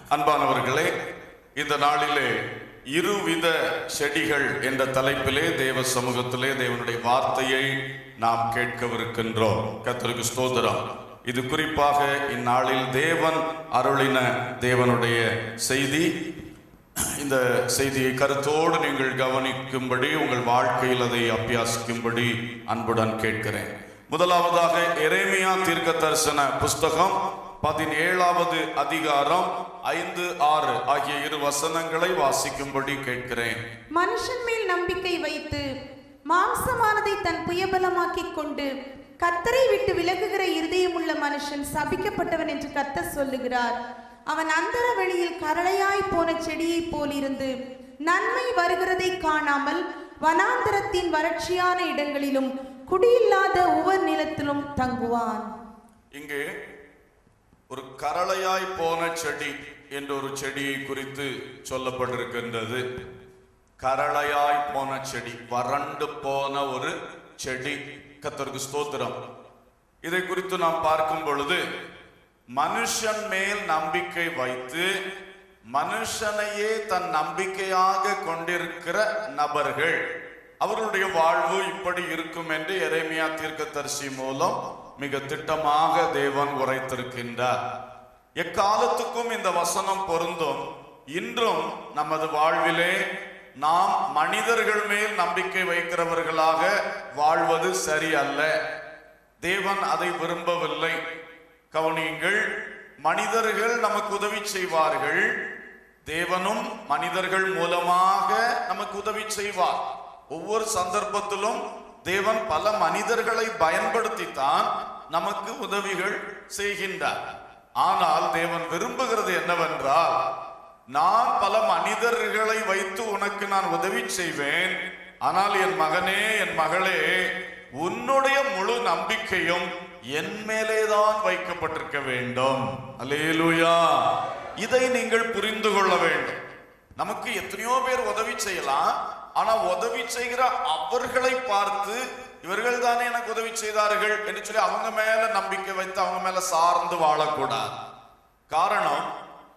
அன்பானவர்களே இந்த நாளிலே இருவித செடிகள் என்ற தலைப்பிலே தேவ சமூகத்திலே தேவனுடைய வார்த்தையை நாம் கேட்கவிருக்கின்றோம் கர்த்தருக்கு ஸ்தோத்திரம் இது குறிப்பாக இந்நாளில் தேவன் அருளின தேவனுடைய செய்தி இந்த செய்தியை கருத்தோடு நீங்கள் கவனிக்கும்படி உங்கள் வாழ்க்கையில் அதை அபியாசிக்கும்படி அன்புடன் கேட்கிறேன் முதலாவதாக எரேமியா தீர்க்க தரிசன புஸ்தகம் பதினேழாவது அதிகாரம் ஐந்து ஆறு ஆகிய இரு வசனங்களை வாசிக்கும்படி கேட்கிறேன் மனுஷன் மேல் நம்பிக்கை வைத்து மாம்சமானதை தன் புயபலமாக்கிக் கொண்டு கத்தரை விட்டு விலகுகிற இருதயமுள்ள மனுஷன் சபிக்கப்பட்டவன் என்று கர்த்தர் சொல்லுகிறார் அவன் அந்தர வெளியில் கரளையாய் போன செடியைப் போலிருந்து நன்மை வருகிறதை காணாமல் வனாந்தரத்தின் வறட்சியான இடங்களிலும் குடியில்லாத உவர் நிலத்திலும் தங்குவான் இங்கே ஒரு கரளையாய் போன செடி என்ற ஒரு செடியை குறித்து சொல்லப்பட்டிருக்கின்றது கரளையாய் போன செடி வறண்டு போன ஒரு செடி கத்தருக்கு ஸ்தோத்திரம் இதை குறித்து நாம் பார்க்கும் பொழுது மனுஷன் மேல் நம்பிக்கை வைத்து மனுஷனையே தன் நம்பிக்கையாக கொண்டிருக்கிற நபர்கள் அவர்களுடைய வாழ்வு இப்படி இருக்கும் என்று எரேமியா தீர்க்கதரிசி மூலம் மிக திட்டமாக தேவன் உரைத்திருக்கின்றார் எக்காலத்துக்கும் இந்த வசனம் பொருந்தும் இன்றும் நமது வாழ்விலே நாம் மனிதர்கள் மேல் நம்பிக்கை வைக்கிறவர்களாக வாழ்வது சரியல்ல தேவன் அதை விரும்பவில்லை கவனியுங்கள் மனிதர்கள் நமக்கு உதவி செய்வார்கள் தேவனும் மனிதர்கள் மூலமாக நமக்கு உதவி செய்வார் ஒவ்வொரு சந்தர்ப்பத்திலும் தேவன் பல மனிதர்களை பயன்படுத்தித்தான் நமக்கு உதவிகள் செய்கின்றார் ஆனால் தேவன் விரும்புகிறது என்னவென்றால் நான் பல மனிதர்களை வைத்து உனக்கு நான் உதவி செய்வேன் ஆனால் என் மகனே என் மகளே உன்னுடைய முழு நம்பிக்கையும் என் மேலேதான் வைக்கப்பட்டிருக்க வேண்டும் அல்லேலூயா இதை நீங்கள் புரிந்து கொள்ள வேண்டும் நமக்கு எத்தனையோ பேர் உதவி செய்யலாம் ஆனா உதவி செய்கிற அவர்களை பார்த்து இவர்கள் தானே எனக்கு உதவி செய்தார்கள் என்று சொல்லி அவங்க மேல நம்பிக்கை வைத்து அவங்க மேல சார்ந்து வாழக்கூடாது காரணம்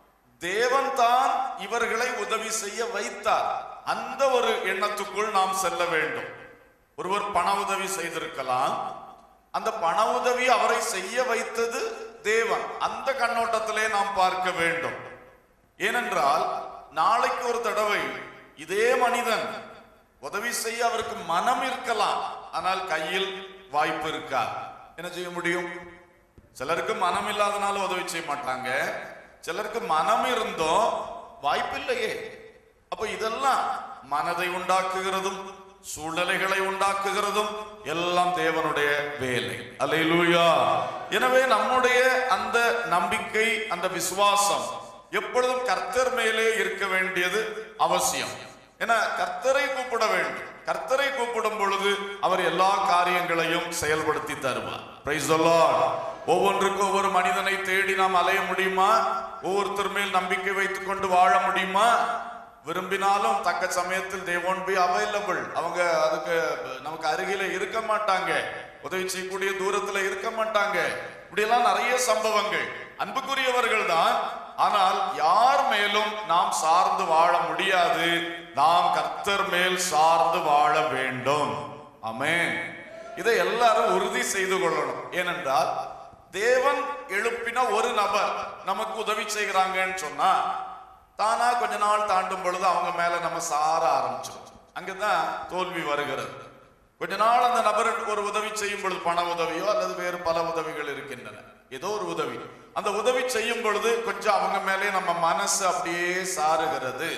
தேவன் தான் இவர்களை உதவி செய்ய வைத்தார் அந்த ஒரு எண்ணத்துக்குள் நாம் செல்ல வேண்டும் ஒருவர் பண உதவி செய்திருக்கலாம் அந்த பண உதவி அவரை செய்ய வைத்தது தேவன் அந்த கண்ணோட்டத்திலே நாம் பார்க்க வேண்டும் ஏனென்றால் நாளைக்கு ஒரு தடவை இதே மனிதன் உதவி செய்ய அவருக்கு மனம் இருக்கலாம் ஆனால் கையில் வாய்ப்பு இருக்கா என்ன செய்ய முடியும் சிலருக்கு மனம் இல்லாதனால உதவி செய்ய மாட்டாங்க சிலருக்கு மனம் இருந்தும் வாய்ப்பில்லையே அப்ப இதெல்லாம் மனதை உண்டாக்குகிறதும் சூழ்நிலைகளை உண்டாக்குகிறதும் எல்லாம் தேவனுடைய வேலை அல்லேலூயா எனவே நம்முடைய அந்த நம்பிக்கை அந்த விசுவாசம் எப்பொழுதும் கர்த்தர் மேலே இருக்க வேண்டியது அவசியம் ஏன்னா கர்த்தரை கூப்பிட வேண்டும் கர்த்தரை கூப்பிடும் பொழுது அவர் எல்லா காரியங்களையும் செயல்படுத்தி தருவார் பிரைஸ் ஒவ்வொன்றுக்கும் ஒவ்வொரு மனிதனை தேடி நாம் அலைய முடியுமா ஒவ்வொருத்தர் மேல் நம்பிக்கை வைத்துக் கொண்டு வாழ முடியுமா விரும்பினாலும் தக்க சமயத்தில் தே ஒன்ட் பி அவைலபிள் அவங்க அதுக்கு நமக்கு அருகில இருக்க மாட்டாங்க உதவி செய்யக்கூடிய தூரத்துல இருக்க மாட்டாங்க இப்படியெல்லாம் நிறைய சம்பவங்கள் அன்புக்குரியவர்கள் தான் ஆனால் யார் மேலும் நாம் சார்ந்து வாழ முடியாது நாம் கர்த்தர் மேல் சார்ந்து வாழ வேண்டும் ஆமென் இதை எல்லாரும் உறுதி செய்து கொள்ளணும் ஏனென்றால் தேவன் எழுப்பின ஒரு நபர் நமக்கு உதவி செய்கிறாங்கன்னு சொன்னா தானா கொஞ்ச நாள் தாண்டும் பொழுது அவங்க மேல நம்ம சார ஆரம்பிச்சிடும் அங்கதான் தோல்வி வருகிறது கொஞ்ச நாள் அந்த நபர் ஒரு உதவி செய்யும் பொழுது பண உதவியோ அல்லது வேறு பல உதவிகள் இருக்கின்றன ஏதோ ஒரு உதவி அந்த உதவி செய்யும் பொழுது கொஞ்சம் அவங்க மேலே நம்ம மனசு அப்படியே சாருகிறது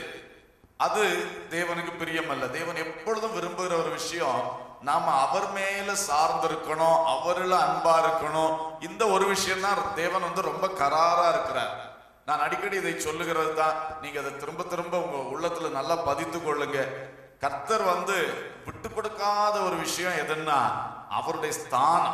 அது தேவனுக்கு பிரியமல்ல தேவன் எப்பொழுதும் விரும்புகிற ஒரு விஷயம் நாம அவர் மேல சார்ந்திருக்கணும் அவர்ல அன்பா இருக்கணும் இந்த ஒரு விஷயம் தான் தேவன் வந்து ரொம்ப கராரா இருக்கிறார் நான் அடிக்கடி இதை சொல்லுகிறது தான் நீங்க அதை திரும்ப திரும்ப உங்க உள்ளத்துல நல்லா பதித்து கொள்ளுங்க கர்த்தர் வந்து விட்டு கொடுக்காத ஒரு விஷயம் எதுன்னா அவருடைய ஸ்தானம்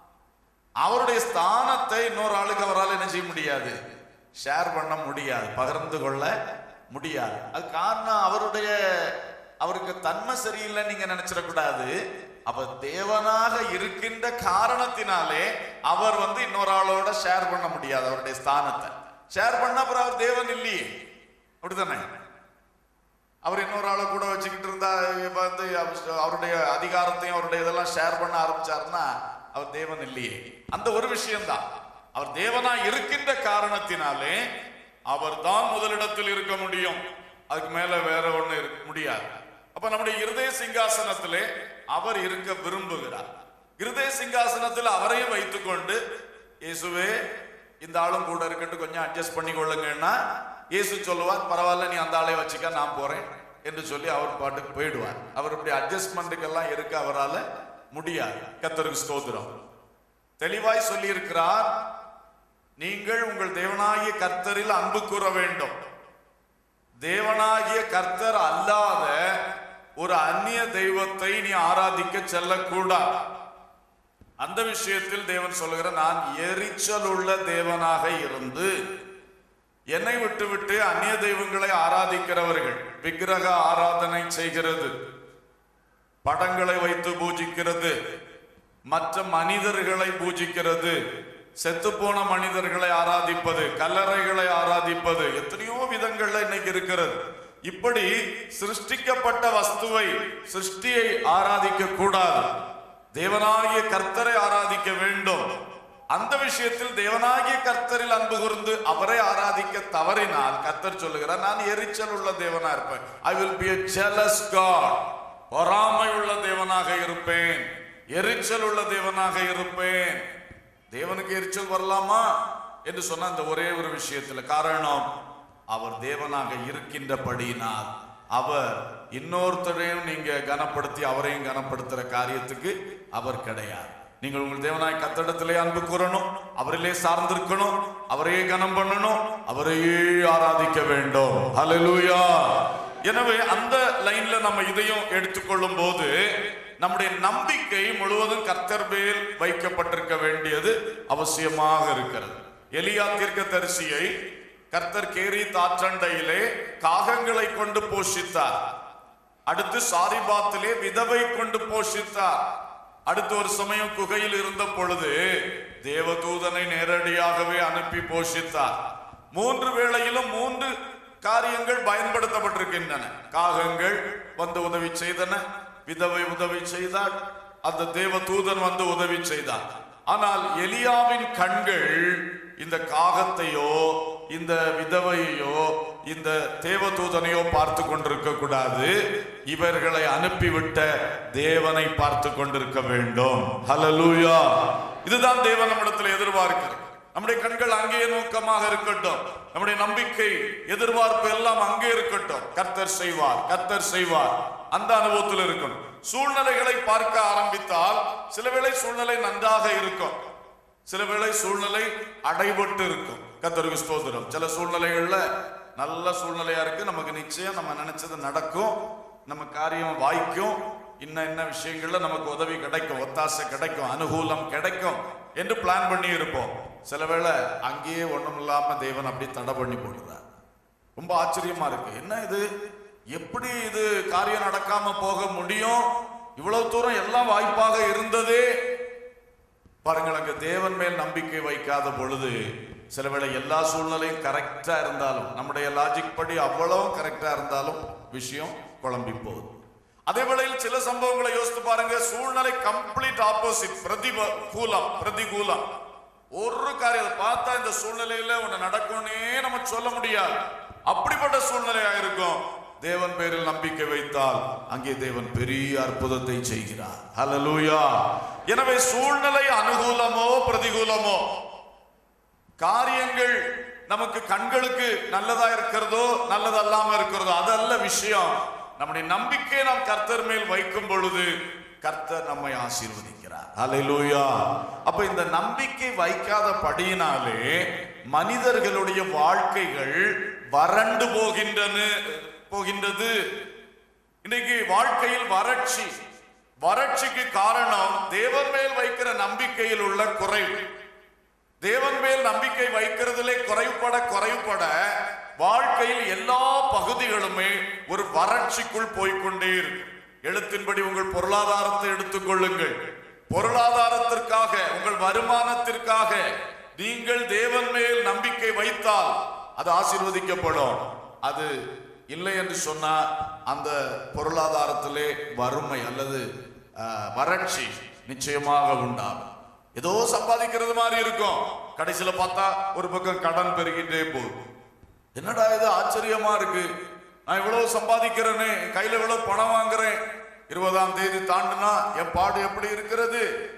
அவருடைய ஸ்தானத்தை இன்னொரு ஆளுக்கு அவரால் என்ன செய்ய முடியாது ஷேர் பண்ண முடியாது பகிர்ந்து கொள்ள முடியாது அது காரணம் அவருடைய அவருக்கு தன்மை சரியில்லைன்னு நீங்க நினைச்சிடக்கூடாது அப்ப தேவனாக இருக்கின்ற காரணத்தினாலே அவர் வந்து இன்னொரு ஆளோட ஷேர் பண்ண முடியாது அவருடைய ஸ்தானத்தை ஷேர் பண்ணா அப்புறம் அவர் தேவன் இல்லையே அப்படித்தானே அவர் இன்னொரு ஆளை கூட வச்சுக்கிட்டு இருந்தா இப்ப வந்து அவ- அவருடைய அதிகாரத்தையும் அவருடைய இதெல்லாம் ஷேர் பண்ண ஆரம்பிச்சாருன்னா அவர் தேவன் இல்லையே அந்த ஒரு விஷயம்தான் அவர் தேவனா இருக்கின்ற காரணத்தினாலே அவர் தான் முதலிடத்தில் இருக்க முடியும் அதுக்கு மேல வேற ஒண்ணு இருக்க முடியாது அப்ப நம்முடைய இருதய சிங்காசனத்திலே அவர் இருக்க விரும்புகிறார் இருதய சிங்காசனத்தில் அவரையும் வைத்துக்கொண்டு இயேசுவே இந்த ஆளும் கூட இருக்கட்டும் கொஞ்சம் அட்ஜஸ்ட் பண்ணி கொள்ளுங்கன்னா இயேசு சொல்லுவார் பரவாயில்ல நீ அந்த ஆளை வச்சுக்க நான் போறேன் என்று சொல்லி அவர் பாட்டுக்கு போயிடுவார் அவர் இப்படி அட்ஜஸ்ட்மெண்ட்டுக்கெல்லாம் இருக்க அவரால முடியாது கத்தருக்கு ஸ்தோத்திரம் தெளிவாய் சொல்லி இருக்கிறார் நீங்கள் உங்கள் தேவனாகிய கர்த்தரில் அன்பு கூற வேண்டும் தேவனாகிய கர்த்தர் அல்லாத ஒரு அந்நிய தெய்வத்தை நீ ஆராதிக்க செல்லக்கூடாது அந்த விஷயத்தில் தேவன் சொல்லுகிற நான் எரிச்சல் உள்ள தேவனாக இருந்து என்னை விட்டுவிட்டு அந்நிய தெய்வங்களை ஆராதிக்கிறவர்கள் விக்கிரக ஆராதனை செய்கிறது படங்களை வைத்து பூஜிக்கிறது மற்ற மனிதர்களை பூஜிக்கிறது செத்துப்போன மனிதர்களை ஆராதிப்பது கல்லறைகளை ஆராதிப்பது எத்தனையோ விதங்கள்ல இன்னைக்கு இருக்கிறது இப்படி சிருஷ்டிக்கப்பட்ட வஸ்துவை சிருஷ்டியை ஆராதிக்க கூடாது தேவனாகிய கர்த்தரை ஆராதிக்க வேண்டும் அந்த விஷயத்தில் தேவனாகிய கர்த்தரில் அன்பு கூர்ந்து அவரை ஆராதிக்க தவறினால் கர்த்தர் சொல்லுகிறார் நான் எரிச்சல் உள்ள தேவனா இருப்பேன் I will be a jealous god பொறாமை உள்ள தேவனாக இருப்பேன் எரிச்சல் உள்ள தேவனாக இருப்பேன் தேவனுக்கு எரிச்சல் வரலாமா என்று சொன்ன அந்த ஒரே ஒரு விஷயத்துல காரணம் அவர் தேவனாக இருக்கின்றபடியினால் அவர் இன்னொருத்தரையும் நீங்க கனப்படுத்தி அவரையும் கனப்படுத்துற காரியத்துக்கு அவர் கிடையாது நீங்கள் உங்கள் தேவனாய் கத்தடத்திலே அன்பு கூறணும் அவரிலே சார்ந்திருக்கணும் அவரையே கனம் பண்ணணும் அவரையே ஆராதிக்க வேண்டும் ஹalleluya எனவே அந்த லைன்ல நம்ம இதையும் எடுத்துக்கொள்ளும் போது நம்முடைய நம்பிக்கை முழுவதும் கர்த்தர் மேல் வைக்கப்பட்டிருக்க வேண்டியது அவசியமாக இருக்கிறது எலியா தீர்க்கதரிசியை கர்த்தர் கேரி தாற்றண்டையிலே காகங்களை கொண்டு போஷித்தார் அடுத்து சாரிபாத்திலே விதவை கொண்டு போஷித்தார் அடுத்து ஒரு சமயம் குகையில் இருந்த பொழுது தேவதூதனை நேரடியாகவே அனுப்பி போஷித்தார் மூன்று வேளையிலும் மூன்று காரியங்கள் பயன்படுத்தப்பட்டிருக்கின்றன காகங்கள் வந்து உதவி செய்தன விதவை உதவி செய்தாள் அந்த தேவதூதன் வந்து உதவி செய்தார் ஆனால் எலியாவின் கண்கள் இந்த காகத்தையோ இந்த விதவையோ இந்த தேவதூதனையோ பார்த்து கொண்டிருக்க கூடாது இவர்களை அனுப்பிவிட்ட தேவனை பார்த்து கொண்டிருக்க வேண்டும் ஹalleluya இதுதான் தேவன் நம்மிடத்தில் எதிர்பார்க்கிறது நம்முடைய கண்கள் அங்கே நோக்கமாக இருக்கட்டும் நம்முடைய நம்பிக்கை எதிர்பார்ப்பு எல்லாம் அங்கே இருக்கட்டும் கர்த்தர் செய்வார் கர்த்தர் செய்வார் அந்த அனுபவத்தில் இருக்கணும் சூழ்நிலைகளை பார்க்க ஆரம்பித்தால் சில வேளை சூழ்நிலை நன்றாக இருக்கும் சில வேளை சூழ்நிலை அடைபட்டு இருக்கும் கத்தருக்கு ஸ்தோத்திரம் சில சூழ்நிலைகள்ல நல்ல சூழ்நிலையா இருக்கு நமக்கு நிச்சயம் நம்ம நினைச்சது நடக்கும் நம்ம காரியம் வாய்க்கும் இன்ன இன்ன விஷயங்கள்ல நமக்கு உதவி கிடைக்கும் ஒத்தாசை கிடைக்கும் அனுகூலம் கிடைக்கும் என்று பிளான் பண்ணி இருப்போம் சில வேளை அங்கேயே ஒண்ணும் இல்லாம தேவன் அப்படி தடை பண்ணி போடுறார் ரொம்ப ஆச்சரியமா இருக்கு என்ன இது எப்படி இது காரியம் நடக்காம போக முடியும் இவ்வளவு தூரம் எல்லாம் வாய்ப்பாக இருந்ததே பாருங்கள் அங்க தேவன் மேல் நம்பிக்கை வைக்காத பொழுது சில வேளை எல்லா சூழ்நிலையும் கரெக்டா இருந்தாலும் நம்முடைய லாஜிக் படி அவ்வளவும் கரெக்டா இருந்தாலும் விஷயம் குழம்பி போகுது அதே வேளையில் சில சம்பவங்களை யோசித்து பாருங்க சூழ்நிலை கம்ப்ளீட் ஆப்போசிட் பிரதிகூலம் பிரதிகூலம் ஒரு காரியம் பார்த்தா இந்த சூழ்நிலையில ஒண்ணு நடக்கும்னே நம்ம சொல்ல முடியாது அப்படிப்பட்ட சூழ்நிலையா இருக்கும் தேவன் பேரில் நம்பிக்கை வைத்தால் அங்கே தேவன் பெரிய அற்புதத்தை செய்கிறார் ஹalleluya எனவே சூழ்நிலை அனுகூலமோ பிரதிகூலமோ காரியங்கள் நமக்கு கண்களுக்கு நல்லதா இருக்கிறதோ நல்லது அல்லாம இருக்கிறதோ அதல்ல விஷயம் நம்முடைய நம்பிக்கையை நாம் கர்த்தர் மேல் வைக்கும் பொழுது கர்த்தர் நம்மை ஆசீர்வதிக்கிறார் ஹalleluya அப்ப இந்த நம்பிக்கை வைக்காத படியினாலே மனிதர்களுடைய வாழ்க்கைகள் வறண்டு போகின்றன போகின்றது இன்னைக்கு வாழ்க்கையில் வறட்சி வறட்சிக்கு காரணம் தேவன் மேல் வைக்கிற நம்பிக்கையில் உள்ள குறைவு தேவன் மேல் நம்பிக்கை வைக்கிறதிலே குறைவுபட குறைவுபட வாழ்க்கையில் எல்லா பகுதிகளுமே ஒரு வறட்சிக்குள் போய்க்கொண்டே இருக்கு எழுத்தின்படி உங்கள் பொருளாதாரத்தை எடுத்துக்கொள்ளுங்கள் பொருளாதாரத்திற்காக உங்கள் வருமானத்திற்காக நீங்கள் தேவன் மேல் நம்பிக்கை வைத்தால் அது ஆசீர்வதிக்கப்படும் அது இல்லை என்று சொன்னா அந்த பொருளாதாரத்திலே வறுமை அல்லது அஹ், வறட்சி நிச்சயமாக உண்டாகும் ஏதோ சம்பாதிக்கிறது மாதிரி இருக்கும் கடைசியில பார்த்தா ஒரு பக்கம் கடன் பெருகிட்டே போகுது என்னடா இது ஆச்சரியமா இருக்கு நான் இவ்வளவு சம்பாதிக்கிறேனே கையில இவ்வளவு பணம் வாங்குறேன் இருபதாம் தேதி தாண்டுனா என் பாடு எப்படி இருக்கிறது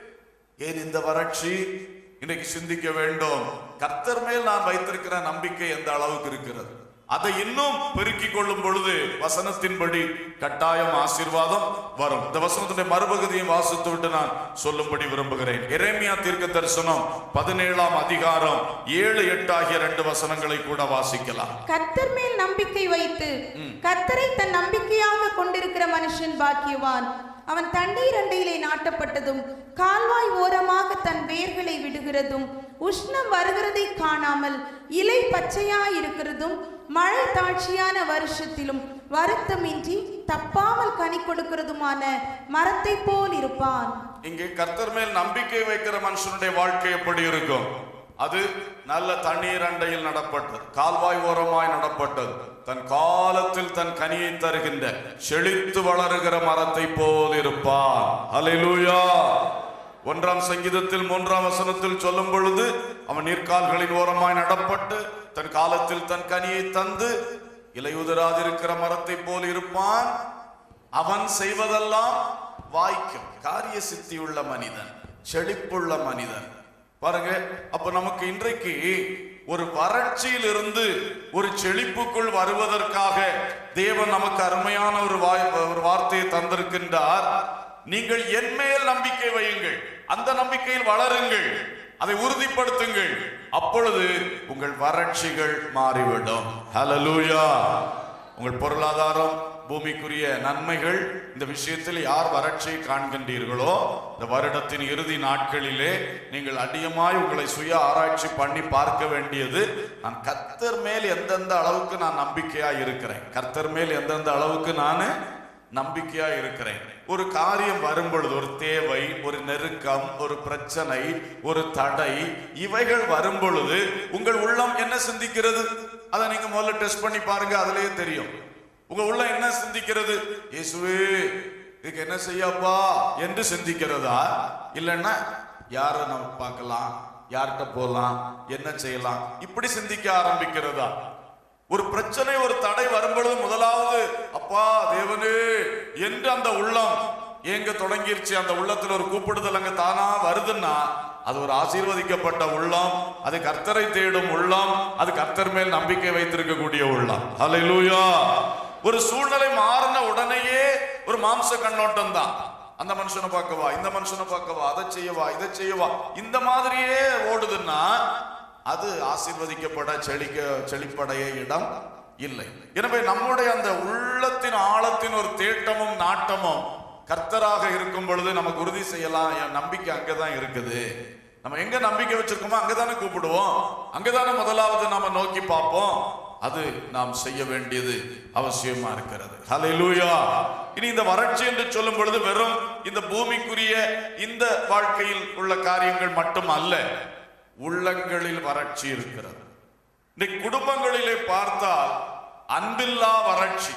ஏன் இந்த வறட்சி இன்னைக்கு சிந்திக்க வேண்டும் கர்த்தர் மேல் நான் வைத்திருக்கிற நம்பிக்கை எந்த அளவுக்கு இருக்கிறது அதை இன்னும் பெருக்கிக் கொள்ளும் பொழுது வசனத்தின்படி கட்டாயம் ஆசீர்வாதம் வரும் இந்த வசனத்துடைய மறுபகுதியும் வாசித்து விட்டு நான் சொல்லும்படி விரும்புகிறேன் எரேமியா தீர்க்க தரிசனம் பதினேழாம் அதிகாரம் ஏழு எட்டு ஆகிய ரெண்டு வசனங்களை கூட வாசிக்கலாம் கர்த்தர் மேல் நம்பிக்கை வைத்து கர்த்தரை தன் நம்பிக்கையாக கொண்டிருக்கிற மனுஷன் பாக்கியவான் அவன் தண்ணீர் அண்டையிலே நாட்டப்பட்டதும் கால்வாய் ஓரமாக தன் வேர்களை விடுகிறதும் உஷ்ணம் வருகிறதை காணாமல் இலை பச்சையாய் இருக்கிறதும் மழை தாட்சியான வருஷத்திலும் வருத்தமின்றி தப்பாமல் கனி கொடுக்கிறதுமான மரத்தை போல் இருப்பான் இங்கே கர்த்தர் மேல் நம்பிக்கை வைக்கிற மனுஷனுடைய வாழ்க்கை எப்படி இருக்கும் அது நல்ல தண்ணீர் அண்டையில் நடப்பட்டது கால்வாய் ஓரமாய் நடப்பட்டது தன் காலத்தில் தன் கனியை தருகின்ற செழித்து வளருகிற மரத்தை போல் இருப்பான் ஹalleluya ஒன்றாம் சங்கீதத்தில் மூன்றாம் வசனத்தில் சொல்லும் பொழுது அவன் நீர்க்கால்களின் ஓரமாய் நடப்பட்டு தன் காலத்தில் தன் கனியை தந்து இலையுதிராதிருக்கிற மரத்தை போல் இருப்பான் அவன் செய்வதெல்லாம் வாய்க்கும் காரிய சித்தியுள்ள மனிதன் செழிப்புள்ள மனிதன் பாருங்க அப்ப நமக்கு இன்றைக்கு ஒரு வறட்சியில் இருந்து ஒரு செழிப்புக்குள் வருவதற்காக தேவன் நமக்கு அருமையான ஒரு வாய் ஒரு வார்த்தையை தந்திருக்கின்றார் நீங்கள் என் மேல் நம்பிக்கை வையுங்கள் அந்த நம்பிக்கையில் வளருங்கள் அதை உறுதிப்படுத்துங்கள் அப்பொழுது உங்கள் வறட்சிகள் மாறிவிடும் ஹalleluya உங்கள் பொருளாதாரம் பூமிக்குரிய நன்மைகள் இந்த விஷயத்தில் யார் வறட்சியை காண்கின்றீர்களோ இந்த வருடத்தின் இறுதி நாட்களிலே நீங்கள் அடியமாய் உங்களை சுய ஆராய்ச்சி பண்ணி பார்க்க வேண்டியது நான் கர்த்தர் மேல் எந்தெந்த அளவுக்கு நான் நம்பிக்கையா இருக்கிறேன் கர்த்தர் மேல் எந்தெந்த அளவுக்கு நான் நம்பிக்கையா இருக்கிறேன் ஒரு காரியம் வரும் பொழுது ஒரு தேவை ஒரு நெருக்கம் ஒரு பிரச்சனை ஒரு தடை இவைகள் வரும் பொழுது உங்கள் உள்ளம் என்ன சிந்திக்கிறது அதை நீங்க முதல்ல டெஸ்ட் பண்ணி பாருங்க அதுலயே தெரியும் உங்க உள்ளம் என்ன சிந்திக்கிறது இயேசுவே இதுக்கு என்ன செய்யப்பா என்று சிந்திக்கிறதா இல்லைன்னா யாரை நம்ம பார்க்கலாம் யார்கிட்ட போகலாம் என்ன செய்யலாம் இப்படி சிந்திக்க ஆரம்பிக்கிறதா ஒரு பிரச்சனை ஒரு தடை வரும்பொழுது முதலாவது அப்பா தேவனே என்று அந்த உள்ளம் ஏங்க தொடங்கிருச்சு அந்த உள்ளத்துல ஒரு கூப்பிடுதல் அங்க தானா வருதுன்னா அது ஒரு ஆசீர்வதிக்கப்பட்ட உள்ளம் அது கர்த்தரை தேடும் உள்ளம் அது கர்த்தர் மேல் நம்பிக்கை வைத்திருக்கக்கூடிய உள்ளம் ஹalleluya ஒரு சூழ்நிலை மாறின உடனேயே ஒரு மாம்ச கண்ணோட்டம் தான் அந்த மனுஷனை பார்க்கவா இந்த மனுஷனை பார்க்கவா அதை செய்யவா இதை செய்யவா இந்த மாதிரியே ஓடுதுன்னா அது ஆசீர்வதிக்கப்பட செழிக்க செழிப்படைய இடம் இல்லை எனவே நம்முடைய அந்த உள்ளத்தின் ஆழத்தின் ஒரு தேட்டமும் நாட்டமும் கர்த்தராக இருக்கும் பொழுது நமக்கு உறுதி செய்யலாம் என் நம்பிக்கை அங்கதான் இருக்குது நம்ம எங்க நம்பிக்கை வச்சிருக்கோமோ அங்கதானே கூப்பிடுவோம் அங்கதானே முதலாவது நாம நோக்கி பார்ப்போம் அது நாம் செய்ய வேண்டியது அவசியமா இருக்கிறது ஹalleluya இனி இந்த வறட்சி என்று சொல்லும் பொழுது வெறும் இந்த பூமிக்குரிய இந்த வாழ்க்கையில் உள்ள காரியங்கள் மட்டும் அல்ல உள்ளங்களில் வறட்சி இருக்கிறது இன்னைக்கு குடும்பங்களிலே பார்த்தால் அன்பில்லா வறட்சி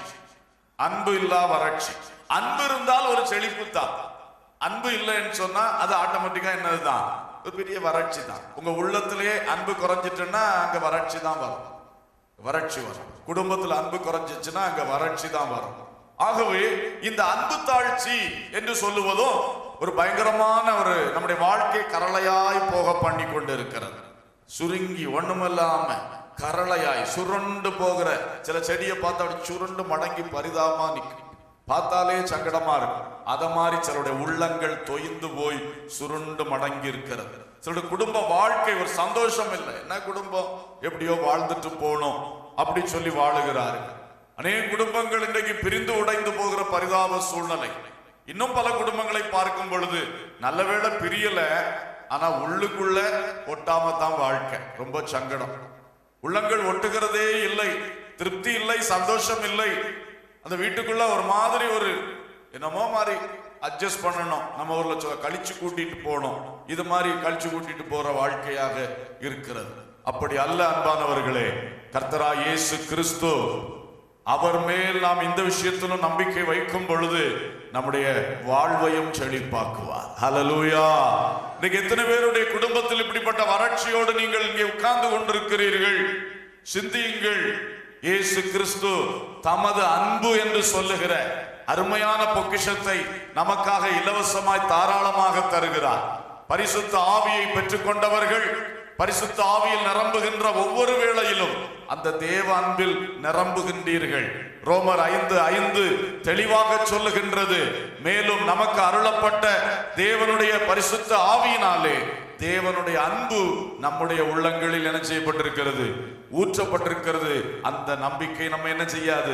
அன்பு இல்லா வறட்சி அன்பு இருந்தால் ஒரு செழிப்பு தான் அன்பு இல்லைன்னு சொன்னா அது ஆட்டோமேட்டிக்கா என்னதுதான் ஒரு பெரிய வறட்சி தான் உங்க உள்ளத்திலேயே அன்பு குறைஞ்சிட்டுன்னா அங்க வறட்சி தான் வரும் வறட்சி வரும் குடும்பத்துல அன்பு குறைஞ்சிச்சுன்னா அங்க வறட்சி தான் வரும் ஆகவே இந்த அன்பு தாழ்ச்சி என்று சொல்லுவதும் ஒரு பயங்கரமான ஒரு நம்முடைய வாழ்க்கை கரளையாய் போக பண்ணி கொண்டு இருக்கிறது சுருங்கி ஒண்ணுமில்லாம கரளையாய் சுருண்டு போகிற சில செடியை பார்த்தா அப்படி சுருண்டு மடங்கி பரிதாபமா நிற்கும் பார்த்தாலே சங்கடமா இருக்கும் அத மாதிரி சிலருடைய உள்ளங்கள் தொய்ந்து போய் சுருண்டு மடங்கி இருக்கிறது சிலருடைய குடும்ப வாழ்க்கை ஒரு சந்தோஷம் இல்லை என்ன குடும்பம் எப்படியோ வாழ்ந்துட்டு போகணும் அப்படி சொல்லி வாழுகிறார்கள் அநேக குடும்பங்கள் இன்றைக்கு பிரிந்து உடைந்து போகிற பரிதாப சூழ்நிலை இன்னும் பல குடும்பங்களை பார்க்கும் பொழுது நல்ல வேளை பிரியல ஆனா உள்ளுக்குள்ள ஒட்டாம தான் வாழ்க்கை ரொம்ப சங்கடம் உள்ளங்கள் ஒட்டுகிறதே இல்லை திருப்தி இல்லை சந்தோஷம் இல்லை அந்த வீட்டுக்குள்ள ஒரு மாதிரி ஒரு என்னமோ மாதிரி அட்ஜஸ்ட் பண்ணணும் நம்ம ஊர்ல சொல்ல கழிச்சு கூட்டிட்டு போகணும் இது மாதிரி கழிச்சு கூட்டிட்டு போற வாழ்க்கையாக இருக்கிறது அப்படி அல்ல அன்பானவர்களே கர்த்தரா இயேசு கிறிஸ்து அவர் மேல் நாம் இந்த விஷயத்திலும் நம்பிக்கை வைக்கும் பொழுது நம்முடைய வாழ்வையும் செழிப்பாக்குவார் ஹalleluya இன்னைக்கு எத்தனை பேருடைய குடும்பத்தில் இப்படிப்பட்ட வறட்சியோடு நீங்கள் இங்கே உட்கார்ந்து கொண்டிருக்கிறீர்கள் சிந்தியுங்கள் இயேசு கிறிஸ்து தமது அன்பு என்று சொல்லுகிற அருமையான பொக்கிஷத்தை நமக்காக இலவசமாய் தாராளமாக தருகிறார் பரிசுத்த ஆவியை பெற்றுக்கொண்டவர்கள் பரிசுத்த ஆவியில் நிரம்புகின்ற ஒவ்வொரு வேளையிலும் அந்த தேவ அன்பில் நிரம்புகின்றீர்கள் ரோமர் ஐந்து ஐந்து தெளிவாக சொல்லுகின்றது மேலும் நமக்கு அருளப்பட்ட தேவனுடைய பரிசுத்த ஆவியினாலே தேவனுடைய அன்பு நம்முடைய உள்ளங்களில் என்ன செய்யப்பட்டிருக்கிறது ஊற்றப்பட்டிருக்கிறது அந்த நம்பிக்கை நம்ம என்ன செய்யாது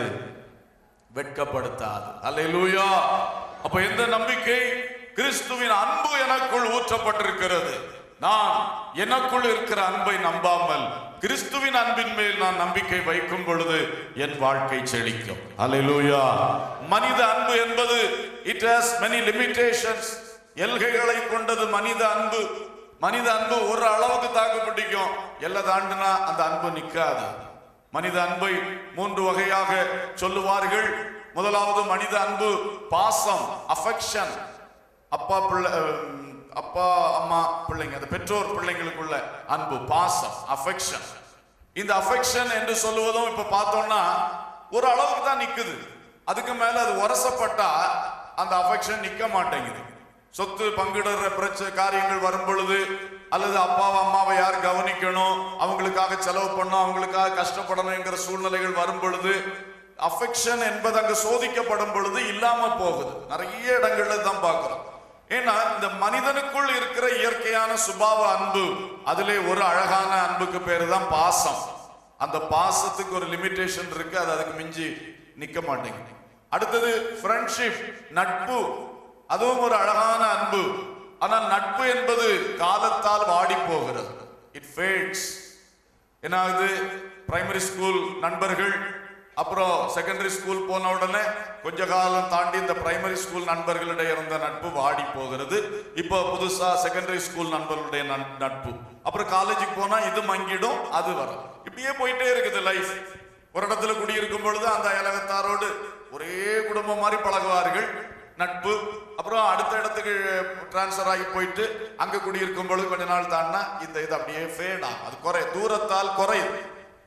வெட்கப்படுத்தாது அல்லேலூயா அப்ப எந்த நம்பிக்கை கிறிஸ்துவின் அன்பு எனக்குள் ஊற்றப்பட்டிருக்கிறது நான் எனக்குள் இருக்கிற அன்பை நம்பாமல் கிறிஸ்துவின் அன்பின் மேல் நான் நம்பிக்கை வைக்கும் பொழுது என் வாழ்க்கை செழிக்கும் அல்லேலூயா மனித அன்பு என்பது இட் ஹாஸ் many limitations எல்கைகளை கொண்டது மனித அன்பு மனித அன்பு ஒரு அளவுக்கு தாக்கு பிடிக்கும் எல்லை தாண்டுனா அந்த அன்பு நிக்காது மனித அன்பை மூன்று வகையாக சொல்லுவார்கள் முதலாவது மனித அன்பு பாசம் அஃபெக்ஷன் அப்பா பிள்ளை உம், அப்பா அம்மா பிள்ளைங்க அந்த பெற்றோர் பிள்ளைங்களுக்குள்ள அன்பு பாசம் அஃபெக்ஷன் இந்த அஃபெக்ஷன் என்று சொல்லுவதும் இப்ப பார்த்தோம்னா ஒரு அளவுக்கு தான் நிக்குது அதுக்கு மேல அது உரசப்பட்டா அந்த அஃபெக்ஷன் நிக்க மாட்டேங்குது சொத்து பங்கிடுற பிரச்சனை காரியங்கள் வரும் பொழுது அல்லது அப்பாவை அம்மாவை யார் கவனிக்கணும் அவங்களுக்காக செலவு பண்ணணும் அவங்களுக்காக கஷ்டப்படணுங்கிற சூழ்நிலைகள் வரும் பொழுது அஃபெக்ஷன் என்பது அங்க சோதிக்கப்படும் பொழுது இல்லாம போகுது நிறைய இடங்கள்ல தான் பார்க்கிறோம் ஏன்னா இந்த மனிதனுக்குள் இருக்கிற இயற்கையான சுபாவ அன்பு அதிலே ஒரு அழகான அன்புக்கு பேரு தான் பாசம் அந்த பாசத்துக்கு ஒரு லிமிட்டேஷன் இருக்கு அது அதுக்கு மிஞ்சி நிக்க மாட்டேங்குது அடுத்தது ஃப்ரெண்ட்ஷிப் நட்பு அதுவும் ஒரு அழகான அன்பு ஆனால் நட்பு என்பது காலத்தால் வாடி போகிறது இட் ஃபேட்ஸ் என்ன ஆகுது பிரைமரி ஸ்கூல் நண்பர்கள் அப்புறம் செகண்டரி ஸ்கூல் போன உடனே கொஞ்ச காலம் தாண்டி இந்த பிரைமரி ஸ்கூல் நண்பர்களிடையே இருந்த நட்பு வாடி போகிறது இப்போ புதுசா செகண்டரி ஸ்கூல் நண்பர்களுடைய நட்- நட்பு அப்புறம் காலேஜுக்கு போனா இது மங்கிடும் அது வரும் இப்படியே போயிட்டே இருக்குது லைஃப் ஒரு இடத்துல குடியிருக்கும் பொழுது அந்த அயலகத்தாரோடு ஒரே குடும்பம் மாதிரி பழகுவார்கள் நட்பு அப்புறம் அடுத்த இடத்துக்கு டிரான்ஸ்ஃபர் ஆகி போயிட்டு அங்க குடியிருக்கும் பொழுது கொஞ்ச நாள் தாண்டினா இந்த இது அப்படியே ஃபேட் ஆகும் அது குறை தூரத்தால் குறையுது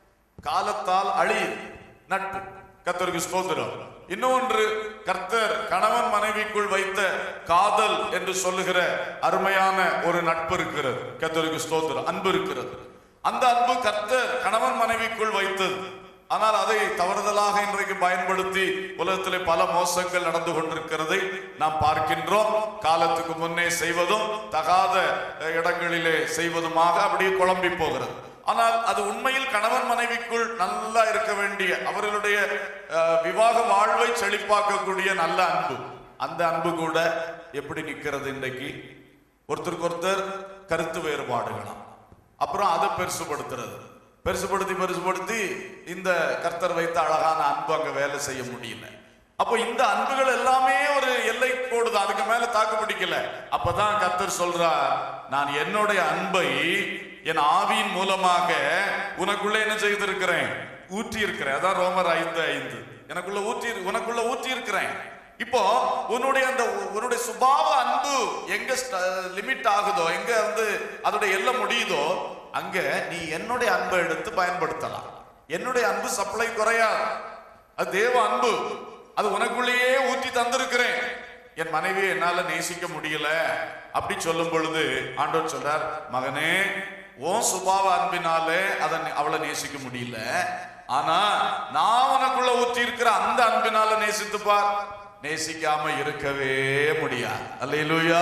காலத்தால் அழியுது நட்பு கர்த்தருக்கு ஸ்தோத்திரம் இன்னொன்று கர்த்தர் கணவன் மனைவிக்குள் வைத்த காதல் என்று சொல்லுகிற அருமையான ஒரு நட்பு இருக்கிறது கர்த்தருக்கு ஸ்தோத்திரம் அன்பு இருக்கிறது அந்த அன்பு கர்த்தர் கணவன் மனைவிக்குள் வைத்தது ஆனால் அதை தவறுதலாக இன்றைக்கு பயன்படுத்தி உலகத்திலே பல மோசங்கள் நடந்து கொண்டிருக்கிறதை நாம் பார்க்கின்றோம் காலத்துக்கு முன்னே செய்வதும் தகாத அஹ், இடங்களிலே செய்வதுமாக அப்படியே குழம்பி போகிறது ஆனால் அது உண்மையில் கணவன் மனைவிக்குள் நல்லா இருக்க வேண்டிய அவர்களுடைய அஹ், விவாக வாழ்வை செழிப்பாக்கக்கூடிய நல்ல அன்பு அந்த அன்பு கூட எப்படி நிக்கிறது இன்றைக்கு ஒருத்தருக்கு ஒருத்தர் கருத்து வேறுபாடுகளாம் அப்புறம் அதை பெருசுபடுத்துறது பெருசுபடுத்தி பெருசுபடுத்தி இந்த கர்த்தர் வைத்த அழகான அன்பு அங்க வேலை செய்ய முடியல அப்போ இந்த அன்புகள் எல்லாமே ஒரு எல்லை கோடு தான் அதுக்கு மேல தாக்கு பிடிக்கல அப்பதான் கர்த்தர் சொல்றார் நான் என்னுடைய அன்பை என் ஆவியின் மூலமாக உனக்குள்ள என்ன செய்திருக்கிறேன் ஊற்றி இருக்கிறேன் அதான் ரோமர் ஐந்து ஐந்து எனக்குள்ள ஊற்றி உனக்குள்ள ஊற்றி இருக்கிறேன் இப்போ உன்னுடைய அந்த உன்னுடைய சுபாவ அன்பு எங்க லிமிட் ஆகுதோ எங்க வந்து அதோட எல்லை முடியுதோ அங்க நீ என்னுடைய அன்பை எடுத்து பயன்படுத்தலாம் என்னுடைய அன்பு சப்ளை குறையா அது தேவ அன்பு அது உனக்குள்ளேயே ஊற்றி தந்திருக்கிறேன் என் மனைவியை என்னால நேசிக்க முடியல அப்படி சொல்லும் பொழுது ஆண்டவர் சொல்றார் மகனே உன் சுபாவ அன்பினாலே அதை நீ- அவளை நேசிக்க முடியல ஆனா நான் உனக்குள்ள ஊற்றி இருக்கிற அந்த அன்பினால நேசித்து பார் நேசிக்காம இருக்கவே முடியாது அல்லேலூயா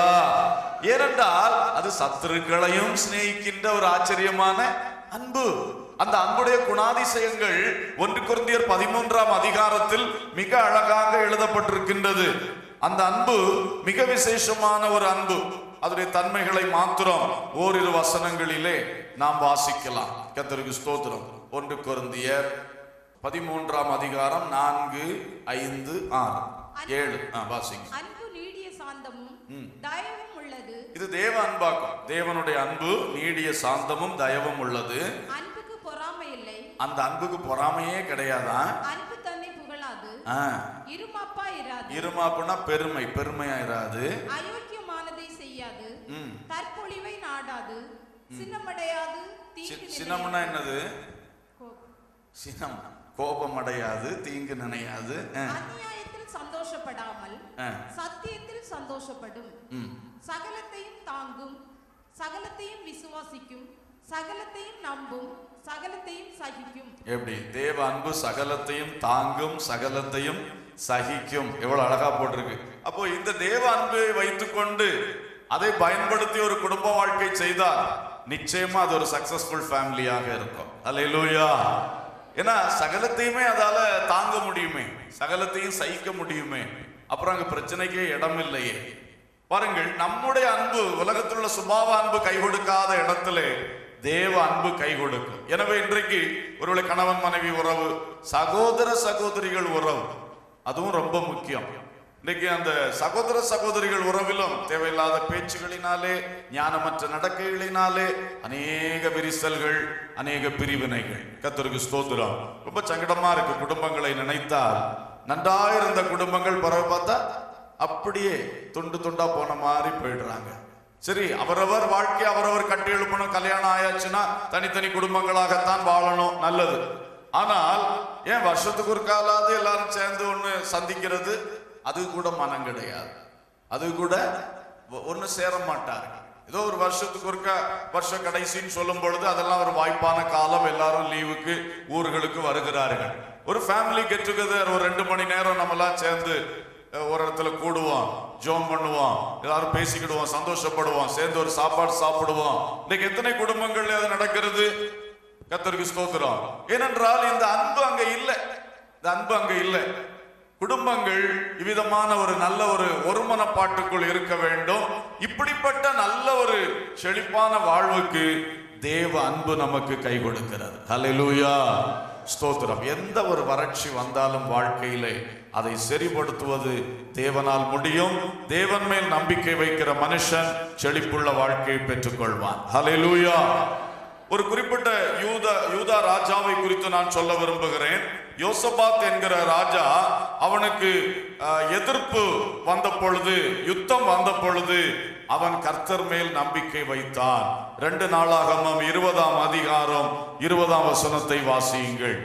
ஏனென்றால் அது சத்துருக்களையும் சிநேகிக்கின்ற ஒரு ஆச்சரியமான அன்பு அந்த அன்புடைய குணாதிசயங்கள் ஒன்று குருந்தியர் பதிமூன்றாம் அதிகாரத்தில் மிக அழகாக எழுதப்பட்டிருக்கின்றது அந்த அன்பு மிக விசேஷமான ஒரு அன்பு அதனுடைய தன்மைகளை மாத்திரம் ஓரிரு வசனங்களிலே நாம் வாசிக்கலாம் கர்த்தருக்கு ஸ்தோத்திரம் ஒன்று குருந்தியர் பதிமூன்றாம் அதிகாரம் நான்கு ஐந்து ஆறு ஏழு ஆ, வாசிங்க அன்பு நீடிய தயவும் உள்ளது இது தேவ அன்பாக்கும் தேவனுடைய அன்பு நீடிய சாந்தமும் தயவும் உள்ளது அன்புக்கு பொறாமை இல்லை அந்த அன்புக்கு பொறாமையே கிடையாதான் அன்பு தன்னை புகழாது ஆ, இருமாப்பா இராது இருமாப்புனா பெருமை பெருமையா இராது அயோக்கியமானதை செய்யாது ம். தற்பொழிவை நாடாது சின்னமடையாது சி- தீங்கு சினம்னா நினையாது. என்னது கோ- சினம் கோபம் அடையாது தீங்கு நினையாது ஆ, அநியாயத்தில் சந்தோஷப்படாமல் ஆ. சத்தியத்தில் சந்தோஷப்படும் ம். சகலத்தையும் தாங்கும் சகலத்தையும் விசுவாசிக்கும் சகலத்தையும் நம்பும் சகலத்தையும் சகிக்கும் எப்படி தேவ அன்பு சகலத்தையும் தாங்கும் சகலத்தையும் சகிக்கும் எவ்வளவு அழகா போட்டிருக்கு அப்போ இந்த தேவ அன்பை வைத்துக்கொண்டு அதை பயன்படுத்தி ஒரு குடும்ப வாழ்க்கை செய்தால் நிச்சயமா அது ஒரு சக்சஸ்ஃபுல் ஃபேமிலியாக இருக்கும் அல்லேலூயா ஏன்னா சகலத்தையுமே அதால தாங்க முடியுமே சகலத்தையும் சகிக்க முடியுமே அப்புறம் அங்க பிரச்சனைக்கே இடம் இல்லையே பாருங்கள் நம்முடைய அன்பு உலகத்தில் உள்ள சுபாவ அன்பு கை கொடுக்காத இடத்திலே தேவ அன்பு கை கொடுக்கும் எனவே இன்றைக்கு ஒருவேளை கணவன் மனைவி உறவு சகோதர சகோதரிகள் உறவு அதுவும் ரொம்ப முக்கியம் இன்னைக்கு அந்த சகோதர சகோதரிகள் உறவிலும் தேவையில்லாத பேச்சுகளினாலே ஞானமற்ற நடக்கைகளினாலே அநேக விரிசல்கள் அநேக பிரிவினைகள் கத்தருக்கு ஸ்தோத்திரம் ரொம்ப சங்கடமா இருக்கு குடும்பங்களை நினைத்தால் நன்றாயிருந்த குடும்பங்கள் பரவ பார்த்தா அப்படியே துண்டு துண்டா போன மாதிரி போயிடுறாங்க சரி அவரவர் வாழ்க்கை அவரவர் கட்டி எழுப்பணும் கல்யாணம் ஆயாச்சுன்னா தனித்தனி குடும்பங்களாகத்தான் வாழணும் நல்லது ஆனால் ஏன் வருஷத்துக்கு ஒரு காலாவது எல்லாரும் சேர்ந்து ஒண்ணு சந்திக்கிறது அது கூட மனம் கிடையாது அது கூட ஒ- ஒண்ணு சேர மாட்டார்கள் ஏதோ ஒரு வருஷத்துக்கு ஒருக்கா வருஷ கடைசின்னு சொல்லும் பொழுது அதெல்லாம் ஒரு வாய்ப்பான காலம் எல்லாரும் லீவுக்கு ஊர்களுக்கு வருகிறார்கள் ஒரு ஃபேமிலி கெட் டுகெதர் ஒரு ரெண்டு மணி நேரம் நம்மலாம் சேர்ந்து அஹ், ஒரு இடத்துல கூடுவோம் ஜோம் பண்ணுவோம் எல்லாரும் பேசிக்கிடுவோம் சந்தோஷப்படுவோம் சேர்ந்து ஒரு சாப்பாடு சாப்பிடுவோம் இன்னைக்கு எத்தனை குடும்பங்கள்ல அது நடக்கிறது கத்தருக்கு ஸ்தோத்திரம் ஏனென்றால் இந்த அன்பு அங்க இல்லை இந்த அன்பு அங்க இல்லை குடும்பங்கள் இவ்விதமான ஒரு நல்ல ஒரு ஒருமனப்பாட்டுக்குள் இருக்க வேண்டும் இப்படிப்பட்ட நல்ல ஒரு செழிப்பான வாழ்வுக்கு தேவ அன்பு நமக்கு கை கொடுக்கிறது ஹalleluya ஸ்தோத்திரம் எந்த ஒரு வறட்சி வந்தாலும் வாழ்க்கையிலே அதை சரிப்படுத்துவது தேவனால் முடியும் தேவன் மேல் நம்பிக்கை வைக்கிற மனுஷன் செழிப்புள்ள வாழ்க்கையை பெற்றுக்கொள்வான் ஹalleluya ஒரு குறிப்பிட்ட யூத யூதா ராஜாவை குறித்து நான் சொல்ல விரும்புகிறேன் யோசபாத் என்கிற ராஜா அவனுக்கு அஹ், எதிர்ப்பு வந்த பொழுது யுத்தம் வந்த பொழுது அவன் கர்த்தர் மேல் நம்பிக்கை வைத்தான் ரெண்டு நாளாகமம் இருபதாம் அதிகாரம் இருபதாம் வசனத்தை வாசியுங்கள்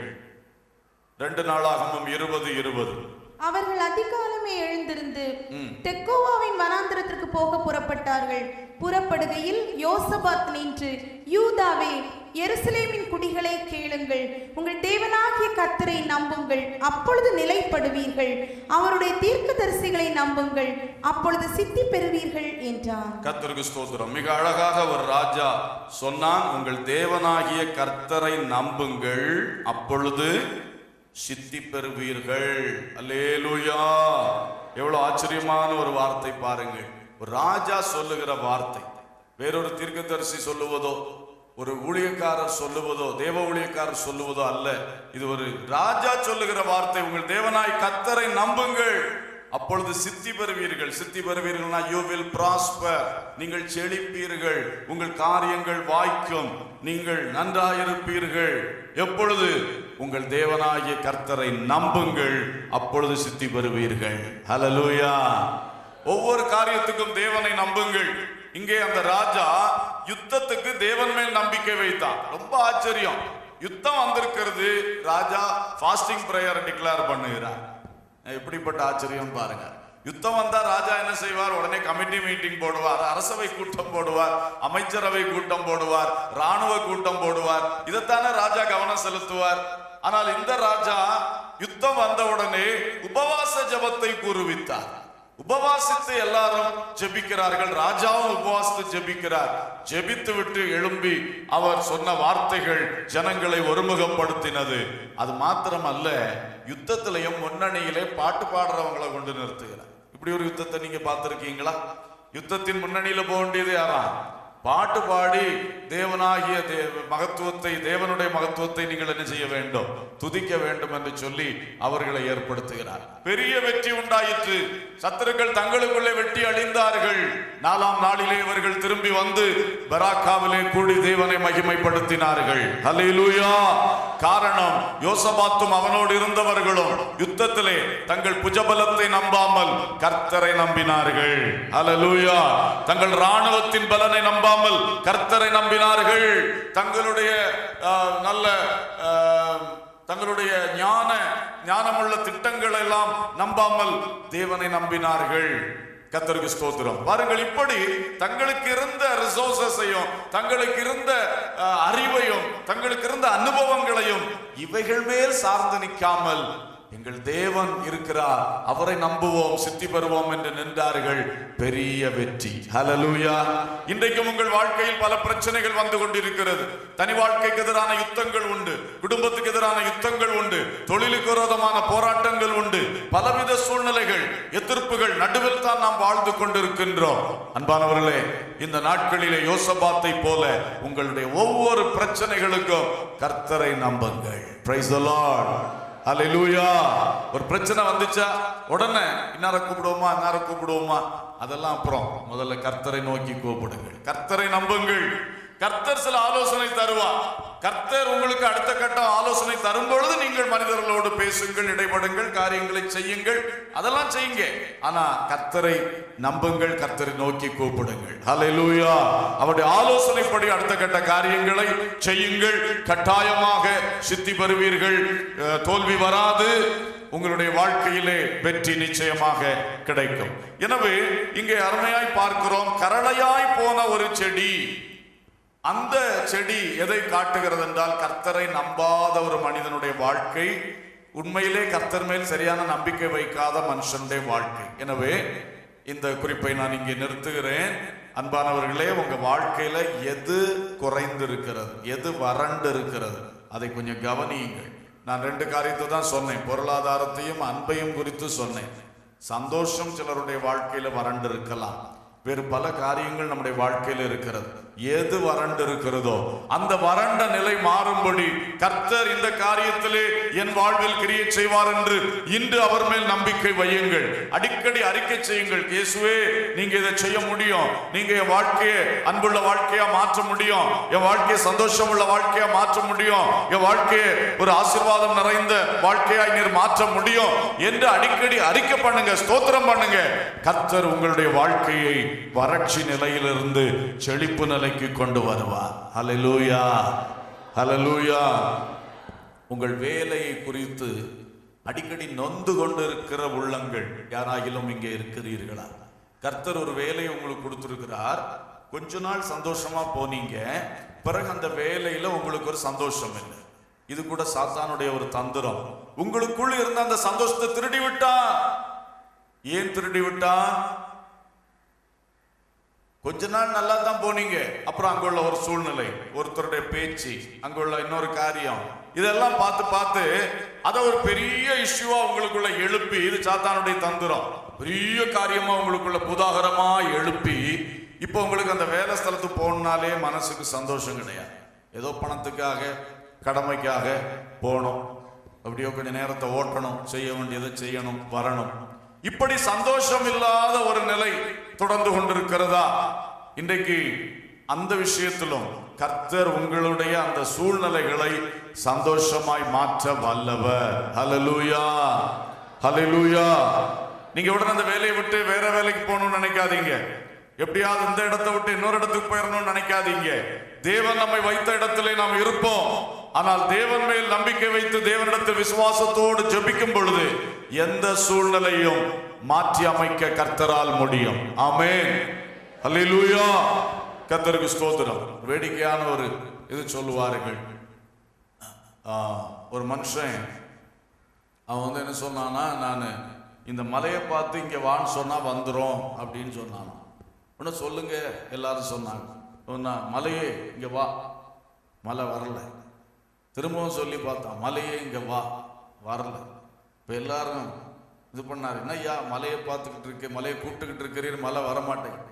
ரெண்டு நாளாகமம் இருபது இருபது அவர்கள் அதிகாலமே எழுந்திருந்து தெக்கோவாவின் வனாந்திரத்திற்கு போக புறப்பட்டார்கள் புறப்படுகையில் யோசபாத் நின்று யூதாவே எருசலேமின் குடிகளை கேளுங்கள் உங்கள் தேவனாகிய கர்த்தரை நம்புங்கள் அப்பொழுது நிலைப்படுவீர்கள் அவருடைய தீர்க்கதரிசிகளை நம்புங்கள் அப்பொழுது சித்தி பெறுவீர்கள் என்றான் கர்த்தருக்கு ஸ்தோத்திரம் மிக அழகாக ஒரு ராஜா சொன்னான் உங்கள் தேவனாகிய கர்த்தரை நம்புங்கள் அப்பொழுது சித்தி பெறுவீர்கள் அல்லேலூயா எவ்வளவு ஆச்சரியமான ஒரு வார்த்தை பாருங்கள் ஒரு ராஜா சொல்லுகிற வார்த்தை வேறொரு தீர்க்கதரிசி சொல்லுவதோ ஒரு ஊழியக்காரர் சொல்லுவதோ தேவ ஊழியக்காரர் சொல்லுவதோ அல்ல இது ஒரு ராஜா சொல்லுகிற வார்த்தை உங்கள் தேவனாய் கர்த்தரை நம்புங்கள் அப்பொழுது சித்தி பெறுவீர்கள் சித்தி பெறுவீர்கள்னா யூ வில் prosper நீங்கள் செழிப்பீர்கள் உங்கள் காரியங்கள் வாய்க்கும் நீங்கள் நன்றாயிருப்பீர்கள் எப்பொழுது உங்கள் தேவனாகிய கர்த்தரை நம்புங்கள் அப்பொழுது சித்தி பெறுவீர்கள் ஹalleluya ஒவ்வொரு காரியத்துக்கும் தேவனை நம்புங்கள் இங்கே அந்த ராஜா யுத்தத்துக்கு தேவன் மேல் நம்பிக்கை வைத்தான் ரொம்ப ஆச்சரியம் யுத்தம் வந்திருக்கிறது ராஜா ஃபாஸ்டிங் பிரேயர் டிக்ளேர் பண்ணுகிறார் எப்படிப்பட்ட ஆச்சரியம் பாருங்க யுத்தம் வந்தா ராஜா என்ன செய்வார் உடனே கமிட்டி மீட்டிங் போடுவார் அரசவை கூட்டம் போடுவார் அமைச்சரவை கூட்டம் போடுவார் ராணுவ கூட்டம் போடுவார் இதைத்தானே ராஜா கவனம் செலுத்துவார் ஆனால் இந்த ராஜா யுத்தம் வந்த உடனே உபவாச ஜெபத்தை கூறுவித்தார் உபவாசித்து எல்லாரும் ஜெபிக்கிறார்கள் ராஜாவும் உபவாசித்து ஜெபிக்கிறார் ஜெபித்து விட்டு எழும்பி அவர் சொன்ன வார்த்தைகள் ஜனங்களை ஒருமுகப்படுத்தினது அது மாத்திரமல்ல யுத்தத்திலையும் முன்னணியிலே பாட்டு பாடுறவங்களை கொண்டு நிறுத்துகிறார் இப்படி ஒரு யுத்தத்தை நீங்க பார்த்திருக்கீங்களா யுத்தத்தின் முன்னணியில போக வேண்டியது யாரா பாட்டு பாடி தேவனாகிய தேவ மகத்துவத்தை தேவனுடைய மகத்துவத்தை நீங்கள் என்ன செய்ய வேண்டும் துதிக்க வேண்டும் என்று சொல்லி அவர்களை ஏற்படுத்துகிறார் பெரிய வெற்றி உண்டாயிற்று சத்துருக்கள் தங்களுக்குள்ளே வெட்டி அழிந்தார்கள் நாலாம் நாளிலே இவர்கள் திரும்பி வந்து பராக்காவிலே கூடி தேவனை மகிமைப்படுத்தினார்கள் ஹalleluya காரணம் யோசபாத்தும் அவனோடு இருந்தவர்களும் யுத்தத்திலே தங்கள் புஜபலத்தை நம்பாமல் கர்த்தரை நம்பினார்கள் ஹalleluya தங்கள் ராணுவத்தின் பலனை நம்பாமல் கர்த்தரை நம்பினார்கள் தங்களுடைய ஆஹ், நல்ல ஆஹ், தங்களுடைய ஞான ஞானமுள்ள திட்டங்கள் எல்லாம் நம்பாமல் தேவனை நம்பினார்கள் கத்தருக்கு ஸ்தோத்திரம் பாருங்கள் இப்படி தங்களுக்கு இருந்த ரிசோர்சஸையும் தங்களுக்கு இருந்த அஹ், அறிவையும் தங்களுக்கு இருந்த அனுபவங்களையும் இவைகள் மேல் சார்ந்து நிற்காமல் எங்கள் தேவன் இருக்கிறார் அவரை நம்புவோம் சித்தி பெறுவோம் என்று நின்றார்கள் பெரிய வெற்றி ஹalleluya இன்றைக்கும் உங்கள் வாழ்க்கையில் பல பிரச்சனைகள் வந்து கொண்டிருக்கிறது தனி வாழ்க்கைக்கு எதிரான யுத்தங்கள் உண்டு குடும்பத்துக்கு எதிரான யுத்தங்கள் உண்டு தொழிலுக்கு விரோதமான போராட்டங்கள் உண்டு பலவித சூழ்நிலைகள் எதிர்ப்புகள் நடுவில் தான் நாம் வாழ்ந்து கொண்டிருக்கின்றோம் அன்பானவர்களே இந்த நாட்களிலே யோசபாத்தை போல உங்களுடைய ஒவ்வொரு பிரச்சனைகளுக்கும் கர்த்தரை நம்புங்கள் பிரைஸ் தி லார்ட் அல்லேலூயா ஒரு பிரச்சனை வந்துச்சா உடனே இன்னார கூப்பிடுவோமா இன்னார கூப்பிடுவோமா அதெல்லாம் அப்புறம் முதல்ல கர்த்தரை நோக்கி கூப்பிடுங்கள் கர்த்தரை நம்புங்கள் கர்த்தர் சில ஆலோசனை தருவார் கர்த்தர் உங்களுக்கு அடுத்த கட்டம் ஆலோசனை தரும் பொழுது நீங்கள் மனிதர்களோடு பேசுங்கள் இடைபடுங்கள் காரியங்களை செய்யுங்கள் அதெல்லாம் செய்யுங்க ஆனா கர்த்தரை நம்புங்கள் கர்த்தரை நோக்கி கூப்பிடுங்கள் ஹalleluya அவருடைய ஆலோசனைப்படி அடுத்த கட்ட காரியங்களை செய்யுங்கள் கட்டாயமாக சித்தி பெறுவீர்கள் அஹ், தோல்வி வராது உங்களுடைய வாழ்க்கையிலே வெற்றி நிச்சயமாக கிடைக்கும் எனவே இங்கே அருமையாய் பார்க்கிறோம் கரளையாய் போன ஒரு செடி அந்த செடி எதை காட்டுகிறது என்றால் கர்த்தரை நம்பாத ஒரு மனிதனுடைய வாழ்க்கை உண்மையிலே கர்த்தர் மேல் சரியான நம்பிக்கை வைக்காத மனுஷனுடைய வாழ்க்கை எனவே இந்த குறிப்பை நான் இங்கே நிறுத்துகிறேன் அன்பானவர்களே உங்க வாழ்க்கையில எது குறைந்து இருக்கிறது எது வறண்டு இருக்கிறது அதை கொஞ்சம் கவனியுங்கள் நான் ரெண்டு காரியத்தை தான் சொன்னேன் பொருளாதாரத்தையும் அன்பையும் குறித்து சொன்னேன் சந்தோஷம் சிலருடைய வாழ்க்கையில வறண்டு இருக்கலாம் வேறு பல காரியங்கள் நம்முடைய வாழ்க்கையில் இருக்கிறது எது வறண்டு இருக்கிறதோ அந்த வறண்ட நிலை மாறும்படி கர்த்தர் இந்த காரியத்திலே என் வாழ்வில் கிரியை செய்வார் என்று இன்று அவர் மேல் நம்பிக்கை வையுங்கள் அடிக்கடி அறிக்கை செய்யுங்கள் இயேசுவே நீங்க இதை செய்ய முடியும் நீங்க என் வாழ்க்கையை அன்புள்ள வாழ்க்கையா மாற்ற முடியும் என் வாழ்க்கையை சந்தோஷம் உள்ள வாழ்க்கையா மாற்ற முடியும் என் வாழ்க்கையை ஒரு ஆசீர்வாதம் நிறைந்த வாழ்க்கையாய் நீர் மாற்ற முடியும் என்று அடிக்கடி அறிக்கை பண்ணுங்க ஸ்தோத்திரம் பண்ணுங்க கர்த்தர் உங்களுடைய வாழ்க்கையை வறட்சி நிலையிலிருந்து செழிப்பு நிலைக்கு கொண்டு வருவார் ஹalleluya ஹalleluya உங்கள் வேலையை குறித்து அடிக்கடி நொந்து கொண்டு இருக்கிற உள்ளங்கள் யாராகிலும் இங்கே இருக்கிறீர்களா கர்த்தர் ஒரு வேலையை உங்களுக்கு கொடுத்திருக்கிறார் கொஞ்ச நாள் சந்தோஷமா போனீங்க பிறகு அந்த வேலையில உங்களுக்கு ஒரு சந்தோஷம் இல்லை இது கூட சாத்தானுடைய ஒரு தந்திரம் உங்களுக்குள் இருந்த அந்த சந்தோஷத்தை திருடி விட்டான் ஏன் திருடி விட்டான் கொஞ்ச நாள் நல்லா தான் போனீங்க அப்புறம் அங்குள்ள ஒரு சூழ்நிலை ஒருத்தருடைய பேச்சு அங்குள்ள இன்னொரு காரியம் இதெல்லாம் பார்த்து பார்த்து அதை ஒரு பெரிய இஷ்யூவா உங்களுக்குள்ள எழுப்பி இது சாத்தானுடைய தந்திரம் பெரிய காரியமா உங்களுக்குள்ள புதாகரமா எழுப்பி இப்போ உங்களுக்கு அந்த வேலை ஸ்தலத்துக்கு போகணுனாலே மனசுக்கு சந்தோஷம் கிடையாது ஏதோ பணத்துக்காக கடமைக்காக போகணும் அப்படியோ கொஞ்ச நேரத்தை ஓட்டணும் செய்ய வேண்டியதை செய்யணும் வரணும் இப்படி சந்தோஷம் இல்லாத ஒரு நிலை தொடர்ந்து கொண்டிருக்கிறதா இன்றைக்கு அந்த விஷயத்திலும் கர்த்தர் உங்களுடைய அந்த சூழ்நிலைகளை சந்தோஷமாய் மாற்ற வல்லவர் ஹalleluya ஹalleluya நீங்க உடனே அந்த வேலையை விட்டு வேற வேலைக்கு போகணும்னு நினைக்காதீங்க எப்படியாவது இந்த இடத்தை விட்டு இன்னொரு இடத்துக்கு போயிடணும்னு நினைக்காதீங்க தேவன் நம்மை வைத்த இடத்திலே நாம் இருப்போம் ஆனால் தேவன் மேல் நம்பிக்கை வைத்து தேவனிடத்தில் விசுவாசத்தோடு ஜெபிக்கும் பொழுது எந்த சூழ்நிலையும் மாற்றி அமைக்க கர்த்தரால் முடியும் ஆமென் அல்லேலூயா கர்த்தருக்கு ஸ்தோத்திரம் வேடிக்கையான ஒரு இது சொல்லுவார்கள் ஆ, ஒரு மனுஷன் அவன் வந்து என்ன சொன்னானா நான் இந்த மலையை பார்த்து இங்கே வான்னு சொன்னா வந்துரும் அப்படின்னு சொன்னான் உடனே சொல்லுங்க எல்லாரும் சொன்னாங்க சொன்னா மலையே இங்க வா மலை வரல திரும்பவும் சொல்லி பார்த்தான் மலையே இங்க வா வரல இப்போ எல்லாரும் இது பண்ணாரு என்னய்யா மலையை பார்த்துக்கிட்டு இருக்கே மலையை கூப்பிட்டுக்கிட்டு இருக்கிறீர் மலை வரமாட்டேங்குது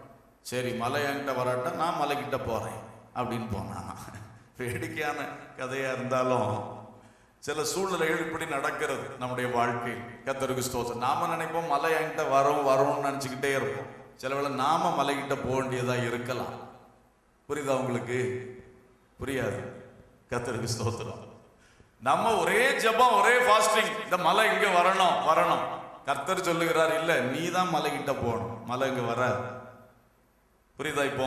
சரி மலை என்கிட்ட வராட்டா நான் மலைக்கிட்ட போறேன் அப்படின்னு போனான் வேடிக்கையான கதையா இருந்தாலும் சில சூழ்நிலைகள் இப்படி நடக்கிறது நம்முடைய வாழ்க்கை கத்தருக்கு ஸ்தோத்திரம் நாம நினைப்போம் மலை என்கிட்ட வரும் வரும்னு நினச்சிக்கிட்டே இருப்போம் சில வேளை நாம மலைக்கிட்ட போக வேண்டியதா இருக்கலாம் புரியுதா உங்களுக்கு புரியாது கத்தருக்கு ஸ்தோத்திரம் நம்ம ஒரே ஜெபம் ஒரே ஃபாஸ்டிங் இந்த மலை இங்க வரணும் வரணும் கர்த்தர் சொல்லுகிறார் இல்ல நீ தான் மலைக்கிட்ட போகணும் மலை இங்க வராது புரியுதா இப்போ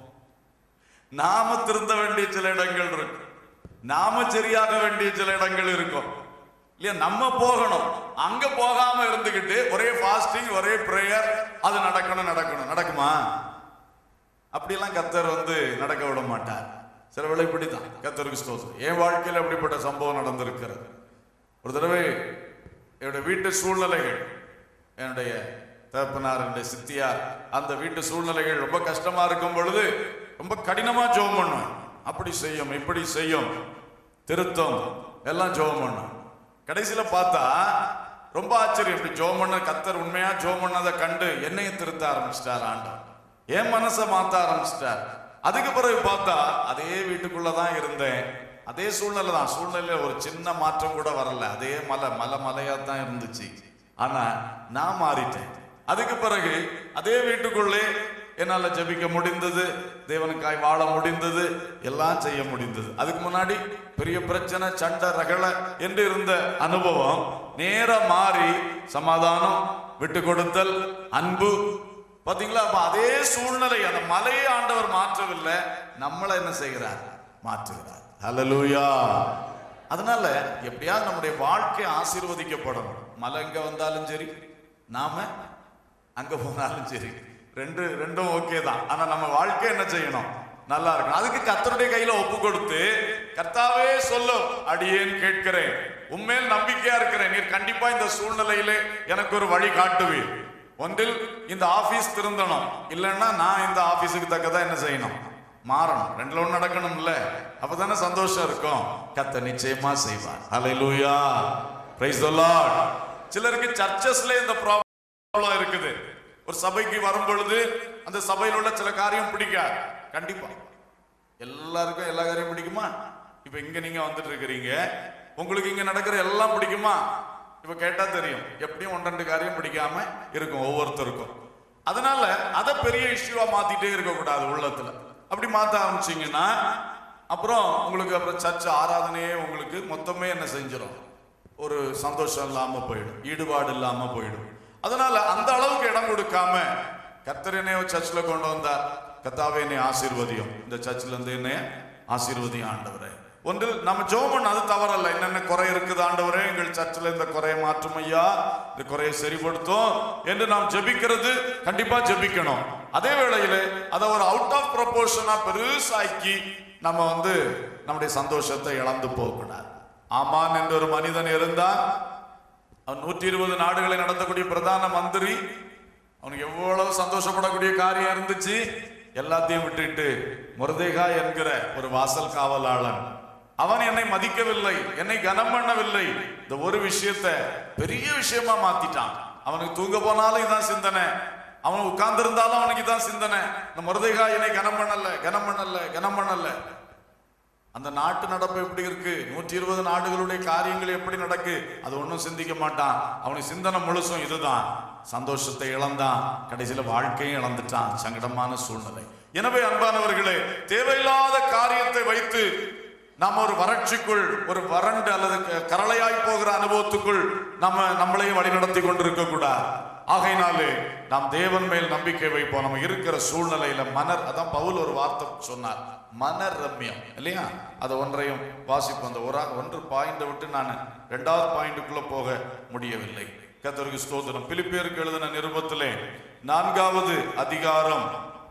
நாம திருந்த வேண்டிய சில இடங்கள் இருக்கு நாம சரியாக வேண்டிய சில இடங்கள் இருக்கும் இல்லையா நம்ம போகணும் அங்க போகாம இருந்துகிட்டு ஒரே ஃபாஸ்டிங் ஒரே பிரேயர் அது நடக்கணும் நடக்கணும் நடக்குமா அப்படியெல்லாம் கத்தர் வந்து நடக்க விட மாட்டார் சில வேளை இப்படித்தான் கத்தருக்கு ஸ்தோத்திரம் என் வாழ்க்கையில் அப்படிப்பட்ட சம்பவம் நடந்திருக்கிறது ஒரு தடவை என்னுடைய வீட்டு சூழ்நிலைகள் என்னுடைய தகப்பனார் என்னுடைய சித்தியார் அந்த வீட்டு சூழ்நிலைகள் ரொம்ப கஷ்டமா இருக்கும் பொழுது ரொம்ப கடினமா ஜெபம் பண்ணுவேன் அப்படி செய்யும் இப்படி செய்யும் திருத்தம் எல்லாம் ஜெபம் பண்ணும் கடைசியில பார்த்தா ரொம்ப ஆச்சரியம் இப்படி ஜெபம் பண்ண கத்தர் உண்மையா ஜெபம் பண்ணதை கண்டு என்னையும் திருத்த ஆரம்பிச்சிட்டார் ஆண்டவர் என் மனசை மாத்த ஆரம்பிச்சிட்டார் அதுக்கு பிறகு பார்த்தா அதே வீட்டுக்குள்ள தான் இருந்தேன் அதே சூழ்நிலை தான் சூழ்நிலையில ஒரு சின்ன மாற்றம் கூட வரல அதே மலை மலை மலையா தான் இருந்துச்சு ஆனா நான் மாறிட்டேன் அதுக்கு பிறகு அதே வீட்டுக்குள்ளே என்னால ஜெபிக்க முடிந்தது தேவனுக்காய் வாழ முடிந்தது எல்லாம் செய்ய முடிந்தது அதுக்கு முன்னாடி பெரிய பிரச்சனை சண்டை ரகள என்று இருந்த அனுபவம் நேரா மாறி சமாதானம் விட்டு கொடுத்தல் அன்பு பாத்தீங்களா அப்ப அதே சூழ்நிலை அந்த மலையை ஆண்டவர் மாற்றவில்லை நம்மளை என்ன செய்கிறார் மாற்றுகிறார் ஹalleluya அதனால எப்படியாவது நம்முடைய வாழ்க்கை ஆசீர்வதிக்கப்படணும் மலை எங்க வந்தாலும் சரி நாம அங்க போனாலும் சரி ரெண்டு ரெண்டும் ஓகே தான் ஆனா நம்ம வாழ்க்கை என்ன செய்யணும் நல்லா இருக்கணும் அதுக்கு கர்த்தருடைய கையில ஒப்பு கொடுத்து கர்த்தாவே சொல்லும் அடியேன் கேட்கிறேன் உண்மையில் நம்பிக்கையா இருக்கிறேன் நீர் கண்டிப்பா இந்த சூழ்நிலையிலே எனக்கு ஒரு வழி காட்டுவீர் ஒன்றில் இந்த ஆபீஸ் திருந்தணும் இல்லைன்னா நான் இந்த ஆபீஸுக்கு தக்கதா என்ன செய்யணும் மாறணும் ரெண்டுல ஒண்ணு நடக்கணும்ல அப்பதானே சந்தோஷம் இருக்கும் கத்த நிச்சயமா செய்வார் ஹalleluya praise the lord சிலருக்கு சர்ச்சஸ்ல இந்த ப்ராப்ளம் இருக்குது ஒரு சபைக்கு வரும் பொழுது அந்த சபையில் உள்ள சில காரியம் பிடிக்காது கண்டிப்பா எல்லாருக்கும் எல்லா காரியம் பிடிக்குமா இப்ப இங்க நீங்க வந்துட்டு இருக்கிறீங்க உங்களுக்கு இங்க நடக்கிற எல்லாம் பிடிக்குமா இப்ப கேட்டா தெரியும் எப்படியும் ஒன்று ரெண்டு காரியம் பிடிக்காம இருக்கும் ஒவ்வொருத்தருக்கும் அதனால அதை பெரிய இஷ்யூவா மாத்திட்டே இருக்க கூடாது உள்ளத்துல அப்படி மாத்த ஆரம்பிச்சீங்கன்னா அப்புறம் உங்களுக்கு அப்புறம் சர்ச் ஆராதனையே உங்களுக்கு மொத்தமே என்ன செஞ்சிடும் ஒரு சந்தோஷம் இல்லாம போயிடும் ஈடுபாடு இல்லாம போயிடும் அதனால அந்த அளவுக்கு இடம் கொடுக்காம கர்த்தர் என்னைய சர்ச்சில் கொண்டு வந்தார் கத்தாவே என்னை ஆசீர்வதியும் இந்த சர்ச்சில் இருந்து என்னைய ஆசீர்வதியும் ஆண்டவரே ஒன்று நம்ம ஜெபம் பண்ண அது தவறல்ல என்னென்ன குறை இருக்குது ஆண்டவரே எங்கள் சர்ச்சில் இந்த குறையை மாற்றும் ஐயா இந்த குறையை சரிப்படுத்தும் என்று நாம் ஜெபிக்கிறது கண்டிப்பா ஜெபிக்கணும் அதே வேளையில அதை ஒரு அவுட் ஆஃப் ப்ரொபோர்ஷனா பெருசாக்கி நம்ம வந்து நம்முடைய சந்தோஷத்தை இழந்து போகக்கூடாது ஆமான் என்ற ஒரு மனிதன் இருந்தான் அவன் நூற்றி இருபது நாடுகளை நடத்தக்கூடிய பிரதான மந்திரி அவனுக்கு எவ்வளவு சந்தோஷப்படக்கூடிய காரியம் இருந்துச்சு எல்லாத்தையும் விட்டுட்டு முருதேகா என்கிற ஒரு வாசல் காவலாளன் அவன் என்னை மதிக்கவில்லை என்னை கனம் பண்ணவில்லை இந்த ஒரு விஷயத்தை பெரிய விஷயமா மாத்திட்டான் அவனுக்கு தூங்க போனாலும் இதான் சிந்தனை அவன் உட்கார்ந்து இருந்தாலும் அவனுக்கு இதான் சிந்தனை இந்த முருதேகா என்னை கனம் பண்ணல கனம் பண்ணல கனம் பண்ணல அந்த நாட்டு நடப்பு எப்படி இருக்கு நூற்றி இருபது நாடுகளுடைய காரியங்கள் எப்படி நடக்கு அது ஒன்றும் சிந்திக்க மாட்டான் அவனுக்கு சிந்தனை முழுசும் இதுதான் சந்தோஷத்தை இழந்தான் கடைசியில வாழ்க்கையும் இழந்துட்டான் சங்கடமான சூழ்நிலை எனவே அன்பானவர்களே தேவையில்லாத காரியத்தை வைத்து நாம் ஒரு வறட்சிக்குள் ஒரு வறண்டு அல்லது க- கரளையாய் போகிற அனுபவத்துக்குள் நம்ம நம்மளையும் வழிநடத்தி கொண்டிருக்க கூடாது ஆகையினாலே நாம் தேவன் மேல் நம்பிக்கை வைப்போம் நம்ம இருக்கிற சூழ்நிலையில மனர் அதான் பவுல் ஒரு வார்த்தை சொன்னார் மனர் ரம்யம் இல்லையா அதை ஒன்றையும் வாசிப்போம் அந்த ஒரு ஒன்று பாயிண்டை விட்டு நான் ரெண்டாவது பாயிண்ட்டுக்குள்ள போக முடியவில்லை கத்தருக்கு ஸ்தோத்திரம் பிலிப்பியருக்கு எழுதின நிருபத்திலே நான்காவது அதிகாரம்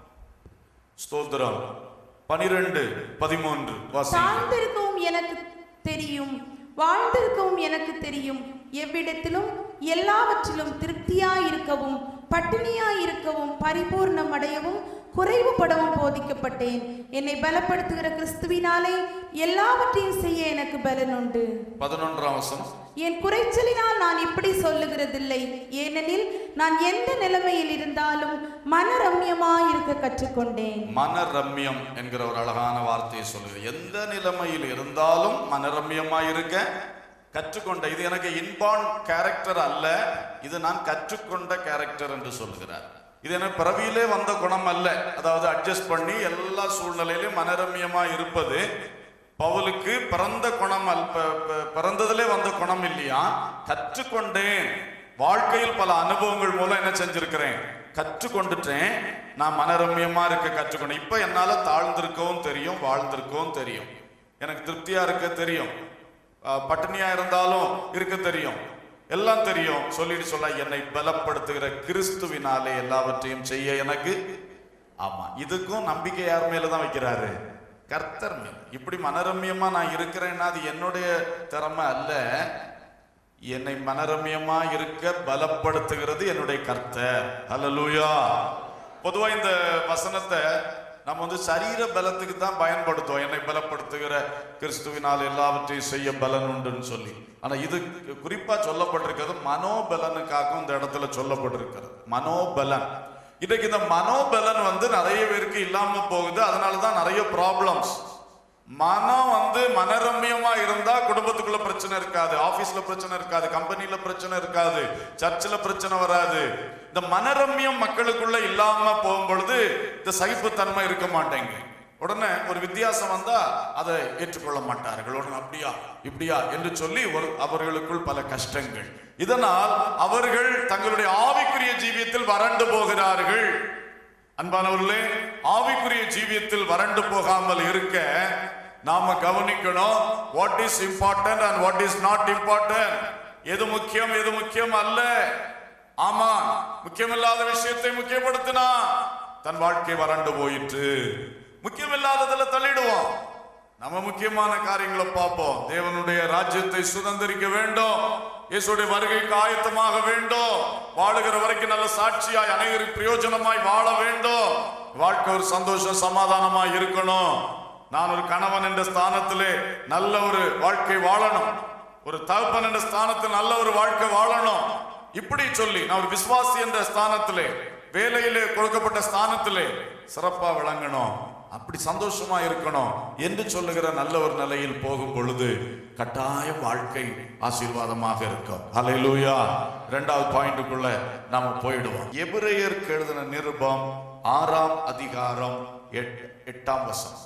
ஸ்தோத்திரம் பனிரெண்டு பதிமூன்று வாசி சார்ந்திருக்கவும் எனக்கு தெரியும் வாழ்ந்திருக்கவும் எனக்கு தெரியும் எவ்விடத்திலும் எல்லாவற்றிலும் திருப்தியாயிருக்கவும் பட்டினியாயிருக்கவும் பரிபூர்ணம் அடையவும் குறைவுபடவும் போதிக்கப்பட்டேன் என்னை பலப்படுத்துகிற கிறிஸ்துவினாலே எல்லாவற்றையும் செய்ய எனக்கு பலன் உண்டு பதினொன்றாம் வசனம் என் குறைச்சலினால் நான் இப்படி சொல்லுகிறதில்லை ஏனெனில் நான் எந்த நிலைமையில் இருந்தாலும் மனரம்யமாய் இருக்க கற்றுக்கொண்டேன் மனரம்யம் என்கிற ஒரு அழகான வார்த்தையை சொல்லுது எந்த நிலைமையில் இருந்தாலும் மனரம்யமாய் இருக்க கற்றுக்கொண்ட இது எனக்கு இன்பான் கேரக்டர் அல்ல இது நான் கற்றுக்கொண்ட கேரக்டர் என்று சொல்லுகிறார் இது எனக்கு பிறவியிலே வந்த குணம் அல்ல அதாவது அட்ஜஸ்ட் பண்ணி எல்லா சூழ்நிலையிலும் மனரம்யமா இருப்பது பவுலுக்கு பிறந்த குணம் அல் ப- ப- பிறந்ததிலே வந்த குணம் இல்லையா கற்றுக்கொண்டேன் வாழ்க்கையில் பல அனுபவங்கள் மூலம் என்ன செஞ்சிருக்கிறேன் கற்றுக்கொண்டுட்டேன் நான் மனரம்யமா இருக்க கற்றுக்கொண்டேன் இப்ப என்னால தாழ்ந்திருக்கவும் தெரியும் வாழ்ந்திருக்கவும் தெரியும் எனக்கு திருப்தியா இருக்க தெரியும் அஹ், பட்டினியா இருந்தாலும் இருக்க தெரியும் எல்லாம் தெரியும் சொல்லிட்டு சொல்ல என்னை பலப்படுத்துகிற கிறிஸ்துவினாலே எல்லாவற்றையும் செய்ய எனக்கு ஆமா இதுக்கும் நம்பிக்கை யார் மேல தான் வைக்கிறாரு கர்த்தர் மேல் இப்படி மனரம்யமா நான் இருக்கிறேன்னா அது என்னுடைய திறமை அல்ல என்னை மனரம்யமா இருக்க பலப்படுத்துகிறது என்னுடைய கர்த்தர் ஹalleluya பொதுவா இந்த வசனத்தை நம்ம வந்து சரீர பலத்துக்கு தான் பயன்படுத்துவோம் என்னை பலப்படுத்துகிற கிறிஸ்துவினால் எல்லாவற்றையும் செய்ய பலன் உண்டுன்னு சொல்லி ஆனா இது குறிப்பா சொல்லப்பட்டிருக்கிறது மனோபலனுக்காகவும் இந்த இடத்துல சொல்லப்பட்டிருக்கிறது மனோபலன் இன்னைக்கு இந்த மனோபலன் வந்து நிறைய பேருக்கு இல்லாம போகுது அதனால தான் நிறைய ப்ராப்ளம்ஸ் மனம் வந்து மனரம்யமா இருந்தா குடும்பத்துக்குள்ள பிரச்சனை இருக்காது ஆபீஸ்ல பிரச்சனை இருக்காது கம்பெனில பிரச்சனை இருக்காது சர்ச்சில் பிரச்சனை வராது இந்த மனரம்யம் மக்களுக்குள்ள இல்லாம போகும் பொழுது இந்த சகிப்புத்தன்மை இருக்க மாட்டேங்க உடனே ஒரு வித்தியாசம் வந்தா அதை ஏற்றுக்கொள்ள மாட்டார்கள் உடனே அப்படியா இப்படியா என்று சொல்லி ஒரு அவர்களுக்குள் பல கஷ்டங்கள் இதனால் அவர்கள் தங்களுடைய ஆவிக்குரிய ஜீவியத்தில் வறண்டு போகிறார்கள் அன்பானவர்களே ஆவிக்குரிய ஜீவியத்தில் வறண்டு போகாமல் இருக்க நாம கவனிக்கணும் what is important and what is not important எது முக்கியம் எது முக்கியம் அல்ல ஆமா முக்கியமில்லாத விஷயத்தை முக்கியப்படுத்தினா தன் வாழ்க்கை வறண்டு போயிற்று முக்கியமில்லாததுல தள்ளிடுவோம் நம்ம முக்கியமான காரியங்களை பார்ப்போம் தேவனுடைய ராஜ்யத்தை சுதந்திரிக்க வேண்டும் இயேசுடைய வருகைக்கு ஆயத்தமாக வேண்டும் வாழுகிற வரைக்கும் நல்ல சாட்சியாய் அனைவருக்கு பிரயோஜனமாய் வாழ வேண்டும் வாழ்க்கை ஒரு சந்தோஷம் சமாதானமாய் இருக்கணும் நான் ஒரு கணவன் என்ற ஸ்தானத்திலே நல்ல ஒரு வாழ்க்கை வாழணும் ஒரு தகப்பன் என்ற ஸ்தானத்தில் நல்ல ஒரு வாழ்க்கை வாழணும் இப்படி சொல்லி நான் ஒரு விசுவாசி என்ற ஸ்தானத்திலே வேலையிலே கொடுக்கப்பட்ட ஸ்தானத்திலே சிறப்பா விளங்கணும் அப்படி சந்தோஷமா இருக்கணும் என்று சொல்லுகிற நல்ல ஒரு நிலையில் போகும் பொழுது கட்டாயம் வாழ்க்கை ஆசீர்வாதமாக இருக்கும் ஹalleluya இரண்டாவது பாயிண்ட்டுக்குள்ள நாம போயிடுவோம் எபிரேயருக்கு எழுதின நிருபம் ஆறாம் அதிகாரம் எட்- எட்டாம் வசனம்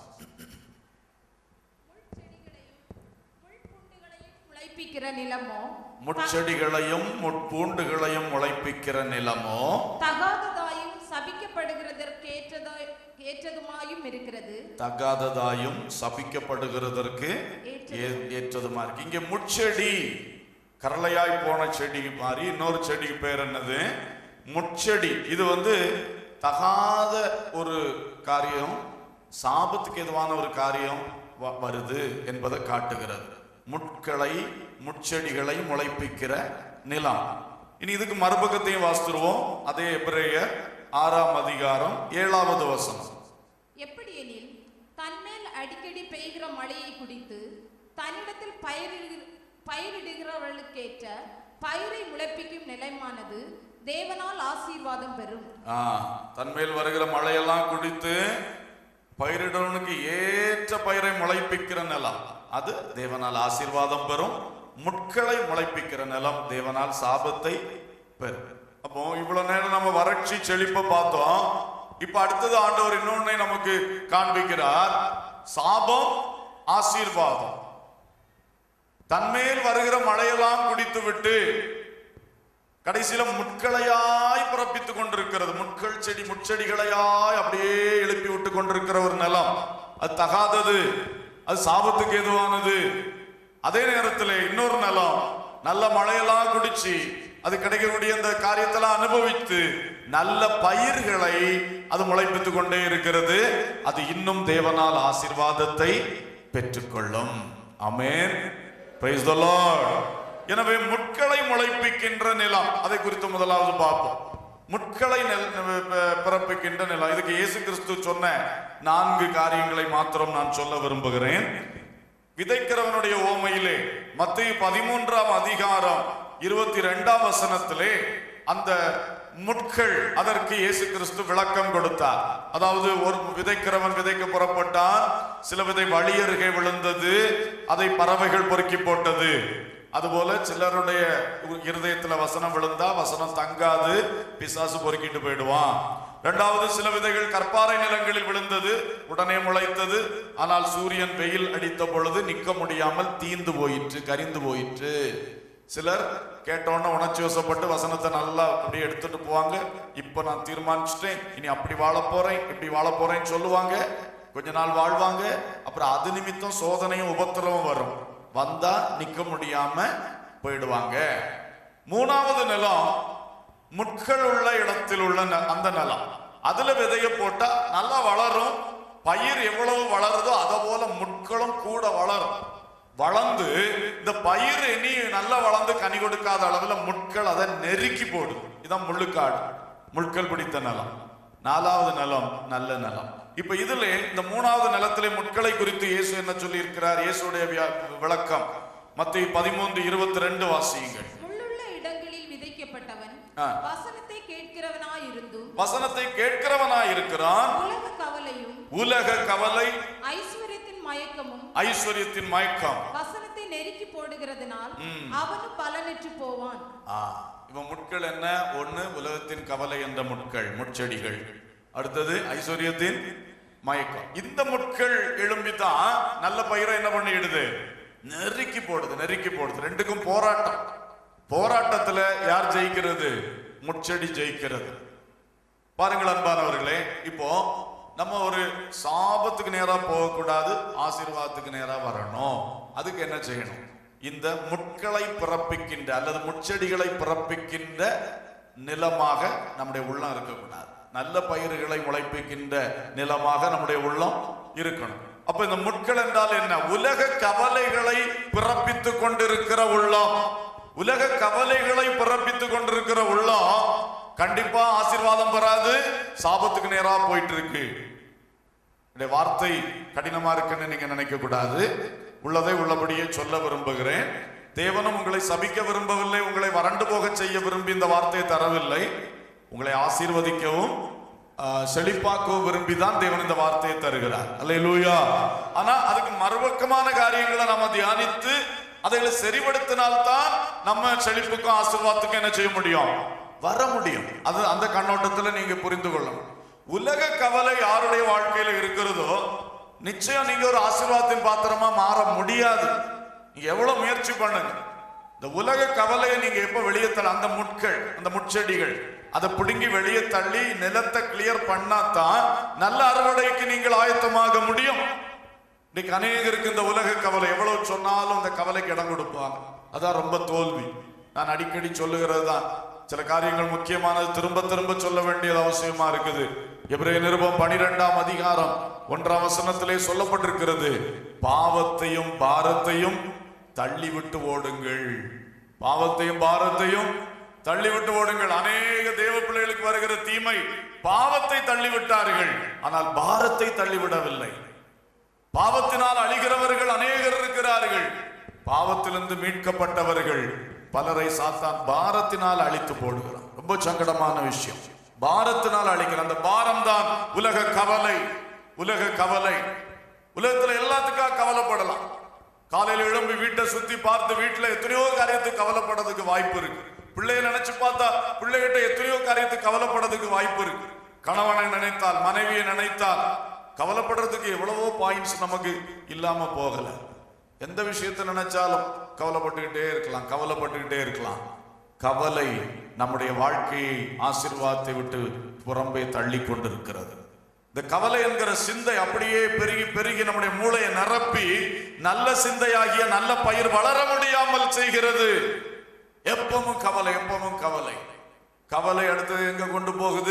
முள்பூண்டுகளையும் முளைப்பிக்கிற நிலமோ முட்செடிகளையும் முட்பூண்டுகளையும் முளைப்பிக்கிற நிலமோ தகாததாயும் சபிக்கப்படுகிறதற்கேற்றதா ஏற்றதுமாயும் இருக்கிறது தகாததாயும் சபிக்கப்படுகிறதற்கு ஏ- ஏற்றதுமா இருக்கு இங்க முட்செடி கரளையாய் போன செடி மாதிரி இன்னொரு செடிக்கு பேர் என்னது முட்செடி இது வந்து தகாத ஒரு காரியம் சாபத்துக்கு எதுவான ஒரு காரியம் வ- வருது என்பதை காட்டுகிறது முட்களை முட்செடிகளை முளைப்பிக்கிற நிலம் இனி இதுக்கு மறுபக்கத்தையும் வாசித்துருவோம் அதே எபிரேயர் ஆறாம் அதிகாரம் ஏழாவது வசனம் எப்படியெனில் தன்மேல் அடிக்கடி பெய்கிற மழையை குடித்து தன்னிடத்தில் பயிரிடு பயிரிடுகிறவர்களுக்கேற்ற பயிரை முளைப்பிக்கும் நிலைமானது தேவனால் ஆசீர்வாதம் பெறும் ஆ, தன்மேல் வருகிற மழையெல்லாம் குடித்து பயிரிடவனுக்கு ஏற்ற பயிரை முளைப்பிக்கிற நிலம் அது தேவனால் ஆசீர்வாதம் பெறும் முட்களை முளைப்பிக்கிற நிலம் தேவனால் சாபத்தை பெறும் அப்போ இவ்வளவு நேரம் நம்ம வறட்சி செழிப்ப பார்த்தோம் இப்ப அடுத்தது ஆண்டவர் இன்னொன்னை நமக்கு காண்பிக்கிறார் சாபம் ஆசீர்வாதம் தன்மேல் வருகிற மழையெல்லாம் குடித்து விட்டு கடைசியில முட்களையாய் பிறப்பித்துக் கொண்டிருக்கிறது முட்கள் செடி முட்செடிகளையாய் அப்படியே எழுப்பி விட்டு கொண்டிருக்கிற ஒரு நிலம் அது தகாதது அது சாபத்துக்கு எதுவானது அதே நேரத்தில் இன்னொரு நிலம் நல்ல மழையெல்லாம் குடிச்சு அது கிடைக்கக்கூடிய அந்த காரியத்தெல்லாம் அனுபவித்து நல்ல பயிர்களை அது முளைப்பித்துக் கொண்டே இருக்கிறது அது இன்னும் தேவனால் ஆசீர்வாதத்தை பெற்றுக்கொள்ளும் அமேன் Praise the Lord. எனவே முட்களை முளைப்பிக்கின்ற நிலம் அதை குறித்து முதலாவது பார்ப்போம் முட்களை நெல்- ப- பிறப்பிக்கின்ற நிலம் இதுக்கு இயேசு கிறிஸ்து சொன்ன நான்கு காரியங்களை மாத்திரம் நான் சொல்ல விரும்புகிறேன் விதைக்கிறவனுடைய ஓமையிலே மத்திய பதிமூன்றாம் அதிகாரம் இருபத்தி ரெண்டாம் வசனத்திலே அந்த முட்கள் அதற்கு இயேசு கிறிஸ்து விளக்கம் கொடுத்தார் அதாவது ஒரு விதைக்கிறவன் விதைக்க புறப்பட்டான் சில விதை வழி அருகே விழுந்தது அதை பறவைகள் பொறுக்கி போட்டது அதுபோல சிலருடைய இருதயத்துல வசனம் விழுந்தா வசனம் தங்காது பிசாசு பொறுக்கிட்டு போயிடுவான் இரண்டாவது சில விதைகள் கற்பாறை நிலங்களில் விழுந்தது உடனே முளைத்தது ஆனால் சூரியன் வெயில் அடித்த பொழுது நிற்க முடியாமல் தீந்து போயிற்று கரிந்து போயிற்று சிலர் கேட்டோன்னே உணர்ச்சி வசப்பட்டு வசனத்தை நல்லா அப்படியே எடுத்துட்டு போவாங்க இப்ப நான் தீர்மானிச்சிட்டேன் இனி அப்படி வாழ போறேன் இப்படி வாழ போறேன்னு சொல்லுவாங்க கொஞ்ச நாள் வாழ்வாங்க அப்புறம் அது நிமித்தம் சோதனையும் உபத்திரவும் வரும் வந்தா நிக்க முடியாம போயிடுவாங்க மூணாவது நிலம் முட்கள் உள்ள இடத்தில் உள்ள ந- அந்த நிலம் அதுல விதைய போட்டா நல்லா வளரும் பயிர் எவ்வளவு வளருதோ அதை போல முட்களும் கூட வளரும் வளர்ந்து இந்த பயிர் இனி நல்லா வளர்ந்து கனி கொடுக்காத அளவுல முட்கள் அதை நெருக்கி போடும் இதான் முள்ளுக்காடு முட்கள் பிடித்த நிலம் நாலாவது நிலம் நல்ல நிலம் இப்ப இதுல இந்த மூணாவது நிலத்திலே முட்களை குறித்து இயேசு என்ன சொல்லி இருக்கிறார் இயேசுடைய வியா- விளக்கம் மத்திய பதிமூன்று இருபத்தி ரெண்டு வாசியுங்கள் முள்ளுள்ள இடங்களில் விதைக்கப்பட்டவன் ஆ. வசனத்தை கேட்கிறவனாயிருந்தும் வசனத்தை கேட்கிறவனாய் இருக்கிறான் உலக கவலையும் உலக கவலை ஐஸ்வர்யத்தின் மயக்கமும் ஐஸ்வர்யத்தின் மயக்கம் வசனத்தை நெருக்கி போடுகிறதுனால் அவனும் பலனற்று போவான் ஆ, இவன் முட்கள் என்ன ஒண்ணு உலகத்தின் கவலை என்ற முட்கள் முட்செடிகள் அடுத்தது ஐஸ்வர்யத்தின் மயக்கம் இந்த முட்கள் எழும்பிதான் நல்ல பயிரை என்ன பண்ணிடுது நெருக்கி போடுது நெருக்கி போடுது ரெண்டுக்கும் போராட்டம் போராட்டத்துல யார் ஜெயிக்கிறது முட்செடி ஜெயிக்கிறது பாருங்கள் அன்பானவர்களே இப்போ நம்ம ஒரு சாபத்துக்கு நேரா போகக்கூடாது ஆசீர்வாதத்துக்கு நேரா வரணும் அதுக்கு என்ன செய்யணும் இந்த முட்களை பிறப்பிக்கின்ற அல்லது முட்செடிகளை பிறப்பிக்கின்ற நிலமாக நம்முடைய உள்ளம் இருக்கக்கூடாது நல்ல பயிர்களை முளைப்பிக்கின்ற நிலமாக நம்முடைய உள்ளம் இருக்கணும் அப்ப இந்த முட்கள் என்றால் என்ன உலக கவலைகளை பிறப்பித்துக் கொண்டிருக்கிற உள்ளம் உலக கவலைகளை பிறப்பித்துக் கொண்டிருக்கிற உள்ளம் கண்டிப்பா ஆசீர்வாதம் பெறாது சாபத்துக்கு நேரா போயிட்டு இருக்கு என்னுடைய வார்த்தை கடினமா இருக்குன்னு நீங்க நினைக்க கூடாது உள்ளதை உள்ளபடியே சொல்ல விரும்புகிறேன் தேவனும் உங்களை சபிக்க விரும்பவில்லை உங்களை வறண்டு போக செய்ய விரும்பி இந்த வார்த்தையை தரவில்லை உங்களை ஆசீர்வதிக்கவும் ஆஹ், செழிப்பாக்கவும் விரும்பி தான் தேவன் இந்த வார்த்தையை தருகிறார் அல்லேலூயா ஆனா அதுக்கு மறுபக்கமான காரியங்களை நம்ம தியானித்து அதைகளை சரிபடுத்தினால்தான் நம்ம செழிப்புக்கும் ஆசீர்வாதத்துக்கும் என்ன செய்ய முடியும் வர முடியும் அது அந்த கண்ணோட்டத்துல நீங்க புரிந்து கொள்ளணும் உலக கவலை யாருடைய வாழ்க்கையில இருக்கிறதோ நிச்சயம் நீங்க ஒரு ஆசீர்வாதத்தின் பாத்திரமா மாற முடியாது நீங்க எவ்வளவு முயற்சி பண்ணுங்க இந்த உலக கவலையை நீங்க எப்ப வெளியே தள்ள அந்த முட்கள் அந்த முட்செடிகள் அதை பிடுங்கி வெளியே தள்ளி நிலத்தை கிளியர் பண்ணாதான் நல்ல அறுவடைக்கு நீங்கள் ஆயத்தமாக முடியும் இன்னைக்கு அநேகருக்கு இந்த உலக கவலை எவ்வளவு சொன்னாலும் அந்த கவலைக்கு இடம் கொடுப்பாங்க அதான் ரொம்ப தோல்வி நான் அடிக்கடி சொல்லுகிறது தான் சில காரியங்கள் முக்கியமானது திரும்ப திரும்ப சொல்ல வேண்டியது அவசியமா இருக்குது எபிரேய நிருபம் பனிரெண்டாம் அதிகாரம் ஒன்றாம் வசனத்திலே சொல்லப்பட்டிருக்கிறது பாவத்தையும் பாரத்தையும் தள்ளிவிட்டு ஓடுங்கள் பாவத்தையும் பாரத்தையும் தள்ளிவிட்டு ஓடுங்கள் அநேக தேவ பிள்ளைகளுக்கு வருகிற தீமை பாவத்தை தள்ளிவிட்டார்கள் ஆனால் பாரத்தை தள்ளிவிடவில்லை பாவத்தினால் அழிகிறவர்கள் அநேகர் இருக்கிறார்கள் பாவத்திலிருந்து மீட்கப்பட்டவர்கள் பலரை சாத்தான் பாரத்தினால் அழித்து போடுகிறான் ரொம்ப சங்கடமான விஷயம் பாரத்தினால் அழிக்கிற அந்த பாரம் தான் உலக கவலை உலக கவலை உலகத்துல எல்லாத்துக்காக கவலைப்படலாம் காலையில எழும்பி வீட்டை சுத்தி பார்த்து வீட்டுல எத்தனையோ காரியத்துக்கு கவலைப்படுறதுக்கு வாய்ப்பு இருக்கு பிள்ளைய நினைச்சு பார்த்தா பிள்ளைகிட்ட எத்தனையோ காரியத்துக்கு கவலைப்படுறதுக்கு வாய்ப்பு இருக்கு கணவனை நினைத்தால் மனைவியை நினைத்தால் கவலைப்படுறதுக்கு எவ்வளவோ பாயிண்ட்ஸ் நமக்கு இல்லாம போகல எந்த விஷயத்தை நினைச்சாலும் கவலைப்பட்டுக்கிட்டே இருக்கலாம் கவலைப்பட்டுக்கிட்டே இருக்கலாம் கவலை நம்முடைய வாழ்க்கையை ஆசீர்வாதத்தை விட்டு புறம்பே தள்ளி கொண்டிருக்கிறது இந்த கவலை என்கிற சிந்தை அப்படியே பெருகி பெருகி நம்முடைய மூளையை நிரப்பி நல்ல சிந்தையாகிய நல்ல பயிர் வளர முடியாமல் செய்கிறது எப்பவும் கவலை எப்பவும் கவலை கவலை அடுத்தது எங்க கொண்டு போகுது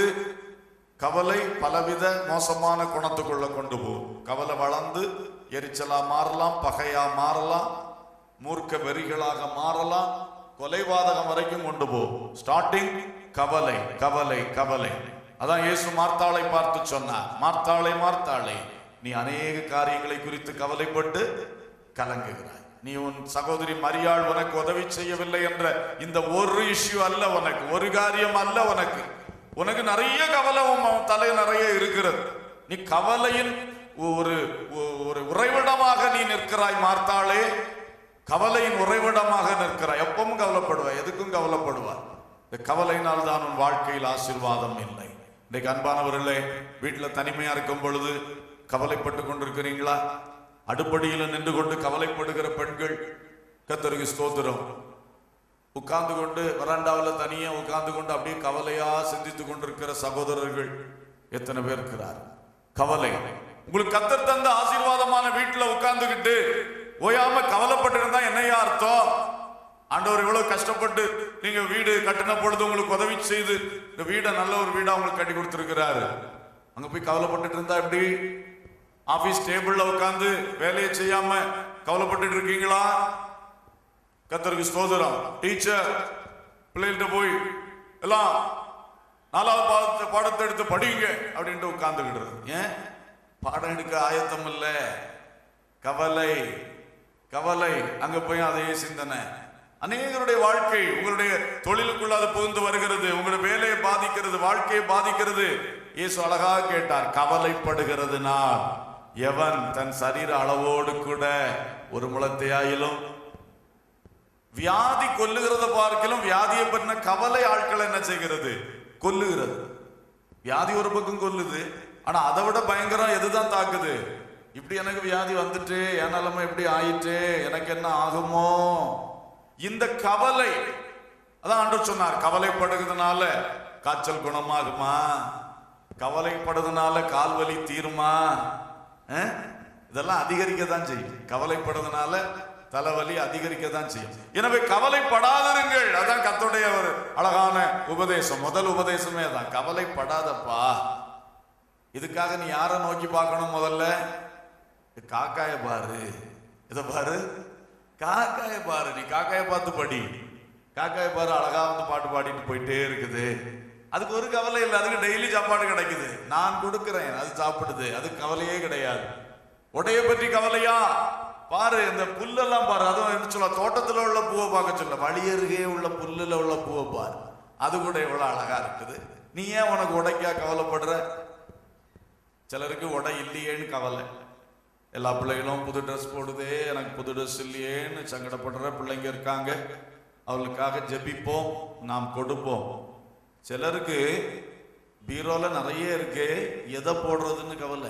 கவலை பலவித மோசமான குணத்துக்குள்ள கொண்டு போகும் கவலை வளர்ந்து எரிச்சலா மாறலாம் பகையா மாறலாம் மூர்க்க வெறிகளாக மாறலாம் கொலைபாதகம் வரைக்கும் கொண்டு போ ஸ்டார்டிங் கவலை கவலை கவலை அதான் இயேசு மார்த்தாளை பார்த்து சொன்னார் மார்த்தாளை மார்த்தாளை நீ அநேக காரியங்களை குறித்து கவலைப்பட்டு கலங்குகிறாய் நீ உன் சகோதரி மரியாள் உனக்கு உதவி செய்யவில்லை என்ற இந்த ஒரு இஷ்யூ அல்ல உனக்கு ஒரு காரியம் அல்ல உனக்கு உனக்கு நிறைய கவலை உன் தலை நிறைய இருக்கிறது நீ கவலையின் ஒரு ஒரு உறைவிடமாக நீ நிற்கிறாய் மார்த்தாளே கவலையின் உறைவிடமாக நிற்கிறாய் எப்பவும் கவலைப்படுவாய் எதுக்கும் கவலைப்படுவாய் இந்த கவலையினால் தான் உன் வாழ்க்கையில் ஆசீர்வாதம் இல்லை இன்றைக்கு அன்பானவர்களே வீட்டில் தனிமையா இருக்கும் பொழுது கவலைப்பட்டு கொண்டிருக்கிறீங்களா அடுப்படியில் நின்று கொண்டு கவலைப்படுகிற பெண்கள் கத்தருக்கு ஸ்தோத்திரம் உட்கார்ந்து கொண்டு வராண்டாவில் தனியா உட்கார்ந்து கொண்டு அப்படியே கவலையா சிந்தித்து கொண்டிருக்கிற சகோதரர்கள் எத்தனை பேர் இருக்கிறார் கவலை உங்களுக்கு கத்தர் தந்த ஆசீர்வாதமான வீட்டுல உட்கார்ந்துகிட்டு ஓயாம கவலைப்பட்டு இருந்தா என்னையா அர்த்தம் ஆண்டவர் இவ்வளவு கஷ்டப்பட்டு நீங்க வீடு கட்டின பொழுது உங்களுக்கு உதவி செய்து இந்த வீடை நல்ல ஒரு வீடா உங்களுக்கு கட்டி கொடுத்திருக்கிறாரு அங்க போய் கவலைப்பட்டுட்டு இருந்தா எப்படி ஆபீஸ் டேபிள்ல உட்கார்ந்து வேலையை செய்யாம கவலைப்பட்டுட்டு இருக்கீங்களா கத்தருக்கு ஸ்தோத்திரம் டீச்சர் பிள்ளைகள்கிட்ட போய் எல்லாம் நாலாவது பாடத்தை பாடத்தை எடுத்து படிங்க அப்படின்ட்டு உட்கார்ந்துக்கிட்டு ஏன் பாடம் எடுக்க ஆயத்தம் இல்ல கவலை கவலை அங்க போய் அதே சிந்தனை அநேகருடைய வாழ்க்கை உங்களுடைய தொழிலுக்குள்ள அது புகுந்து வருகிறது உங்களுடைய வேலையை பாதிக்கிறது வாழ்க்கையை பாதிக்கிறது இயேசு அழகாக கேட்டார் கவலைப்படுகிறதுனால் எவன் தன் சரீர அளவோடு கூட ஒரு முளத்தையாயிலும் வியாதி கொல்லுகிறத பார்க்கலும் வியாதியை பற்றின கவலை ஆட்கள் என்ன செய்கிறது கொல்லுகிறது வியாதி ஒரு பக்கம் கொல்லுது ஆனா அதை விட பயங்கரம் எதுதான் தாக்குது இப்படி எனக்கு வியாதி வந்துட்டு என் நிலைமை இப்படி ஆயிட்டு எனக்கு என்ன ஆகுமோ இந்த கவலை அதான் ஆண்டவர் சொன்னார் கவலைப்படுகிறதுனால காய்ச்சல் குணமாகுமா கவலைப்படுறதுனால கால்வலி தீருமா அஹ்? இதெல்லாம் அதிகரிக்க தான் செய்யும் கவலைப்படுறதுனால தலைவலி அதிகரிக்க தான் செய்யும் எனவே கவலைப்படாதிருங்கள் அதான் கத்தோடைய ஒரு அழகான உபதேசம் முதல் உபதேசமே அதான் கவலைப்படாதப்பா இதுக்காக நீ யாரை நோக்கி பார்க்கணும் முதல்ல காக்காய பாரு இத பாரு காக்காய பாரு நீ காக்காய பார்த்து படி காக்காய பாரு அழகா வந்து பாட்டு பாடிட்டு போயிட்டே இருக்குது அதுக்கு ஒரு கவலை இல்லை அதுக்கு டெய்லி சாப்பாடு கிடைக்குது நான் கொடுக்கிறேன் அது சாப்பிடுது அதுக்கு கவலையே கிடையாது உடைய பற்றி கவலையா பாரு இந்த புல்லெல்லாம் பாரு அதுவும் என்ன சொல்ல தோட்டத்துல உள்ள பூவை பார்க்க சொல்ல வழியருகே உள்ள புல்லுல உள்ள பூவை பாரு அது கூட எவ்வளவு அழகா இருக்குது நீ ஏன் உனக்கு உடைக்கா கவலைப்படுற சிலருக்கு உடை இல்லையேன்னு கவலை எல்லா பிள்ளைகளும் புது ட்ரெஸ் போடுதே எனக்கு புது ட்ரெஸ் இல்லையேன்னு சங்கடப்படுற பிள்ளைங்க இருக்காங்க அவளுக்காக ஜெபிப்போம் நாம் கொடுப்போம் சிலருக்கு பீரோல நிறைய இருக்கு எதை போடுறதுன்னு கவலை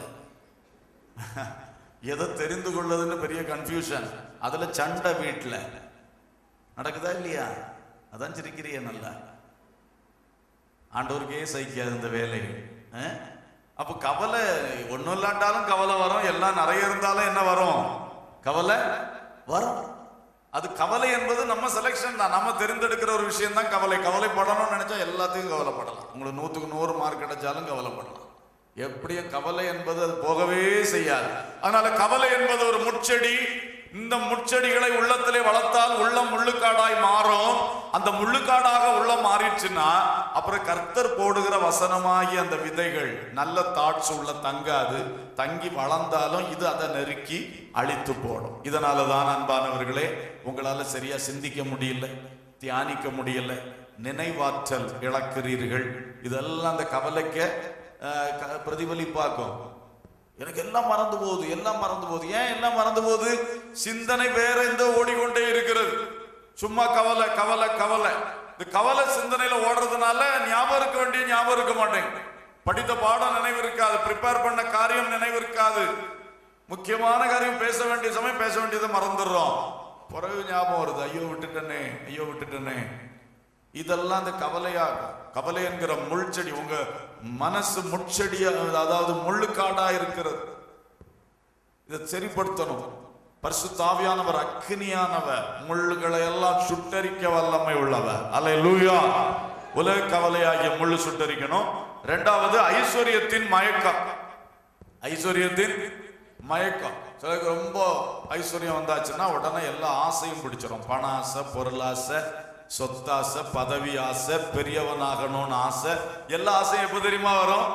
எதை தெரிந்து கொள்வதுன்னு பெரிய கன்ஃபியூஷன் அதுல சண்டை வீட்டுல நடக்குதா இல்லையா அதான் சிரிக்கிறிய நல்லா ஆண்டவருக்கே சகிக்காது இந்த வேலை அஹ்? அப்ப கவலை ஒண்ணும் இல்லாட்டாலும் கவலை வரும் எல்லாம் நிறைய இருந்தாலும் என்ன வரும் கவலை வரும் அது கவலை என்பது நம்ம செலெக்ஷன் தான் நம்ம தெரிந்தெடுக்கிற ஒரு விஷயம் தான் கவலை கவலைப்படணும்னு நினைச்சா எல்லாத்தையும் கவலைப்படலாம் உங்களுக்கு நூத்துக்கு நூறு மார்க் கிடைச்சாலும் கவலைப்படலாம் எப்படியும் கவலை என்பது அது போகவே செய்யாது அதனால கவலை என்பது ஒரு முட்செடி இந்த முட்செடிகளை உள்ளத்திலே வளர்த்தால் உள்ளம் முள்ளுக்காடாய் மாறும் அந்த முள்ளுக்காடாக உள்ளம் மாறிடுச்சுன்னா அப்புறம் கர்த்தர் போடுகிற வசனமாகி அந்த விதைகள் நல்ல தாட்ஸ் உள்ள தங்காது தங்கி வளர்ந்தாலும் இது அதை நெருக்கி அழித்து போடும் இதனால தான் அன்பானவர்களே உங்களால சரியா சிந்திக்க முடியல தியானிக்க முடியல நினைவாற்றல் இழக்கிறீர்கள் இதெல்லாம் அந்த கவலைக்க அஹ், க- பிரதிபலிப்பாக்கும் எனக்கு எல்லாம் மறந்து போகுது எல்லாம் மறந்து போகுது ஏன் எல்லாம் மறந்து போகுது சிந்தனை வேற எந்த ஓடிக்கொண்டே இருக்கிறது சும்மா கவலை கவலை கவலை இந்த கவலை சிந்தனையில ஓடுறதுனால ஞாபகம் இருக்க வேண்டிய ஞாபகம் இருக்க மாட்டேங்குது படித்த பாடம் நினைவு இருக்காது ப்ரிப்பேர் பண்ண காரியம் நினைவு இருக்காது முக்கியமான காரியம் பேச வேண்டிய சமயம் பேச வேண்டியதை மறந்துடுறோம் பிறகு ஞாபகம் வருது ஐயோ விட்டுட்டனே ஐயோ விட்டுட்டனே இதெல்லாம் அந்த கவலையாகும் கவலை என்கிற முள்செடி உங்க மனசு முட்செடியா அதாவது முள்ளுக்காடா இருக்கிறது இதை சரிப்படுத்தணும் பரிசுத்தாவியானவர் அக்னியானவர் முள்ளுகளை எல்லாம் சுட்டரிக்க வல்லமை உள்ளவர் அல்ல லூயா உலக கவலையாகிய முள்ளு சுட்டரிக்கணும் ரெண்டாவது ஐஸ்வர்யத்தின் மயக்கம் ஐஸ்வர்யத்தின் மயக்கம் சிலருக்கு ரொம்ப ஐஸ்வர்யம் வந்தாச்சுன்னா உடனே எல்லா ஆசையும் பிடிச்சிரும் பண ஆசை பொருளாசை சொத்தாசை பதவி ஆசை பெரியவனாகணும்னு ஆசை எல்லா ஆசையும் எப்போ தெரியுமா வரும்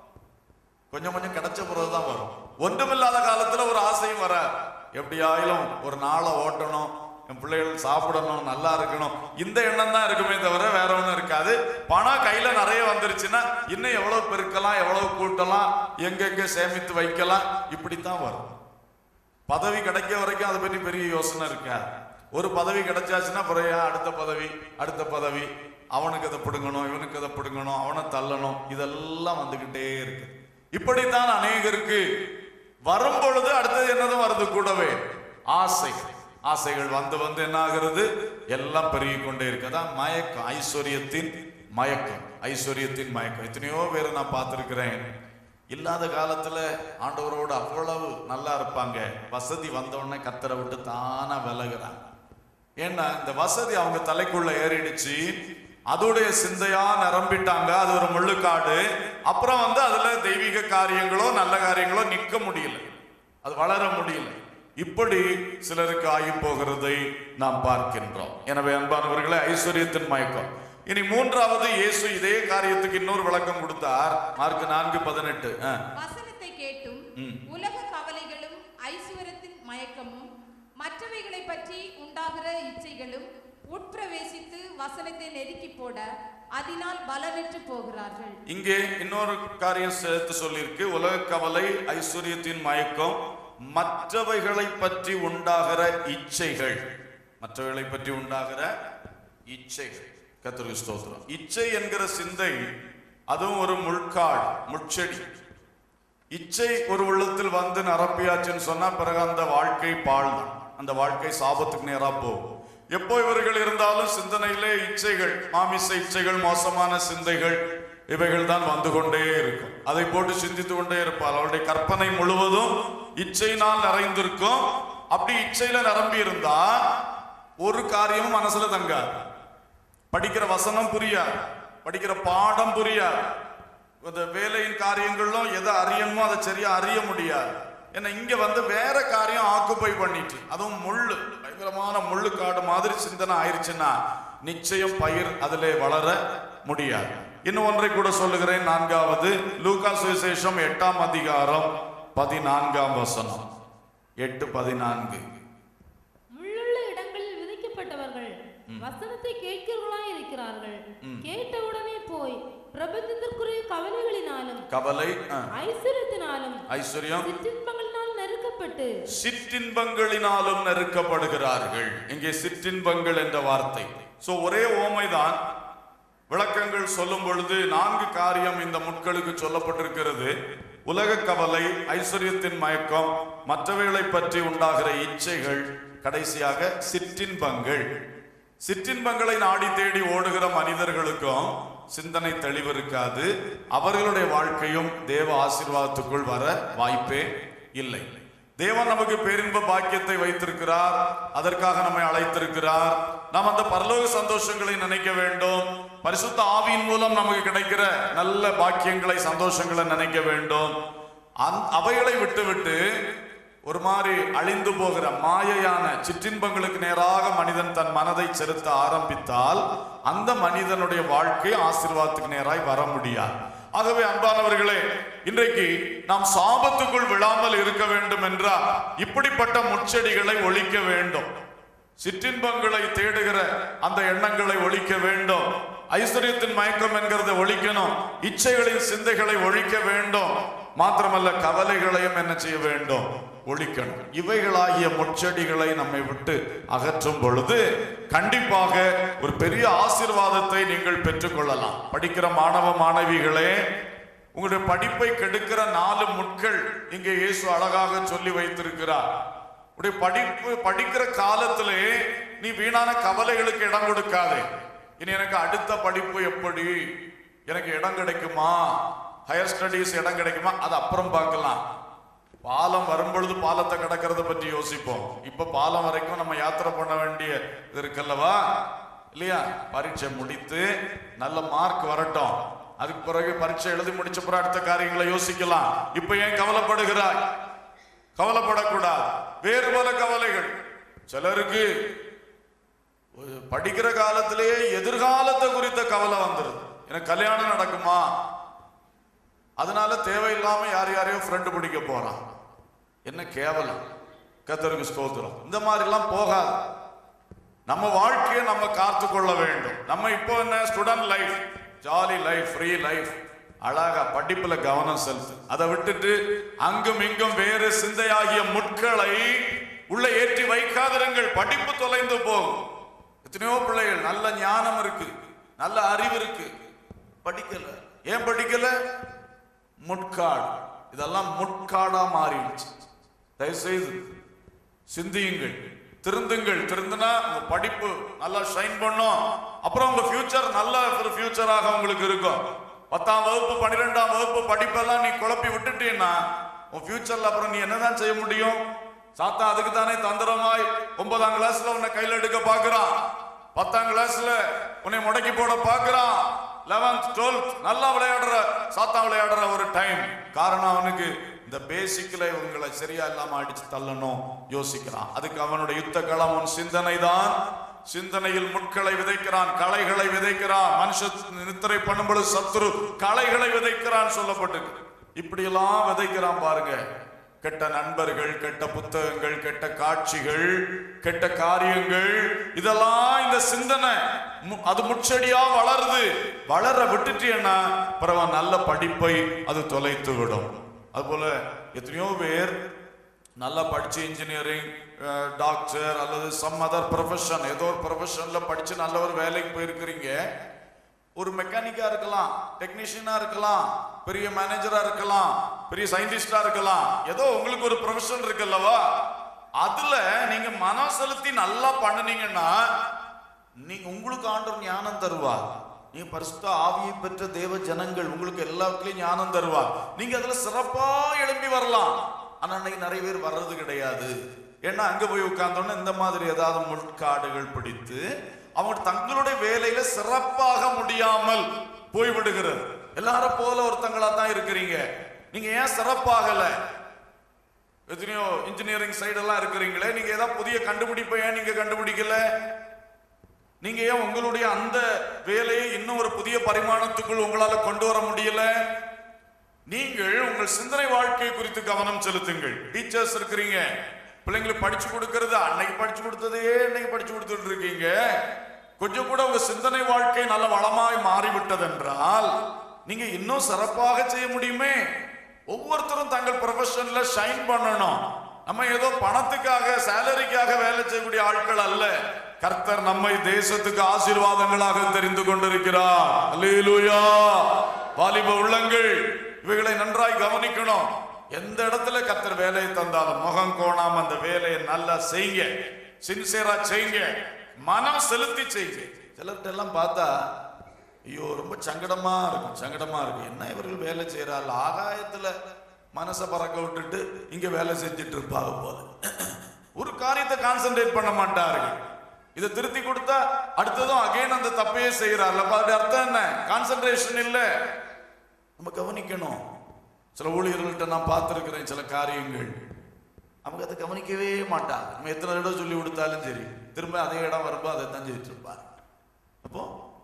கொஞ்சம் கொஞ்சம் கிடைச்ச பிறகுதான் வரும் ஒன்றுமில்லாத காலத்துல ஒரு ஆசையும் வர எப்படியாயிலும் ஒரு நாளை ஓட்டணும் என் பிள்ளைகள் சாப்பிடணும் நல்லா இருக்கணும் இந்த எண்ணம் தான் இருக்குமே தவிர வேற ஒன்றும் இருக்காது பணம் கையில நிறைய வந்துருச்சுன்னா இன்னும் எவ்வளவு பெருக்கலாம் எவ்வளவு கூட்டலாம் எங்கெங்க சேமித்து வைக்கலாம் இப்படித்தான் வரும் பதவி கிடைக்க வரைக்கும் அதை பற்றி பெரிய யோசனை இருக்காது ஒரு பதவி கிடைச்சாச்சுன்னா பிறகு அடுத்த பதவி அடுத்த பதவி அவனுக்கு அதை பிடுங்கணும் இவனுக்கு அதை பிடுங்கணும் அவனை தள்ளணும் இதெல்லாம் வந்துகிட்டே இருக்கு இப்படித்தான் அநேகருக்கு வரும் பொழுது அடுத்தது என்னதும் வருது கூடவே ஆசை ஆசைகள் வந்து வந்து என்ன ஆகிறது எல்லாம் பெருகி கொண்டே இருக்கு அதான் மயக்கம் ஐஸ்வர்யத்தின் மயக்கம் ஐஸ்வர்யத்தின் மயக்கம் எத்தனையோ பேரை நான் பார்த்திருக்கிறேன் இல்லாத காலத்துல ஆண்டவரோடு அவ்வளவு நல்லா இருப்பாங்க வசதி வந்தவுடனே கத்தரை விட்டு தானா விலகுறாங்க ஏன்னா இந்த வசதி அவங்க தலைக்குள்ள ஏறிடுச்சு அதோடைய சிந்தையா நிரம்பிட்டாங்க அது ஒரு முள்ளுக்காடு அப்புறம் வந்து அதுல தெய்வீக காரியங்களோ நல்ல காரியங்களோ நிக்க முடியல அது வளர முடியல இப்படி சிலருக்கு ஆகி போகிறதை நாம் பார்க்கின்றோம் எனவே அன்பானவர்களே ஐஸ்வர்யத்தின் மயக்கம் இனி மூன்றாவது இயேசு இதே காரியத்துக்கு இன்னொரு விளக்கம் கொடுத்தார் மார்க் நான்கு பதினெட்டு ஆ. வசனத்தை கேட்டும் உலக கவலைகளும் ஐஸ்வர்யத்தின் மயக்கமும் மற்றவைகளை பற்றி உண்டாகிற இச்சைகளும் உட்பிரவேசித்து வசனத்தை நெருக்கி போட அதனால் பலனற்று போகிறார்கள் இங்கே இன்னொரு காரியம் சேர்த்து சொல்லியிருக்கு உலக கவலை ஐஸ்வர்யத்தின் மயக்கம் மற்றவைகளை பற்றி உண்டாகிற இச்சைகள் மற்றவைகளை பற்றி உண்டாகிற இச்சைகள் கத்திரிக்கு ஸ்தோத்திரம் இச்சை என்கிற சிந்தை அதுவும் ஒரு முள்காடு முட்செடி இச்சை ஒரு உள்ளத்தில் வந்து நிரப்பியாச்சுன்னு சொன்னா பிறகு அந்த வாழ்க்கை பாழ்தான் அந்த வாழ்க்கை சாபத்துக்கு நேரா போகும் எப்போ இவர்கள் இருந்தாலும் சிந்தனையிலே இச்சைகள் மாமிச இச்சைகள் மோசமான சிந்தைகள் இவைகள் தான் வந்து கொண்டே இருக்கும் அதை போட்டு சிந்தித்து கொண்டே இருப்பார் அவருடைய கற்பனை முழுவதும் இச்சையினால் நிறைந்திருக்கும் அப்படி இச்சையில நிரம்பி இருந்தா ஒரு காரியமும் மனசுல தங்காது படிக்கிற வசனம் புரியாது படிக்கிற பாடம் புரியாது இந்த வேலையின் காரியங்களும் எதை அறியணுமோ அதை சரியா அறிய முடியாது ஏன்னா இங்க வந்து வேற காரியம் ஆக்குப்பை பண்ணிட்டு அதுவும் முள்ளு பயங்கரமான முள்ளு காடு மாதிரி சிந்தனை ஆயிருச்சுன்னா நிச்சயம் பயிர் அதிலே வளர முடியாது இன்னும் ஒன்றை கூட சொல்லுகிறேன் நான்காவது லூகா சுவிசேஷம் எட்டாம் அதிகாரம் பதினான்காம் வசனம் எட்டு பதினான்கு முள்ளுள்ள இடங்களில் விதைக்கப்பட்டவர்கள் வசனத்தை கேட்கிறவர்களாய் இருக்கிறார்கள் கேட்டவுடனே போய் பிரபஞ்சத்திற்குரிய கவலைகளினாலும் கவலை ஆ, ஐஸ்வர்யத்தினாலும் ஐஸ்வர்யம் சிற்றின்பங்களினால் நெருக்கப்பட்டு சிற்றின்பங்களினாலும் நெருக்கப்படுகிறார்கள் இங்கே சிற்றின்பங்கள் என்ற வார்த்தை சோ ஒரே ஓமைதான் விளக்கங்கள் சொல்லும் பொழுது நான்கு காரியம் இந்த முட்களுக்கு சொல்லப்பட்டிருக்கிறது உலக கவலை ஐஸ்வர்யத்தின் மயக்கம் மற்றவைகளை பற்றி உண்டாகிற இச்சைகள் கடைசியாக சிற்றின்பங்கள் சிற்றின்பங்களை நாடி தேடி ஓடுகிற மனிதர்களுக்கும் சிந்தனை தெளிவு இருக்காது அவர்களுடைய வாழ்க்கையும் தேவ ஆசீர்வாதத்துக்குள் வர வாய்ப்பே இல்லை தேவன் நமக்கு பேரின்ப பாக்கியத்தை வைத்திருக்கிறார் அதற்காக நம்மை அழைத்திருக்கிறார் நாம் அந்த பரலோக சந்தோஷங்களை நினைக்க வேண்டும் பரிசுத்த ஆவியின் மூலம் நமக்கு கிடைக்கிற நல்ல பாக்கியங்களை சந்தோஷங்களை நினைக்க வேண்டும் அந்- அவைகளை விட்டுவிட்டு ஒரு மாதிரி அழிந்து போகிற மாயையான சிற்றின்பங்களுக்கு நேராக மனிதன் தன் மனதை செலுத்த ஆரம்பித்தால் அந்த மனிதனுடைய வாழ்க்கை ஆசீர்வாதத்துக்கு நேராய் வர முடியாது ஆகவே அன்பானவர்களே இன்றைக்கு நாம் சாபத்துக்குள் விழாமல் இருக்க வேண்டும் என்றால் இப்படிப்பட்ட முச்செடிகளை ஒழிக்க வேண்டும் சிற்றின்பங்களை தேடுகிற அந்த எண்ணங்களை ஒழிக்க வேண்டும் ஐஸ்வர்யத்தின் மயக்கம் என்கிறத ஒழிக்கணும் இச்சைகளின் சிந்தைகளை ஒழிக்க வேண்டும் மாத்திரமல்ல கவலைகளையும் என்ன செய்ய வேண்டும் ஒழிக்கணும் இவைகளாகிய முச்செடிகளை நம்மை விட்டு அகற்றும் பொழுது கண்டிப்பாக ஒரு பெரிய ஆசீர்வாதத்தை நீங்கள் பெற்றுக்கொள்ளலாம் படிக்கிற மாணவ மாணவிகளே உங்களுடைய படிப்பை கெடுக்கிற நாலு முட்கள் இங்கே இயேசு அழகாக சொல்லி வைத்திருக்கிறார் உடைய படிப்பு படிக்கிற காலத்திலே நீ வீணான கவலைகளுக்கு இடம் கொடுக்காதே இனி எனக்கு அடுத்த படிப்பு எப்படி எனக்கு இடம் கிடைக்குமா ஹையர் ஸ்டடீஸ் இடம் கிடைக்குமா அது அப்புறம் பார்க்கலாம் பாலம் வரும்பொழுது பாலத்தை கடக்கிறத பற்றி யோசிப்போம் இப்ப பாலம் வரைக்கும் நம்ம யாத்திரை பண்ண வேண்டிய இது இருக்குல்லவா இல்லையா பரீட்சை முடித்து நல்ல மார்க் வரட்டும் அதுக்கு பிறகு பரீட்சை எழுதி முடிச்ச பிறகு அடுத்த காரியங்களை யோசிக்கலாம் இப்ப ஏன் கவலைப்படுகிறாய் கவலைப்படக்கூடாது வேறு பல கவலைகள் சிலருக்கு ஒரு படிக்கிற காலத்திலேயே எதிர்காலத்தை குறித்த கவலை வந்துருது எனக்கு கல்யாணம் நடக்குமா அதனால தேவையில்லாம யார் யாரையோ ஃப்ரெண்டு பிடிக்க போறான் என்ன கேவலம் கத்தருக்கு ஸ்தோத்திரம் இந்த மாதிரிலாம் போகாது நம்ம வாழ்க்கையை நம்ம காத்து கொள்ள வேண்டும் நம்ம இப்போ என்ன student life jolly life free life அழகா படிப்புல கவனம் செலுத்து அதை விட்டுட்டு அங்கும் இங்கும் வேறு சிந்தையாகிய முட்களை உள்ள ஏற்றி வைக்காதிருங்கள் படிப்பு தொலைந்து போகும் எத்தனையோ பிள்ளைகள் நல்ல ஞானம் இருக்கு நல்ல அறிவு இருக்கு படிக்கல ஏன் படிக்கல முட்காடு இதெல்லாம் முட்காடா மாறிடுச்சு தயவு செய்து சிந்தியுங்கள் திருந்துங்கள் திருந்துனா உங்க படிப்பு நல்லா ஷைன் பண்ணும் அப்புறம் உங்க ஃபியூச்சர் நல்ல ஒரு ஃபியூச்சராக உங்களுக்கு இருக்கும் பத்தாம் வகுப்பு பன்னிரெண்டாம் வகுப்பு படிப்பெல்லாம் நீ குழப்பி விட்டுட்டீன்னா உன் ஃபியூச்சர்ல அப்புறம் நீ என்னதான் செய்ய முடியும் சாத்தா அதுக்கு தானே தந்திரமாய் ஒன்பதாம் கிளாஸ்ல உன்னை கையில எடுக்க பாக்குறான் பத்தாம் கிளாஸ்ல உன்னை முடக்கி போட பாக்குறான் லெவன்த் டுவெல்த் நல்லா விளையாடுற சாத்தா விளையாடுற ஒரு டைம் காரணம் அவனுக்கு இந்த பேசிக்ல இவங்களை சரியா இல்லாம அடிச்சு தள்ளணும் யோசிக்கிறான் அதுக்கு அவனுடைய யுத்த களம் உன் சிந்தனை தான் சிந்தனையில் முட்களை விதைக்கிறான் களைகளை விதைக்கிறான் மனுஷ நித்திரை பண்ணும்பொழுது சத்துரு களைகளை விதைக்கிறான் சொல்லப்பட்டிருக்கு இப்படியெல்லாம் விதைக்கிறான் பாருங்க கெட்ட நண்பர்கள் கெட்ட புத்தகங்கள் கெட்ட காட்சிகள் கெட்ட காரியங்கள் இதெல்லாம் இந்த சிந்தனை மு- அது முச்செடியா வளருது வளர விட்டுட்டீங்கன்னா பிறகு நல்ல படிப்பை அது தொலைத்து விடும் அதுபோல எத்தனையோ பேர் நல்லா படிச்சு இன்ஜினியரிங் டாக்டர் அல்லது சம் அதர் ப்ரொஃபஷன் ஏதோ ஒரு ப்ரொஃபஷன்ல படிச்சு நல்ல ஒரு வேலைக்கு போயிருக்கிறீங்க ஒரு மெக்கானிக்கா இருக்கலாம் டெக்னீஷியனா இருக்கலாம் பெரிய மேனேஜரா இருக்கலாம் பெரிய சயின்டிஸ்டா இருக்கலாம் ஏதோ உங்களுக்கு ஒரு ப்ரொஃபஷன் இருக்குல்லவா அதுல நீங்க மனம் செலுத்தி நல்லா பண்ணுனீங்கன்னா நீங்க உங்களுக்கு ஆண்டவர் ஞானம் தருவார் நீங்க பரிசுத்த ஆவியை பெற்ற தேவ ஜனங்கள் உங்களுக்கு எல்லாத்துலயும் ஞானம் தருவார் நீங்க அதுல சிறப்பா எழும்பி வரலாம் ஆனா இன்னைக்கு நிறைய பேர் வர்றது கிடையாது ஏன்னா அங்க போய் உட்கார்ந்தோன்னே இந்த மாதிரி ஏதாவது முட்காடுகள் பிடித்து அவங்க தங்களுடைய வேலையில சிறப்பாக முடியாமல் போய்விடுகிறது எல்லாரும் போல ஒருத்தங்களா தான் இருக்கிறீங்க நீங்க ஏன் சிறப்பாகல எத்தனையோ இன்ஜினியரிங் சைடெல்லாம் இருக்கிறீங்களே நீங்க ஏதாவது புதிய கண்டுபிடிப்பை ஏன் நீங்க கண்டுபிடிக்கல நீங்க ஏன் உங்களுடைய அந்த வேலையை இன்னும் ஒரு புதிய பரிமாணத்துக்குள் உங்களால கொண்டு வர முடியல நீங்கள் உங்கள் சிந்தனை வாழ்க்கை குறித்து கவனம் செலுத்துங்கள் டீச்சர்ஸ் இருக்கிறீங்க பிள்ளைங்களுக்கு படிச்சு கொடுக்கறது அன்னைக்கு படிச்சு கொடுத்ததையே இன்னைக்கு படிச்சு கொடுத்துட்டு இருக்கீங்க கொஞ்சம் கூட உங்க சிந்தனை வாழ்க்கை நல்ல வளமாய் மாறிவிட்டதென்றால் நீங்க இன்னும் சிறப்பாக செய்ய முடியுமே ஒவ்வொருத்தரும் தங்கள் ப்ரொஃபஷன்ல ஷைன் பண்ணணும் நம்ம ஏதோ பணத்துக்காக சேலரிக்காக வேலை செய்யக்கூடிய ஆட்கள் அல்ல கர்த்தர் நம்மை தேசத்துக்கு ஆசீர்வாதங்களாக தெரிந்து கொண்டிருக்கிறார் அல்லேலூயா வாலிப உள்ளங்கள் இவைகளை நன்றாய் கவனிக்கணும் எந்த இடத்துல கர்த்தர் வேலையை தந்தாலும் முகம் கோணாம அந்த வேலையை நல்லா செய்யுங்க சின்சியரா செய்யுங்க மனம் செலுத்தி செய்யுங்க சிலர்கிட்ட எல்லாம் பார்த்தா ஐயோ ரொம்ப சங்கடமா இருக்கும் சங்கடமா இருக்கும் என்ன இவர்கள் வேலை செய்யறாள் ஆகாயத்துல மனசை பறக்க விட்டுட்டு இங்க வேலை செஞ்சுட்டு இருப்பாங்க போல ஒரு காரியத்தை கான்சென்ட்ரேட் பண்ண மாட்டார்கள் இதை திருத்தி கொடுத்தா அடுத்ததும் அகைன் அந்த தப்பையே செய்யறாள் அப்ப அதோட அர்த்தம் என்ன கான்சென்ட்ரேஷன் இல்ல நம்ம கவனிக்கணும் சில ஊழியர்கள்ட்ட நான் பார்த்திருக்கிறேன் சில காரியங்கள் அவங்க அதை கவனிக்கவே மாட்டாங்க நம்ம எத்தனை தடவை சொல்லி கொடுத்தாலும் சரி திரும்ப அதே இடம் வரும்போது அதை தான் செஞ்சுட்டு இருப்பாங்க அப்போ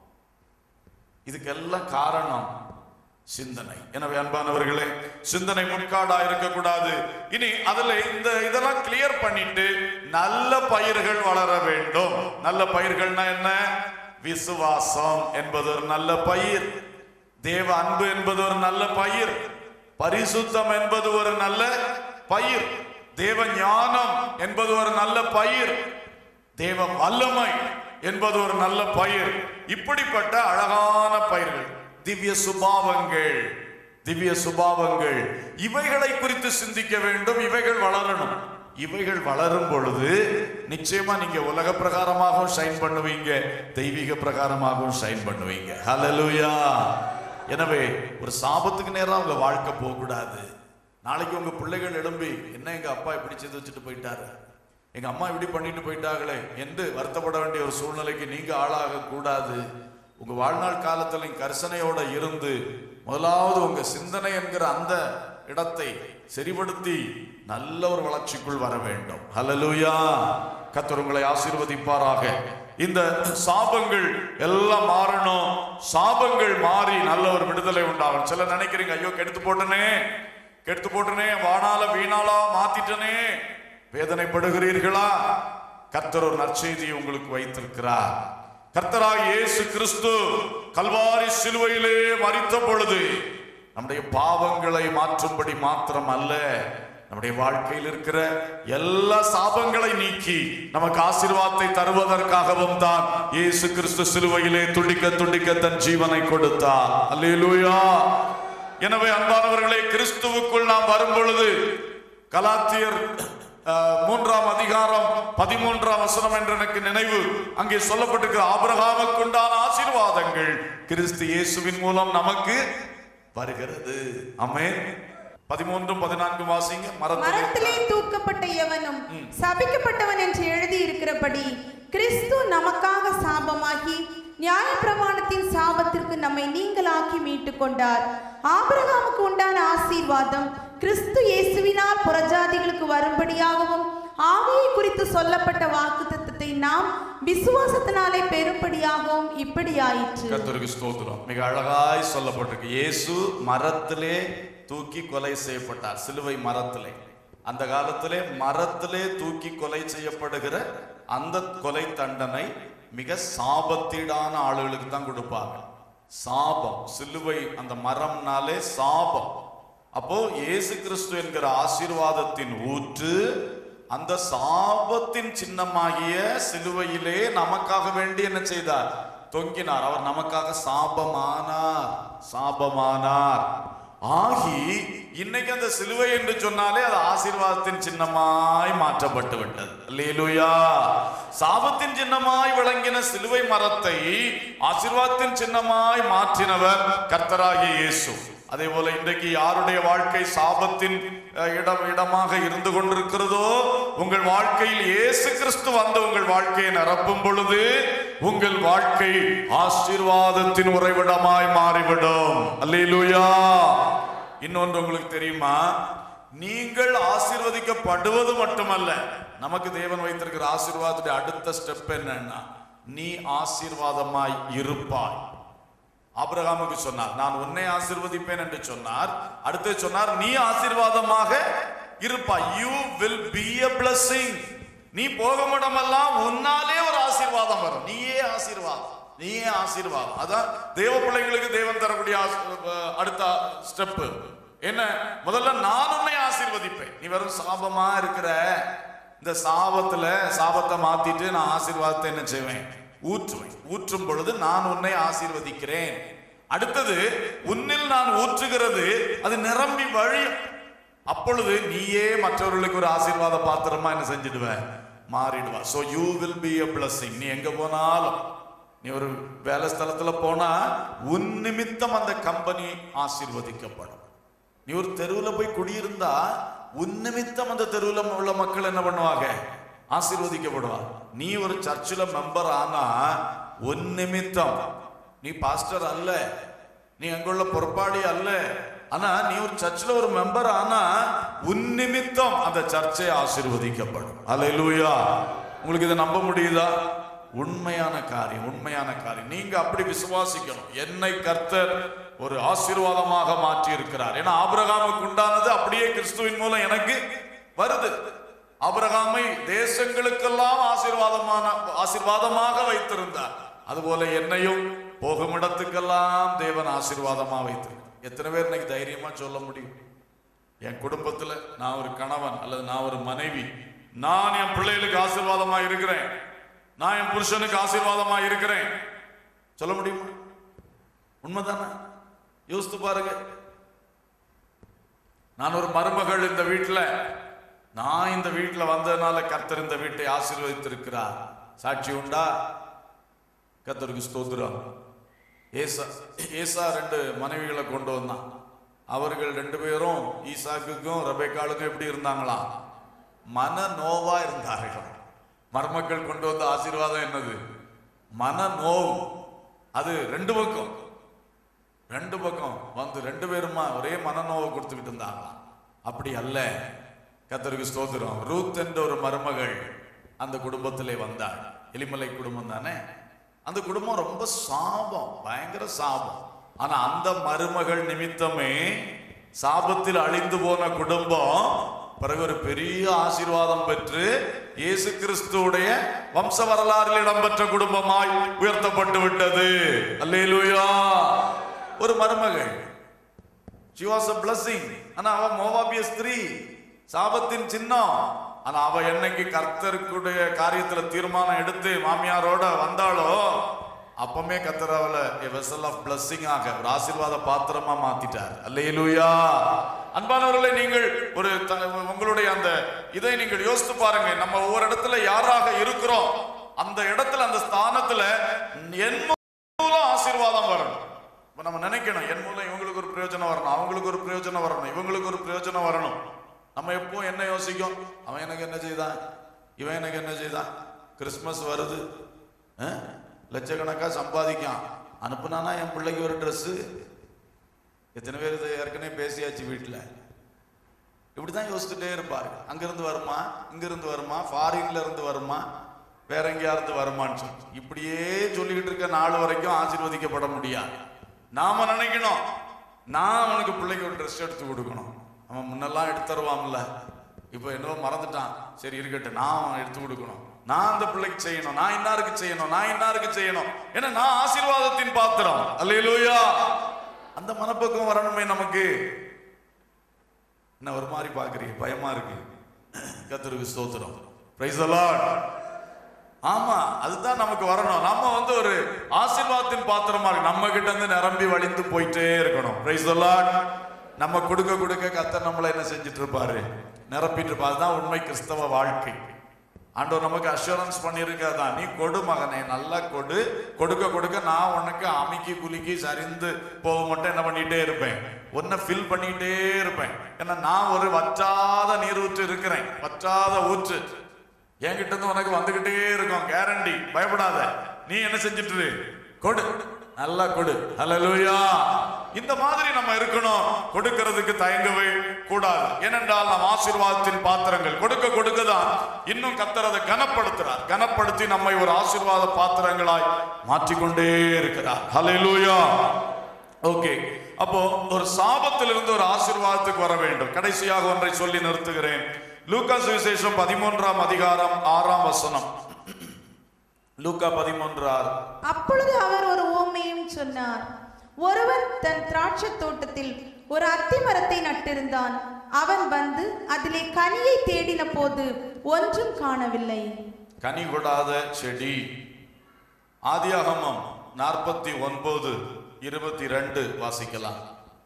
இதுக்கெல்லாம் காரணம் சிந்தனை எனவே அன்பானவர்களே சிந்தனை முன்காடா இருக்கக்கூடாது இனி அதுல இந்த இதெல்லாம் கிளியர் பண்ணிட்டு நல்ல பயிர்கள் வளர வேண்டும் நல்ல பயிர்கள்னா என்ன விசுவாசம் என்பது ஒரு நல்ல பயிர் தேவ அன்பு என்பது ஒரு நல்ல பயிர் பரிசுத்தம் என்பது ஒரு நல்ல பயிர் தேவ ஞானம் என்பது ஒரு நல்ல பயிர் தேவ வல்லமை என்பது ஒரு நல்ல பயிர் இப்படிப்பட்ட அழகான பயிர்கள் திவ்ய சுபாவங்கள் திவ்ய சுபாவங்கள் இவைகளை குறித்து சிந்திக்க வேண்டும் இவைகள் வளரணும் இவைகள் வளரும் பொழுது நிச்சயமா நீங்க உலக பிரகாரமாகவும் ஷைன் பண்ணுவீங்க தெய்வீக பிரகாரமாகவும் ஷைன் பண்ணுவீங்க ஹalleluya எனவே ஒரு சாபத்துக்கு நேரம் உங்க வாழ்க்கை போக கூடாது நாளைக்கு உங்க பிள்ளைகள் எழும்பி என்ன எங்க அப்பா இப்படி செய்து வச்சுட்டு போயிட்டாரு எங்க அம்மா இப்படி பண்ணிட்டு போயிட்டாங்களே என்று வருத்தப்பட வேண்டிய ஒரு சூழ்நிலைக்கு நீங்க ஆளாக கூடாது உங்க வாழ்நாள் காலத்துல நீங்க கரிசனையோட இருந்து முதலாவது உங்க சிந்தனை என்கிற அந்த இடத்தை சரிபடுத்தி நல்ல ஒரு வளர்ச்சிக்குள் வர வேண்டும் ஹalleluya கர்த்தர் உங்களை ஆசீர்வதிப்பாராக இந்த சாபங்கள் எல்லாம் மாறணும் சாபங்கள் மாறி நல்ல ஒரு விடுதலை உண்டாகும் சில நினைக்கிறீங்க ஐயோ கெடுத்து போட்டனே கெடுத்து போட்டனே வானால வீணாலா மாத்திட்டனே வேதனைப்படுகிறீர்களா கர்த்தர் ஒரு நற்செய்தியை உங்களுக்கு வைத்திருக்கிறார் கர்த்தராக இயேசு கிறிஸ்து கல்வாரி சிலுவையிலே மரித்த பொழுது நம்முடைய பாவங்களை மாற்றும்படி மாத்திரம் அல்ல நம்முடைய வாழ்க்கையில் இருக்கிற எல்லா சாபங்களை நீக்கி நமக்கு ஆசீர்வாதத்தை தருவதற்காகவும் தான் இயேசு கிறிஸ்து சிலுவையிலே துடிக்க துடிக்க தன் ஜீவனை கொடுத்தார் அல்லேலூயா எனவே அன்பானவர்களே கிறிஸ்துவுக்குள் நாம் வரும் பொழுது கலாத்தியர் அஹ், மூன்றாம் அதிகாரம் பதிமூன்றாம் வசனம் என்று எனக்கு நினைவு அங்கே சொல்லப்பட்டிருக்கிற ஆபிரகாமுக்கு உண்டான ஆசீர்வாதங்கள் கிறிஸ்து இயேசுவின் மூலம் நமக்கு வருகிறது ஆமென் பதிமூன்றும் பதினான்கும் வாசிங்க மரத்திலே மரத்திலே தூக்கப்பட்ட எவனும் சபிக்கப்பட்டவன் என்று எழுதி இருக்கிறபடி கிறிஸ்து நமக்காக சாபமாகி நியாயப்பிரமாணத்தின் சாபத்திற்கு நம்மை நீங்களாக்கி மீட்டு கொண்டார் ஆபிரகாமுக்கு உண்டான ஆசீர்வாதம் கிறிஸ்து இயேசுவினால் புறஜாதிகளுக்கு வரும்படியாகவும் ஆவியை குறித்து சொல்லப்பட்ட வாக்குத்தத்தத்தை நாம் விசுவாசத்தினாலே பெறும்படியாகவும் இப்படி ஆயிற்று கர்த்தருக்கு ஸ்தோத்திரம் மிக அழகாய் சொல்லப்பட்டிருக்கு இயேசு மரத்திலே தூக்கி கொலை செய்யப்பட்டார் சிலுவை மரத்திலே அந்த காலத்திலே மரத்திலே தூக்கி கொலை செய்யப்படுகிற அந்த கொலை தண்டனை மிக சாபத்தீடான ஆளுகளுக்கு தான் கொடுப்பாங்க சாபம் சிலுவை அந்த மரம்னாலே சாபம் அப்போ இயேசு கிறிஸ்து என்கிற ஆசீர்வாதத்தின் ஊற்று அந்த சாபத்தின் சின்னமாகிய சிலுவையிலே நமக்காக வேண்டி என்ன செய்தார் தொங்கினார் அவர் நமக்காக சாபமானார் சாபமானார் ஆகி இன்னைக்கு அந்த சிலுவை என்று சொன்னாலே அது ஆசீர்வாதத்தின் சின்னமாய் மாற்றப்பட்டு விட்டது அல்லேலூயா சாபத்தின் சின்னமாய் விளங்கின சிலுவை மரத்தை ஆசீர்வாதத்தின் சின்னமாய் மாற்றினவர் கர்த்தராகிய இயேசு அதே போல இன்றைக்கு யாருடைய வாழ்க்கை சாபத்தின் அஹ், இடம் இடமாக இருந்து கொண்டிருக்கிறதோ உங்கள் வாழ்க்கையில் இயேசு கிறிஸ்து வந்து உங்கள் வாழ்க்கையை நிரப்பும் பொழுது உங்கள் வாழ்க்கை ஆசீர்வாதத்தின் உறைவிடமாய் மாறிவிடும் அல்லேலூயா இன்னொன்று உங்களுக்கு தெரியுமா நீங்கள் ஆசீர்வதிக்கப்படுவது மட்டுமல்ல நமக்கு தேவன் வைத்திருக்கிற ஆசீர்வாதத்துடைய அடுத்த ஸ்டெப் என்னன்னா நீ ஆசீர்வாதமாய் இருப்பாய் ஆபிரகாமுக்கு சொன்னார் நான் உன்னை ஆசீர்வதிப்பேன் என்று சொன்னார் அடுத்து சொன்னார் நீ ஆசீர்வாதமாக இருப்பாய் you will be a blessing நீ போகும் இடமெல்லாம் உன்னாலே ஒரு ஆசீர்வாதம் வரும் நீயே ஆசீர்வாதம் நீயே ஆசீர்வாதம் அதான் தேவ பிள்ளைகளுக்கு தேவன் தரக்கூடிய ஆசீ- அஹ் அடுத்த ஸ்டெப் என்ன முதல்ல நான் உன்னை ஆசீர்வதிப்பேன் நீ வெறும் சாபமா இருக்கிற இந்த சாபத்துல சாபத்தை மாத்திட்டு நான் ஆசீர்வாதத்தை என்ன செய்வேன் ஊற்றுவேன் ஊற்றும் பொழுது நான் உன்னை ஆசீர்வதிக்கிறேன் அடுத்தது உன்னில் நான் ஊற்றுகிறது அது நிரம்பி வழியும் அப்பொழுது நீயே மற்றவர்களுக்கு ஒரு ஆசீர்வாத பாத்திரமா என்ன செஞ்சிடுவ மாறிடுவா so you will be a blessing நீ எங்க போனாலும் நீ ஒரு வேலை ஸ்தலத்துல போனா உன் நிமித்தம் அந்த கம்பெனி ஆசீர்வதிக்கப்படும் நீ ஒரு தெருவுல போய் குடியிருந்தா உன் நிமித்தம் அந்த தெருவுல உள்ள மக்கள் என்ன பண்ணுவாங்க ஆசீர்வதிக்கப்படுவாங்க நீ ஒரு சர்ச்சில் மெம்பர் ஆனா உன் நிமித்தம் நீ பாஸ்டர் அல்ல நீ அங்குள்ள பொறுப்பாளி அல்ல ஆனா நீ ஒரு சர்ச்சில் ஒரு மெம்பர் ஆனா உன் நிமித்தம் அந்த சர்ச்சை ஆசீர்வதிக்கப்படும் அல்லேலூயா உங்களுக்கு இதை நம்ப முடியுதா உண்மையான காரியம் உண்மையான காரியம் நீங்க அப்படி விசுவாசிக்கணும் என்னை கர்த்தர் ஒரு ஆசீர்வாதமாக மாற்றி இருக்கிறார் ஏன்னா ஆபிரகாமுக்கு உண்டானது அப்படியே கிறிஸ்துவின் மூலம் எனக்கு வருது ஆபிரகாமை தேசங்களுக்கெல்லாம் ஆசீர்வாதமான ஆசீர்வாதமாக வைத்திருந்தார் அதுபோல என்னையும் போகும் இடத்துக்கெல்லாம் தேவன் ஆசீர்வாதமா வைத்திருக்கிறார் எத்தனை பேர் இன்னைக்கு தைரியமா சொல்ல முடியும் என் குடும்பத்துல நான் ஒரு கணவன் அல்லது நான் ஒரு மனைவி நான் என் பிள்ளைகளுக்கு ஆசீர்வாதமா இருக்கிறேன் நான் என் புருஷனுக்கு ஆசீர்வாதமா இருக்கிறேன் சொல்ல முடியுமா உண்மைதானே யோசித்து பாருங்க நான் ஒரு மருமகள் இந்த வீட்டுல நான் இந்த வீட்டுல வந்ததுனால கர்த்தர் இந்த வீட்டை ஆசீர்வதித்திருக்கிறார் சாட்சி உண்டா கர்த்தருக்கு ஸ்தோத்திரம் ஏசா ஏசா ரெண்டு மனைவிகளை கொண்டு வந்தான் அவர்கள் ரெண்டு பேரும் ஈசாக்குக்கும் ரபேக்காளுக்கும் எப்படி இருந்தாங்களாம் மன நோவா இருந்தார்கள் மருமக்கள் கொண்டு வந்த ஆசீர்வாதம் என்னது மன நோவு அது ரெண்டு பக்கம் ரெண்டு பக்கம் வந்து ரெண்டு பேருமா ஒரே மனநோவை கொடுத்துக்கிட்டு இருந்தாங்களாம் அப்படி அல்ல கத்தருக்கு ஸ்தோத்திரம் ரூத் என்ற ஒரு மருமகள் அந்த குடும்பத்திலே வந்தாள் எலிமலை குடும்பம் தானே அந்த குடும்பம் ரொம்ப சாபம் பயங்கர சாபம் ஆனா அந்த மருமகள் நிமித்தமே சாபத்தில் அழிந்து போன குடும்பம் பிறகு ஒரு பெரிய ஆசீர்வாதம் பெற்று இயேசு கிறிஸ்துவுடைய வம்ச வரலாறில் இடம்பெற்ற குடும்பமாய் உயர்த்தப்பட்டு விட்டது அல்லேலூயா ஒரு மருமகள் she was a blessing ஆனா அவ மோவாபிய ஸ்திரீ சாபத்தின் சின்னம் ஆனா அவ என்னைக்கு கர்த்தருக்குடைய காரியத்துல தீர்மானம் எடுத்து மாமியாரோட வந்தாளோ அப்பமே கர்த்தர் அவளை a vessel of blessing ஆக ஒரு ஆசீர்வாத பாத்திரமா மாத்திட்டார் அல்லேலூயா அன்பானவர்களே நீங்கள் ஒரு த- உங்களுடைய அந்த இதை நீங்கள் யோசித்து பாருங்க நம்ம ஒவ்வொரு இடத்துல யாராக இருக்கிறோம் அந்த இடத்துல அந்த ஸ்தானத்துல என் மூலம் ஆசீர்வாதம் வரணும் இப்ப நம்ம நினைக்கணும் என் மூலம் இவங்களுக்கு ஒரு பிரயோஜனம் வரணும் அவங்களுக்கு ஒரு பிரயோஜனம் வரணும் இவங்களுக்கு ஒரு பிரயோஜனம் வரணும் நம்ம எப்போ என்ன யோசிக்கும் அவன் எனக்கு என்ன செய்தான் இவன் எனக்கு என்ன செய்தான் கிறிஸ்மஸ் வருது அஹ்? லட்சக்கணக்கா சம்பாதிக்கான் அனுப்புனானா என் பிள்ளைக்கு ஒரு ட்ரெஸ்ஸு எத்தனை பேர் இதை ஏற்கனவே பேசியாச்சு வீட்டில் இப்படிதான் யோசிச்சுட்டே இருப்பாரு அங்கிருந்து வருமா இங்கிருந்து வருமா ஃபாரின்ல இருந்து வருமா வேற எங்கேயா இருந்து வருமான்னு சொல்லி இப்படியே சொல்லிக்கிட்டு இருக்க நாள் வரைக்கும் ஆசீர்வதிக்கப்பட முடியாது நாம நினைக்கணும் நான் அவனுக்கு பிள்ளைக்கு ஒரு ட்ரெஸ் எடுத்து கொடுக்கணும் அவன் முன்னெல்லாம் எடுத்து தருவான்ல இப்போ என்னவோ மறந்துட்டான் சரி இருக்கட்டும் நான் அவன் எடுத்து கொடுக்கணும் நான் அந்த பிள்ளைக்கு செய்யணும் நான் இன்னாருக்கு செய்யணும் நான் இன்னாருக்கு செய்யணும் ஏன்னா நான் ஆசீர்வாதத்தின் பாத்திரம் அல்லேலூயா அந்த மனப்பக்குவம் வரணுமே நமக்கு என்ன ஒரு மாதிரி பாக்குறீங்க பயமா இருக்கு கத்தருக்கு ஸ்தோத்திரம் பிரைஸ் ஆமா அதுதான் நமக்கு வரணும் நம்ம வந்து ஒரு ஆசீர்வாதத்தின் பாத்திரமா இருக்கு நம்ம கிட்ட இருந்து நிரம்பி வழிந்து போயிட்டே இருக்கணும் பிரைஸ் நம்ம கொடுக்க கொடுக்க கத்தர் நம்மளை என்ன செஞ்சுட்டு இருப்பாரு நிரப்பிட்டு இருப்பாரு அதுதான் உண்மை கிறிஸ்தவ வாழ்க்கை ஆண்டவர் நமக்கு அஷூரன்ஸ் பண்ணியிருக்காதான் நீ கொடு மகனே நல்லா கொடு கொடுக்க கொடுக்க நான் உனக்கு அமுக்கி குலுக்கி சரிந்து போக மட்டும் என்ன பண்ணிட்டே இருப்பேன் உன்னை ஃபில் பண்ணிட்டே இருப்பேன் ஏன்னா நான் ஒரு வற்றாத நீர் ஊற்று இருக்கிறேன் வற்றாத ஊற்று என்கிட்ட இருந்து உனக்கு வந்துகிட்டே இருக்கும் கேரண்டி பயப்படாத நீ என்ன செஞ்சுட்டு இரு? கொடு நல்லா கொடு ஹalleluya இந்த மாதிரி நம்ம இருக்கணும் கொடுக்கிறதுக்கு தயங்கவே கூடாது ஏனென்றால் நாம் ஆசீர்வாதத்தின் பாத்திரங்கள் கொடுக்க கொடுக்க தான் இன்னும் கத்தர் அதை கனப்படுத்துறார் கனப்படுத்தி நம்மை ஒரு ஆசீர்வாத பாத்திரங்களாய் மாற்றிக்கொண்டே இருக்கிறார் ஹalleluya ஓகே அப்போ ஒரு சாபத்திலிருந்து ஒரு ஆசீர்வாதத்துக்கு வர வேண்டும் கடைசியாக ஒன்றை சொல்லி நிறுத்துகிறேன் லூக்கா சுவிசேஷம் பதிமூன்றாம் அதிகாரம் ஆறாம் வசனம் லூக்கா பதிமூன்று ஆறு அப்பொழுது அவர் ஒரு ஓமையும் சொன்னார் ஒருவன் தன் திராட்சை தோட்டத்தில் ஒரு அத்தி மரத்தை நட்டிருந்தான் அவன் வந்து அதிலே கனியை தேடின போது ஒன்றும் காணவில்லை கனி கொடாத செடி ஆதியாகமம் நாற்பத்தி ஒன்பது இருபத்தி ரெண்டு வாசிக்கலாம்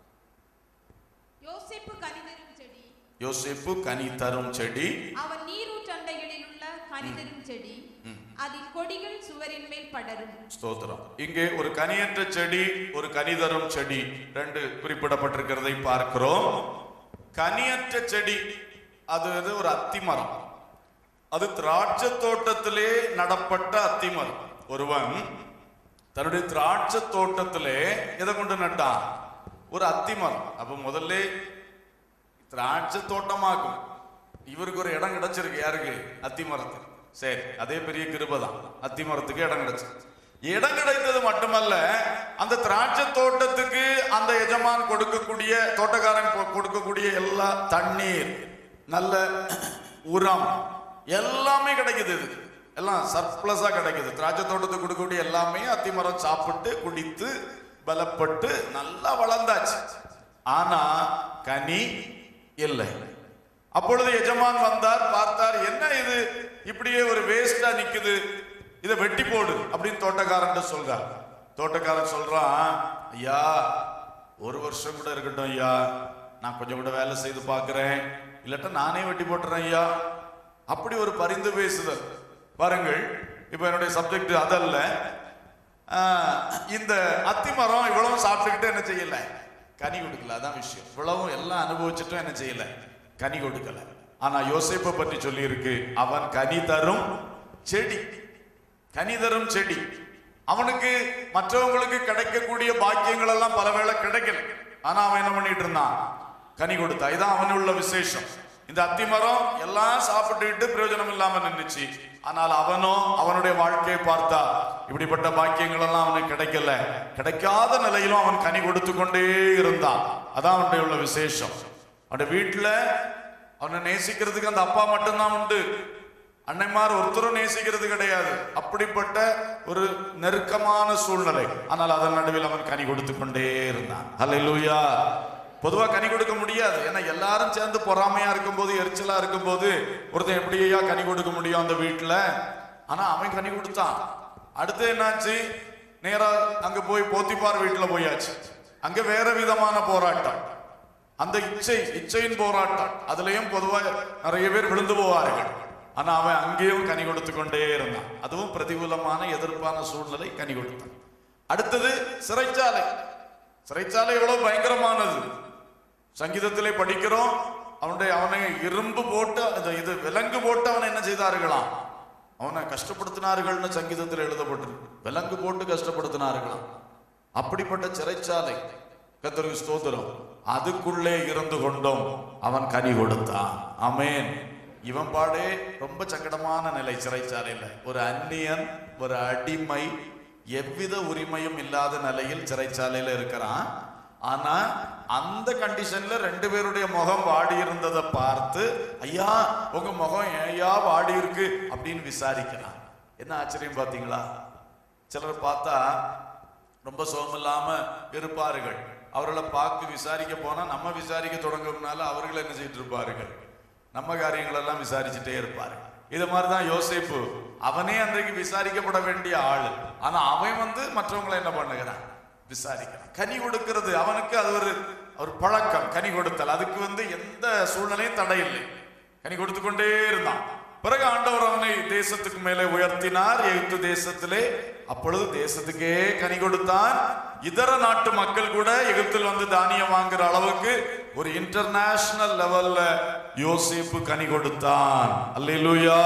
யோசேப்பு கனிதரும் செடி யோசிப்பு கனி தரும் செடி அவன் நீரூற்றண்டைகளில் உள்ள கனிதரும் செடி அதில் கொடிகள் சுவரின் மேல் படரும் ஸ்தோத்திரம் இங்கே ஒரு கனியற்ற செடி ஒரு கனி தரும் செடி ரெண்டு குறிப்பிடப்பட்டிருக்கிறதை பார்க்கிறோம் கனியற்ற செடி அது வந்து ஒரு அத்தி மரம் அது திராட்சை தோட்டத்திலே நடப்பட்ட அத்தி மரம் ஒருவன் தன்னுடைய திராட்சை தோட்டத்திலே எதை கொண்டு நட்டான் ஒரு அத்தி மரம் அப்ப முதல்ல திராட்சை தோட்டமாக்கும் இவருக்கு ஒரு இடம் கிடைச்சிருக்கு யாருக்கு அத்தி மரத்துக்கு சரி அதே பெரிய கிருபை தான் அத்தி மரத்துக்கு இடம் கிடைச்சு இடம் கிடைத்தது மட்டுமல்ல அந்த திராட்சை தோட்டத்துக்கு அந்த எஜமான் கொடுக்கக்கூடிய தோட்டக்காரன் கொ- கொடுக்கக்கூடிய எல்லா தண்ணீர் நல்ல உரம் எல்லாமே கிடைக்குது இதுக்கு எல்லாம் சர்ப்ளஸா கிடைக்குது திராட்சை தோட்டத்துக்கு கொடுக்கக்கூடிய எல்லாமே அத்தி மரம் சாப்பிட்டு குடித்து பலப்பட்டு நல்லா வளர்ந்தாச்சு ஆனா கனி இல்லை அப்பொழுது எஜமான் வந்தார் பார்த்தார் என்ன இது இப்படியே ஒரு வேஸ்டா நிக்குது இதை வெட்டி போடு அப்படின்னு தோட்டக்காரன் சொல்றார் தோட்டக்காரன் சொல்றான் ஐயா ஒரு வருஷம் கூட இருக்கட்டும் ஐயா நான் கொஞ்சம் கூட வேலை செய்து பார்க்கிறேன் இல்லாட்டா நானே வெட்டி போட்டுறேன் ஐயா அப்படி ஒரு பரிந்து பேசுதல் பாருங்கள் இப்போ என்னுடைய சப்ஜெக்ட் அதல்ல ஆஹ், இந்த அத்தி மரம் இவ்வளவும் சாப்பிட்டுக்கிட்டு என்ன செய்யல கனி கொடுக்கல அதான் விஷயம் இவ்வளவும் எல்லாம் அனுபவிச்சுட்டும் என்ன செய்யல கனி கொடுக்கல ஆனா யோசேப்பை பற்றி சொல்லி இருக்கு அவன் கனி தரும் செடி கனி தரும் செடி அவனுக்கு மற்றவங்களுக்கு கிடைக்கக்கூடிய பாக்கியங்கள் எல்லாம் பலவேளை கிடைக்கல ஆனா அவன் என்ன பண்ணிட்டு இருந்தான் கனி கொடுத்தா இதான் அவனுள்ள விசேஷம் இந்த அத்திமரம் எல்லாம் சாப்பிட்டுட்டு பிரயோஜனம் இல்லாம நின்னுச்சு ஆனால் அவனோ அவனுடைய வாழ்க்கையை பார்த்தா இப்படிப்பட்ட பாக்கியங்கள் எல்லாம் அவனுக்கு கிடைக்கல கிடைக்காத நிலையிலும் அவன் கனி கொடுத்து கொண்டே இருந்தான் அதான் அவனுடைய உள்ள விசேஷம் அவனுடைய வீட்டுல அவனை நேசிக்கிறதுக்கு அந்த அப்பா மட்டும்தான் உண்டு அன்னைமார் ஒருத்தரும் நேசிக்கிறது கிடையாது அப்படிப்பட்ட ஒரு நெருக்கமான சூழ்நிலை ஆனால் அதன் நடுவில் அவன் கனி கொடுத்து கொண்டே இருந்தான் ஹalleluya பொதுவா கனி கொடுக்க முடியாது ஏன்னா எல்லாரும் சேர்ந்து பொறாமையா இருக்கும்போது எரிச்சலா இருக்கும்போது ஒருத்தன் எப்படியா கனி கொடுக்க முடியும் அந்த வீட்டுல ஆனா அவன் கனி கொடுத்தான் அடுத்து என்னாச்சு நேரா அங்க போய் போத்திப்பார் வீட்டுல போயாச்சு அங்க வேற விதமான போராட்டம் அந்த இச்சை இச்சையின் போராட்டம் அதுலயும் பொதுவா நிறைய பேர் விழுந்து போவார்கள் ஆனா அவன் அங்கேயும் கனி கொடுத்து கொண்டே இருந்தான் அதுவும் பிரதிகூலமான எதிர்ப்பான சூழ்நிலை கனி கொடுத்தான் அடுத்தது சிறைச்சாலை சிறைச்சாலை எவ்வளவு பயங்கரமானது சங்கீதத்திலே படிக்கிறோம் அவனுடைய அவனை இரும்பு போட்டு அந்த இது விலங்கு போட்டு அவனை என்ன செய்தார்களாம் அவனை கஷ்டப்படுத்தினார்கள்னு சங்கீதத்தில் எழுதப்பட்டிருக்கு விலங்கு போட்டு கஷ்டப்படுத்தினார்களாம் அப்படிப்பட்ட சிறைச்சாலை கத்தருக்கு ஸ்தோத்திரம் அதுக்குள்ளே இருந்து கொண்டோம் அவன் கனி கொடுத்தான் ஆமென் இவன் பாடே ரொம்ப சங்கடமான நிலை சிறைச்சாலையில் ஒரு அந்நியன் ஒரு அடிமை எவ்வித உரிமையும் இல்லாத நிலையில் சிறைச்சாலையில் இருக்கிறான் ஆனா அந்த கண்டிஷன்ல ரெண்டு பேருடைய முகம் வாடி இருந்ததை பார்த்து ஐயா உங்க முகம் ஏயா வாடி இருக்கு அப்படின்னு விசாரிக்கிறான் என்ன ஆச்சரியம் பாத்தீங்களா சிலர் பார்த்தா ரொம்ப சோமில்லாம இருப்பார்கள் அவர்களை பார்த்து விசாரிக்க போனா நம்ம விசாரிக்க தொடங்கும்னால அவர்கள் என்ன செய்துட்டு இருப்பார்கள் நம்ம காரியங்கள் எல்லாம் விசாரிச்சுட்டே இருப்பாரு இது மாதிரி தான் யோசேப்பு அவனே அன்றைக்கு விசாரிக்கப்பட வேண்டிய ஆளு ஆனா அவன் வந்து மற்றவங்களை என்ன பண்ணுகிறான் விசாரிக்கிறான் கனி கொடுக்கிறது அவனுக்கு அது ஒரு ஒரு பழக்கம் கனி கொடுத்தல் அதுக்கு வந்து எந்த சூழ்நிலையும் தடை இல்லை கனி கொடுத்து கொண்டே இருந்தான் பிறகு ஆண்டவர் அவனை தேசத்துக்கு மேலே உயர்த்தினார் எகிப்து தேசத்திலே அப்பொழுது தேசத்துக்கே கனி கொடுத்தான் இதர நாட்டு மக்கள் கூட எகிப்தில் வந்து தானியம் வாங்குற அளவுக்கு ஒரு இன்டர்நேஷனல் லெவல்ல யோசேப்பு கனி கொடுத்தான் அல்லேலூயா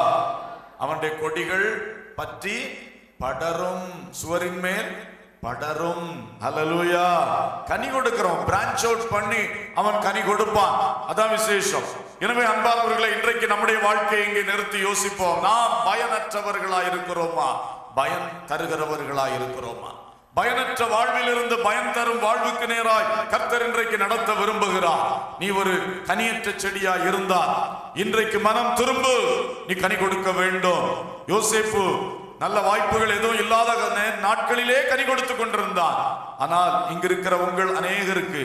அவனுடைய கொடிகள் பற்றி படரும் சுவரின் மேல் படரும் ஹalleluya கனி கொடுக்கிறோம் பிரான்ச் அவுட் பண்ணி அவன் கனி கொடுப்பான் அதான் விசேஷம் எனவே அன்பானவர்களை இன்றைக்கு நம்முடைய வாழ்க்கையை இங்கே நிறுத்தி யோசிப்போம் நாம் பயனற்றவர்களா இருக்கிறோமா பயம் தருகிறவர்களா இருக்கிறோமா பயனற்ற வாழ்வில் இருந்து பயன் தரும் வாழ்வுக்கு நேராய் கர்த்தர் இன்றைக்கு நடத்த விரும்புகிறார் நீ ஒரு கனியற்ற செடியா இருந்தால் இன்றைக்கு மனம் திரும்பு நீ கனி கொடுக்க வேண்டும் யோசேப்பு நல்ல வாய்ப்புகள் எதுவும் இல்லாத நே- நாட்களிலே கனி கொடுத்து கொண்டிருந்தான் ஆனால் இங்க இருக்கிற உங்கள் அநேகருக்கு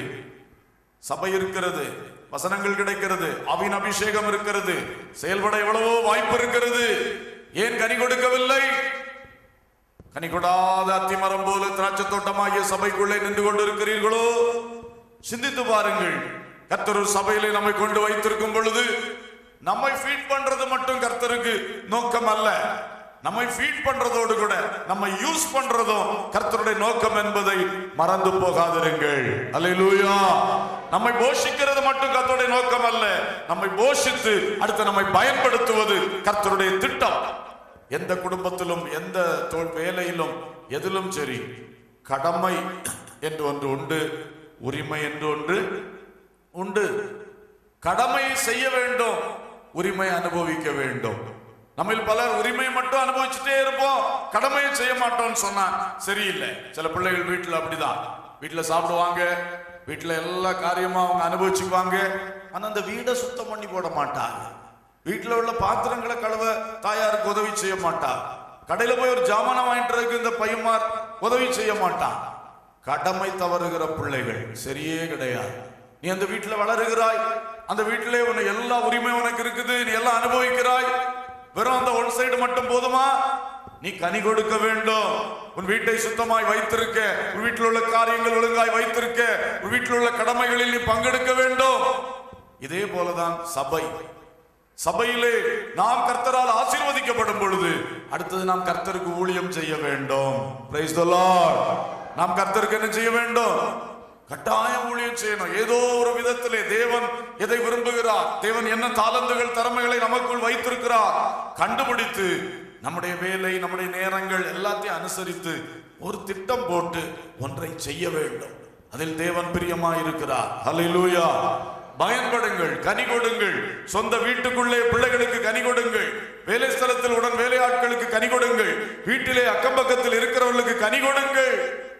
சபை இருக்கிறது வசனங்கள் கிடைக்கிறது அவின் அபிஷேகம் இருக்கிறது செயல்பட எவ்வளவோ வாய்ப்பு இருக்கிறது ஏன் கனி கொடுக்கவில்லை கனி கொடாத அத்திமரம் போல திராட்சை தோட்டமாகிய சபைக்குள்ளே நின்று கொண்டிருக்கிறீர்களோ சிந்தித்து பாருங்கள் கர்த்தர் ஒரு சபையிலே நம்மை கொண்டு வைத்திருக்கும் பொழுது நம்மை ஃபீட் பண்றது மட்டும் கர்த்தருக்கு நோக்கம் அல்ல நம்மை ஃபீட் பண்றதோடு கூட நம்ம யூஸ் பண்றதும் கர்த்தருடைய நோக்கம் என்பதை மறந்து போகாதிருங்கள் அல்லேலூயா நம்மை போஷிக்கிறது மட்டும் கர்த்தருடைய நோக்கம் அல்ல நம்மை போஷித்து அடுத்து நம்மை பயன்படுத்துவது கர்த்தருடைய திட்டம் எந்த குடும்பத்திலும் எந்த தொ- வேலையிலும் எதிலும் சரி கடமை என்று ஒன்று உண்டு உரிமை என்று ஒன்று உண்டு கடமையை செய்ய வேண்டும் உரிமை அனுபவிக்க வேண்டும் நம்மில் பலர் உரிமை மட்டும் அனுபவிச்சுட்டே இருப்போம் கடமையை செய்ய மாட்டோம்னு சொன்னா சரியில்லை சில பிள்ளைகள் வீட்டுல அப்படிதான் வீட்டுல சாப்பிடுவாங்க வீட்டுல எல்லா காரியமும் அவங்க அனுபவிச்சுக்குவாங்க ஆனா அந்த வீடை சுத்தம் பண்ணி போட மாட்டாங்க வீட்டுல உள்ள பாத்திரங்களை கழுவ தாயாருக்கு உதவி செய்ய மாட்டார் கடையில போய் ஒரு ஜாமானை வாங்கிட்டு வரதுக்கு இந்த பையன்மார் உதவி செய்ய மாட்டான் கடமை தவறுகிற பிள்ளைகள் சரியே கிடையாது நீ அந்த வீட்டுல வளருகிறாய் அந்த வீட்டிலே உன்னை எல்லா உரிமை உனக்கு இருக்குது நீ எல்லாம் அனுபவிக்கிறாய் வெறும் அந்த ஒன் சைடு மட்டும் போதுமா நீ கனி கொடுக்க வேண்டும் உன் வீட்டை சுத்தமாய் வைத்திருக்க உன் வீட்டில் உள்ள காரியங்கள் ஒழுங்காய் வைத்திருக்க உன் வீட்டில் உள்ள கடமைகளில் நீ பங்கெடுக்க வேண்டும் இதே போலதான் சபை சபையிலே நாம் கர்த்தரால் ஆசீர்வதிக்கப்படும் பொழுது அடுத்தது நாம் கர்த்தருக்கு ஊழியம் செய்ய வேண்டும் Praise the Lord. நாம் கர்த்தருக்கு என்ன செய்ய வேண்டும் கட்டாயம் ஊழியம் செய்யணும் ஏதோ ஒரு விதத்திலே தேவன் எதை விரும்புகிறார் தேவன் என்ன தாளந்துகள் திறமைகளை நமக்குள் வைத்திருக்கிறார் கண்டுபிடித்து நம்முடைய வேலை நம்முடைய நேரங்கள் எல்லாத்தையும் அனுசரித்து ஒரு திட்டம் போட்டு ஒன்றை செய்ய வேண்டும் அதில் தேவன் பிரியமாய் இருக்கிறார் ஹalleluya பயன்படுங்கள் கனி கொடுங்கள் சொந்த வீட்டுக்குள்ளே பிள்ளைகளுக்கு கனி கொடுங்கள் வேலை ஸ்தலத்தில் உடன் வேலையாட்களுக்கு கனி கொடுங்கள் வீட்டிலே அக்கம் பக்கத்தில் இருக்கிறவர்களுக்கு கனி கொடுங்கள்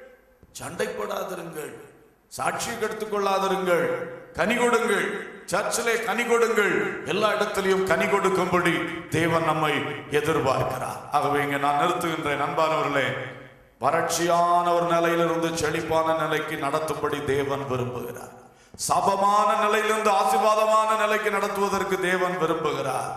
சண்டைப்படாதிருங்கள் சாட்சி கெடுத்துக் கொள்ளாதிருங்கள் கனி கொடுங்கள் சர்ச்சிலே கனி கொடுங்கள் எல்லா இடத்திலையும் கனி கொடுக்கும்படி தேவன் நம்மை எதிர்பார்க்கிறார் ஆகவே இங்க நான் நிறுத்துகின்றேன் அன்பானவர்களே வறட்சியான ஒரு நிலையிலிருந்து செழிப்பான நிலைக்கு நடத்தும்படி தேவன் விரும்புகிறார் சாபமான நிலையிலிருந்து ஆசீர்வாதமான நிலைக்கு நடத்துவதற்கு தேவன் விரும்புகிறார்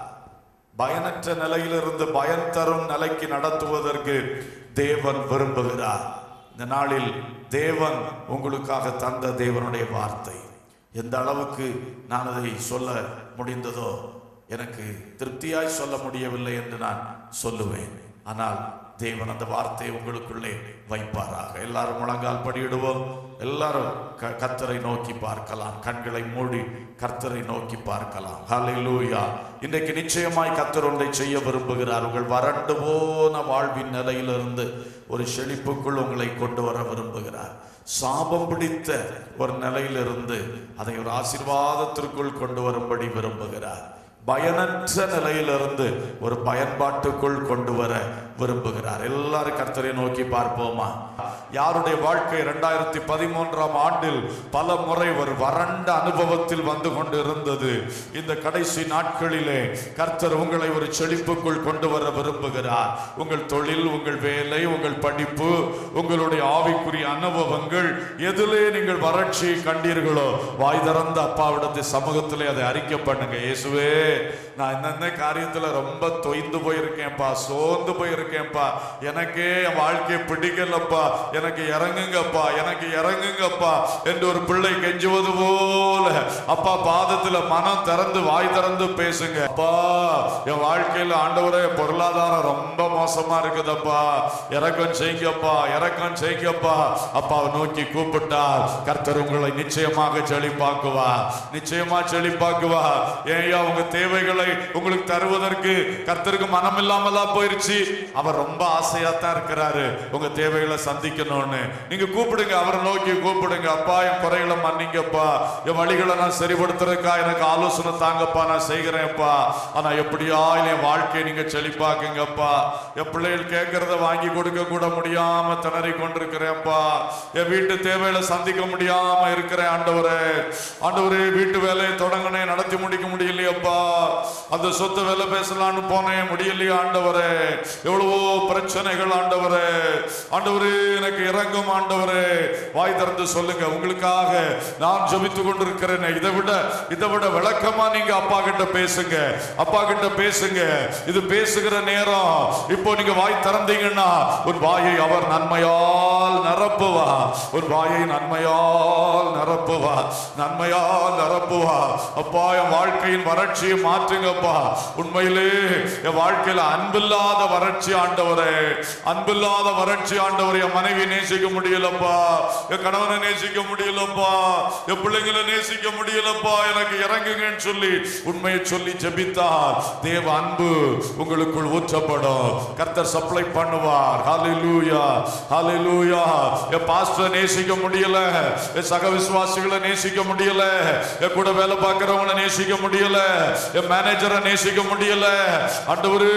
பயனற்ற நிலையிலிருந்து பயன் தரும் நிலைக்கு நடத்துவதற்கு தேவன் விரும்புகிறார் இந்த நாளில் தேவன் உங்களுக்காக தந்த தேவனுடைய வார்த்தை எந்த அளவுக்கு நான் அதை சொல்ல முடிந்ததோ எனக்கு திருப்தியாய் சொல்ல முடியவில்லை என்று நான் சொல்லுவேன் ஆனால் தேவன் அந்த வார்த்தையை உங்களுக்குள்ளே வைப்பாராக எல்லாரும் முழங்கால் படியிடுவோம் எல்லாரும் க- கர்த்தரை நோக்கி பார்க்கலாம் கண்களை மூடி கர்த்தரை நோக்கி பார்க்கலாம் ஹalleluya இன்றைக்கு நிச்சயமாய் கர்த்தர் ஒன்றை செய்ய விரும்புகிறார் உங்கள் வறண்டு போன வாழ்வின் நிலையிலிருந்து ஒரு செழிப்புக்குள் உங்களை கொண்டு வர விரும்புகிறார் சாபம் பிடித்த ஒரு நிலையிலிருந்து அதை ஒரு ஆசீர்வாதத்திற்குள் கொண்டு வரும்படி விரும்புகிறார் பயனற்ற நிலையிலிருந்து ஒரு பயன்பாட்டுக்குள் கொண்டு வர விரும்புகிறார் எல்லாரும் கர்த்தரை நோக்கி பார்ப்போமா யாருடைய வாழ்க்கை இரண்டாயிரத்தி பதிமூன்றாம் ஆண்டில் பல முறை ஒரு வறண்ட அனுபவத்தில் வந்து கொண்டு இருந்தது இந்த கடைசி நாட்களிலே கர்த்தர் உங்களை ஒரு செழிப்புக்குள் கொண்டு வர விரும்புகிறார் உங்கள் தொழில் உங்கள் வேலை உங்கள் படிப்பு உங்களுடைய ஆவிக்குரிய அனுபவங்கள் எதிலே நீங்கள் வறட்சியை கண்டீர்களோ வாய் திறந்த அப்பாவிடத்தை சமூகத்திலே அதை அறிக்கை பண்ணுங்க இயேசுவே நான் இந்த காரியத்துல ரொம்ப தொய்ந்து போயிருக்கேன்ப்பா சோர்ந்து போயிருக்கேன்ப்பா எனக்கே என் வாழ்க்கையை பிடிக்கலப்பா எனக்கு இறங்குங்கப்பா எனக்கு இறங்குங்கப்பா என்று ஒரு பிள்ளை கெஞ்சுவது போல அப்பா பாதத்துல மனம் திறந்து வாய் திறந்து பேசுங்க அப்பா என் வாழ்க்கையில ஆண்டவரே பொருளாதாரம் ரொம்ப மோசமா இருக்குதப்பா இறக்கம் செய்யுங்கப்பா இறக்கம் செய்யுங்கப்பா அப்பாவை நோக்கி கூப்பிட்டார் கர்த்தர் உங்களை நிச்சயமாக செழிப்பாக்குவா நிச்சயமா செழிப்பாக்குவா ஏயா உங்க தேவைகளை உங்களுக்கு தருவதற்கு கர்த்தருக்கு மனம் இல்லாமலா போயிருச்சு அவர் ரொம்ப ஆசையா தான் இருக்கிறாரு உங்க தேவைகளை சந்திக்கணும்னு நீங்க கூப்பிடுங்க அவரை நோக்கி கூப்பிடுங்க அப்பா என் குறைகளை மன்னிங்கப்பா என் வழிகளை நான் சரிப்படுத்துறதுக்கா எனக்கு ஆலோசனை தாங்கப்பா நான் செய்கிறேன்ப்பா ஆனா எப்படியா என் வாழ்க்கையை நீங்க செழிப்பாக்குங்கப்பா என் பிள்ளைகள் கேட்கறத வாங்கி கொடுக்க கூட முடியாம திணறி கொண்டிருக்கிறேன்ப்பா என் வீட்டு தேவைகளை சந்திக்க முடியாம இருக்கிறேன் ஆண்டவரே ஆண்டவரே வீட்டு வேலையை தொடங்கினேன் நடத்தி முடிக்க முடியலையப்பா அந்த சொத்து வேலை பேசலாம்னு போனேன் முடியலையா ஆண்டவரே எவ்வளவோ பிரச்சனைகள் ஆண்டவரே ஆண்டவரே எனக்கு இறங்கும் ஆண்டவரே வாய் திறந்து சொல்லுங்க உங்களுக்காக நான் ஜெபித்து கொண்டிருக்கிறேன் இதை விட இதை விட விளக்கமா நீங்க அப்பா கிட்ட பேசுங்க அப்பா கிட்ட பேசுங்க இது பேசுகிற நேரம் இப்போ நீங்க வாய் திறந்தீங்கன்னா உன் வாயை அவர் நன்மையால் நிரப்புவா உன் வாயை நன்மையால் நிரப்புவா நன்மையால் நிரப்புவா அப்பா என் வாழ்க்கையின் வறட்சியை மாற்றுங்கப்பா உண்மையிலே என் வாழ்க்கையில அன்பில்லாத வறட்சி ஆண்டவரே அன்பில்லாத வறட்சி ஆண்டவரே என் மனைவி நேசிக்க முடியலப்பா என் கணவனை நேசிக்க முடியலப்பா என் பிள்ளைங்களை நேசிக்க முடியலப்பா எனக்கு இறங்குங்கன்னு சொல்லி உண்மையை சொல்லி ஜெபித்தார் தேவ அன்பு உங்களுக்குள் ஊற்றப்படும் கர்த்தர் சப்ளை பண்ணுவார் ஹalleluya ஹalleluya என் பாஸ்டர் நேசிக்க முடியல என் சக விசுவாசிகளை நேசிக்க முடியல என் கூட வேலை பார்க்கறவங்கள நேசிக்க முடியல என் மேனேஜரை நேசிக்க முடியல ஆண்டவரே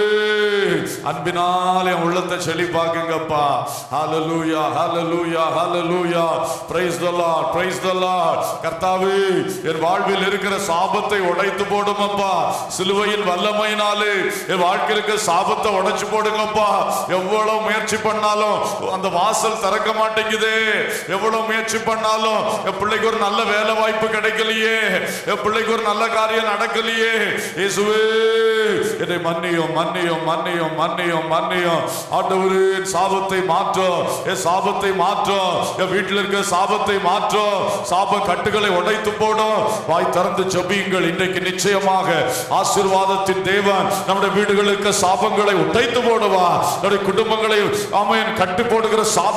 அன்பினால் என் உள்ளத்தை செழிப்பாக்குங்கப்பா ஹalleluya ஹalleluya ஹalleluya praise the lord praise the lord கர்த்தாவே என் வாழ்வில் இருக்கிற சாபத்தை உடைத்து போடுமப்பா சிலுவையின் வல்லமையினாலே என் வாழ்க்கையில் இருக்கிற சாபத்தை உடைச்சு போடுங்கப்பா எவ்வளவு முயற்சி பண்ணாலும் அந்த வாசல் திறக்க மாட்டேங்குதே எவ்வளவு முயற்சி பண்ணாலும் என் பிள்ளைக்கு ஒரு நல்ல வேலை வாய்ப்பு கிடைக்கலையே என் பிள்ளைக்கு ஒரு நல்ல காரியம் நடக்கலையே இயேசுவே என்னை மன்னியும் மன்னியும் மன்னியும் மன்னியும் மன்னியும் ஆண்டவரே என் சாபத்தை மாற்றும் என் சாபத்தை மாற்றும் என் வீட்டில் இருக்கிற சாபத்தை மாற்றும் சாப கட்டுகளை உடைத்து போடும் வாய் திறந்து ஜெபியுங்கள் இன்றைக்கு நிச்சயமாக ஆசீர்வாதத்தின் தேவன் நம்முடைய வீடுகளுக்கு சாபங்களை உடைத்து போடுவா நம்முடைய குடும்பங்களை ஆமையன் கட்டு போடுகிற சாபம்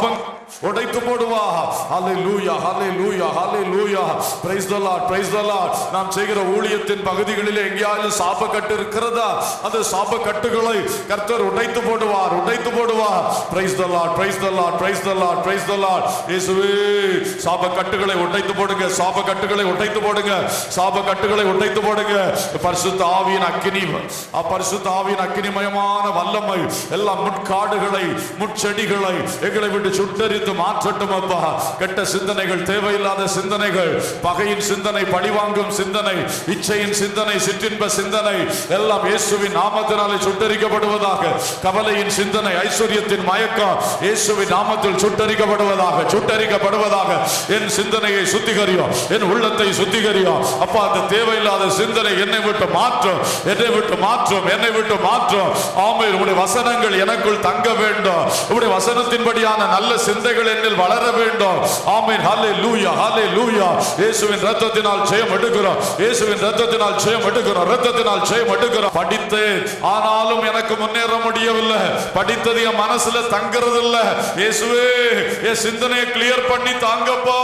உடைத்து போடுவா ஹalleluya ஹalleluya ஹalleluya praise the lord praise the lord நாம் செய்கிற ஊழியத்தின் பகுதிகளிலே எங்கேயாவது சாப கட்டு இருக்கிறதா அந்த சாப கட்டுகளை கர்த்தர் உடைத்து போடுவார் உடைத்து போடுவார் praise the lord praise the lord praise the lord praise the lord இயேசுவே சாப கட்டுகளை உடைத்து போடுங்க சாப கட்டுகளை உடைத்து போடுங்க சாப கட்டுகளை உடைத்து போடுங்க பரிசுத்த ஆவியின் அக்கினி அ பரிசுத்த ஆவியின் அக்கினிமயமான வல்லமை எல்லா முட்காடுகளை முட்செடிகளை எங்களை விட்டு சுட்டரித்து மாற்றட்டும் அப்பா கெட்ட சிந்தனைகள் தேவையில்லாத சிந்தனைகள் பகையின் சிந்தனை பழிவாங்கும் சிந்தனை இச்சையின் சிந்தனை சிற்றின்ப சிந்தனை எல்லாம் இயேசுவின் நாமத்தினாலே சுட்டரிக்கப்படுவதாக கவலையின் சிந்தனை ஐஸ்வர்யத்தின் மயக்கம் இயேசுவின் நாமத்தில் சுட்டரிக்கப்படுவதாக சுட்டரிக்கப்படுவதாக என் சிந்தனையை சுத்திகரியும் என் உள்ளத்தை சுத்திகரியும் அப்பா அந்த தேவையில்லாத சிந்தனை என்னை விட்டு மாற்றும் என்னை விட்டு மாற்றும் என்னை விட்டு மாற்றும் ஆமை உடைய வசனங்கள் எனக்குள் தங்க வேண்டும் உடைய வசனத்தின்படியான நல்ல சிந்தைகள் என்னில் வளர வேண்டும் ஆமென் ஹalleluya லூயா ஹாலே லூயா இயேசுவின் ரத்தத்தினால் ஜெயம் எடுக்கிறோம் இயேசுவின் ரத்தத்தினால் ஜெயம் எடுக்கிறோம் ரத்தத்தினால் ஜெயம் எடுக்கிறோம் படித்தேன் ஆனாலும் எனக்கு முன்னேற முடியவில்லை படித்தது என் மனசுல தங்குறது இல்ல இயேசுவே என் சிந்தனையை கிளியர் பண்ணி தாங்கப்பா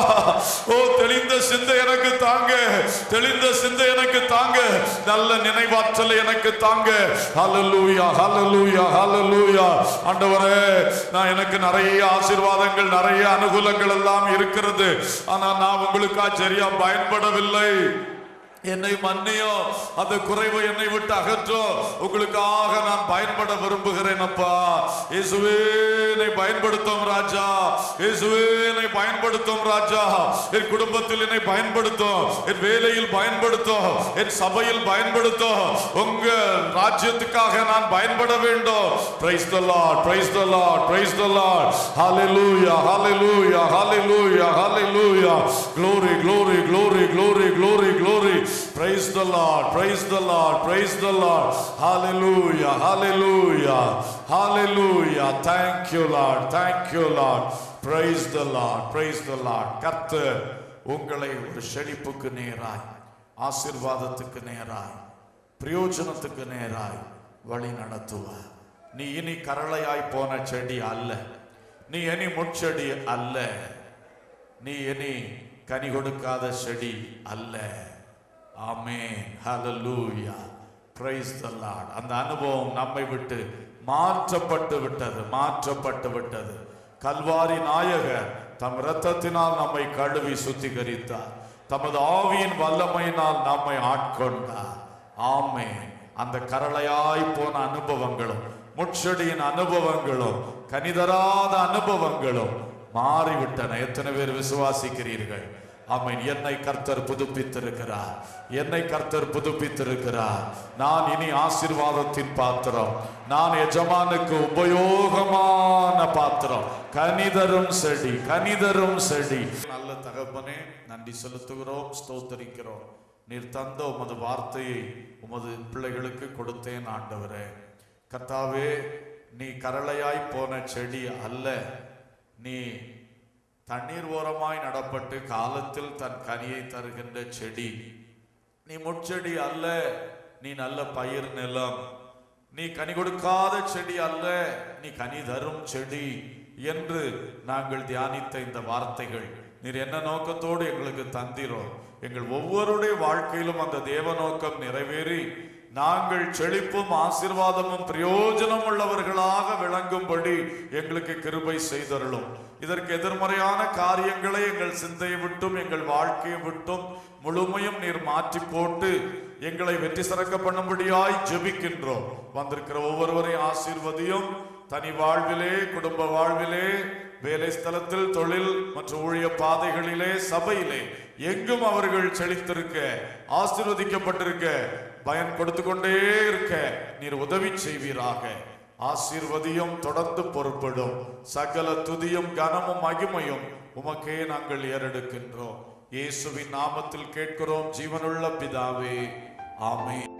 ஓ தெளிந்த சிந்தை எனக்கு தாங்க தெளிந்த சிந்தை எனக்கு தாங்க நல்ல நினைவாற்றலை எனக்கு தாங்க ஹalleluya ஹalleluya ஹalleluya ஆண்டவரே நான் எனக்கு நிறைய ஆசீர்வாதங்கள் நிறைய அனுகூலங்கள் எல்லாம் இருக்கிறது ஆனா நான் உங்களுக்கா சரியா பயன்படவில்லை என்னை மன்னியும் அந்த குறைவை என்னை விட்டு அகற்றும் உங்களுக்காக நான் பயன்பட விரும்புகிறேன் அப்பா இயேசுவே என்னை பயன்படுத்தும் ராஜா இயேசுவே என்னை பயன்படுத்தும் ராஜா என் குடும்பத்தில் என்னை பயன்படுத்தும் என் வேலையில் பயன்படுத்தும் என் சபையில் பயன்படுத்தும் உங்க ராஜ்யத்துக்காக நான் பயன்பட வேண்டும் praise the lord praise the lord praise the lord ஹalleluya ஹalleluya ஹalleluya ஹalleluya glory glory glory glory glory glory praise the lord praise the lord praise the lord hallelujah hallelujah hallelujah thank you lord thank you lord praise the lord praise the lord கர்த்தர் உங்களை ஒரு செழிப்புக்கு நேராய் ஆசீர்வாதத்துக்கு நேராய் பிரயோஜனத்துக்கு நேராய் வழி நடத்துவார் நீ இனி கரளையாய் போன செடி அல்ல நீ இனி முட்செடி அல்ல நீ இனி கனி கொடுக்காத செடி அல்ல ஆமென் ஹalleluya praise the lord அந்த அனுபவம் நம்மை விட்டு மாற்றப்பட்டு விட்டது மாற்றப்பட்டு விட்டது கல்வாரி நாயகர் தம் இரத்தத்தினால் நம்மை கழுவி சுத்திகரித்தார் தமது ஆவியின் வல்லமையினால் நம்மை ஆட்கொண்டார் ஆமென் அந்த கரளையாய் போன அனுபவங்களும் முட்செடியின் அனுபவங்களும் கனிதராத அனுபவங்களும் மாறிவிட்டன எத்தனை பேர் விசுவாசிக்கிறீர்கள் ஆமென் என்னை கர்த்தர் புதுப்பித்திருக்கிறார் என்னை கர்த்தர் புதுப்பித்திருக்கிறார் நான் இனி ஆசீர்வாதத்தின் பாத்திரம் நான் எஜமானுக்கு உபயோகமான பாத்திரம் கனிதரும் செடி கனிதரும் செடி நல்ல தகப்பனே நன்றி செலுத்துகிறோம் ஸ்தோத்தரிக்கிறோம் நீர் தந்த உமது வார்த்தையை உமது பிள்ளைகளுக்கு கொடுத்தேன் ஆண்டவரே கர்த்தாவே நீ கரளையாய் போன செடி அல்ல நீ தண்ணீர் ஓரமாய் நடப்பட்டு காலத்தில் தன் கனியை தருகின்ற செடி நீ முட்செடி அல்ல நீ நல்ல பயிர் நிலம் நீ கனி கொடுக்காத செடி அல்ல நீ கனி தரும் செடி என்று நாங்கள் தியானித்த இந்த வார்த்தைகள் நீர் என்ன நோக்கத்தோடு எங்களுக்கு தந்திரோம் எங்கள் ஒவ்வொருடைய வாழ்க்கையிலும் அந்த தேவ நோக்கம் நிறைவேறி நாங்கள் செழிப்பும் ஆசீர்வாதமும் பிரயோஜனம் உள்ளவர்களாக விளங்கும்படி எங்களுக்கு கிருபை செய்தருளும் இதற்கு எதிர்மறையான காரியங்களை எங்கள் சிந்தையை விட்டும் எங்கள் வாழ்க்கையை விட்டும் முழுமையும் நீர் மாற்றி போட்டு எங்களை வெற்றி சிறக்க பண்ணும்படியாய் ஜெபிக்கின்றோம் வந்திருக்கிற ஒவ்வொருவரையும் ஆசீர்வதியும் தனி வாழ்விலே குடும்ப வாழ்விலே வேலை ஸ்தலத்தில் தொழில் மற்றும் ஊழிய பாதைகளிலே சபையிலே எங்கும் அவர்கள் செழித்திருக்க ஆசீர்வதிக்கப்பட்டிருக்க பயன் கொடுத்து கொண்டே இருக்க நீர் உதவி செய்வீராக ஆசீர்வதியும் தொடர்ந்து பொறுப்படும் சகல துதியும் கனமும் மகிமையும் உமக்கே நாங்கள் ஏறெடுக்கின்றோம் இயேசுவின் நாமத்தில் கேட்கிறோம் ஜீவனுள்ள பிதாவே ஆமென்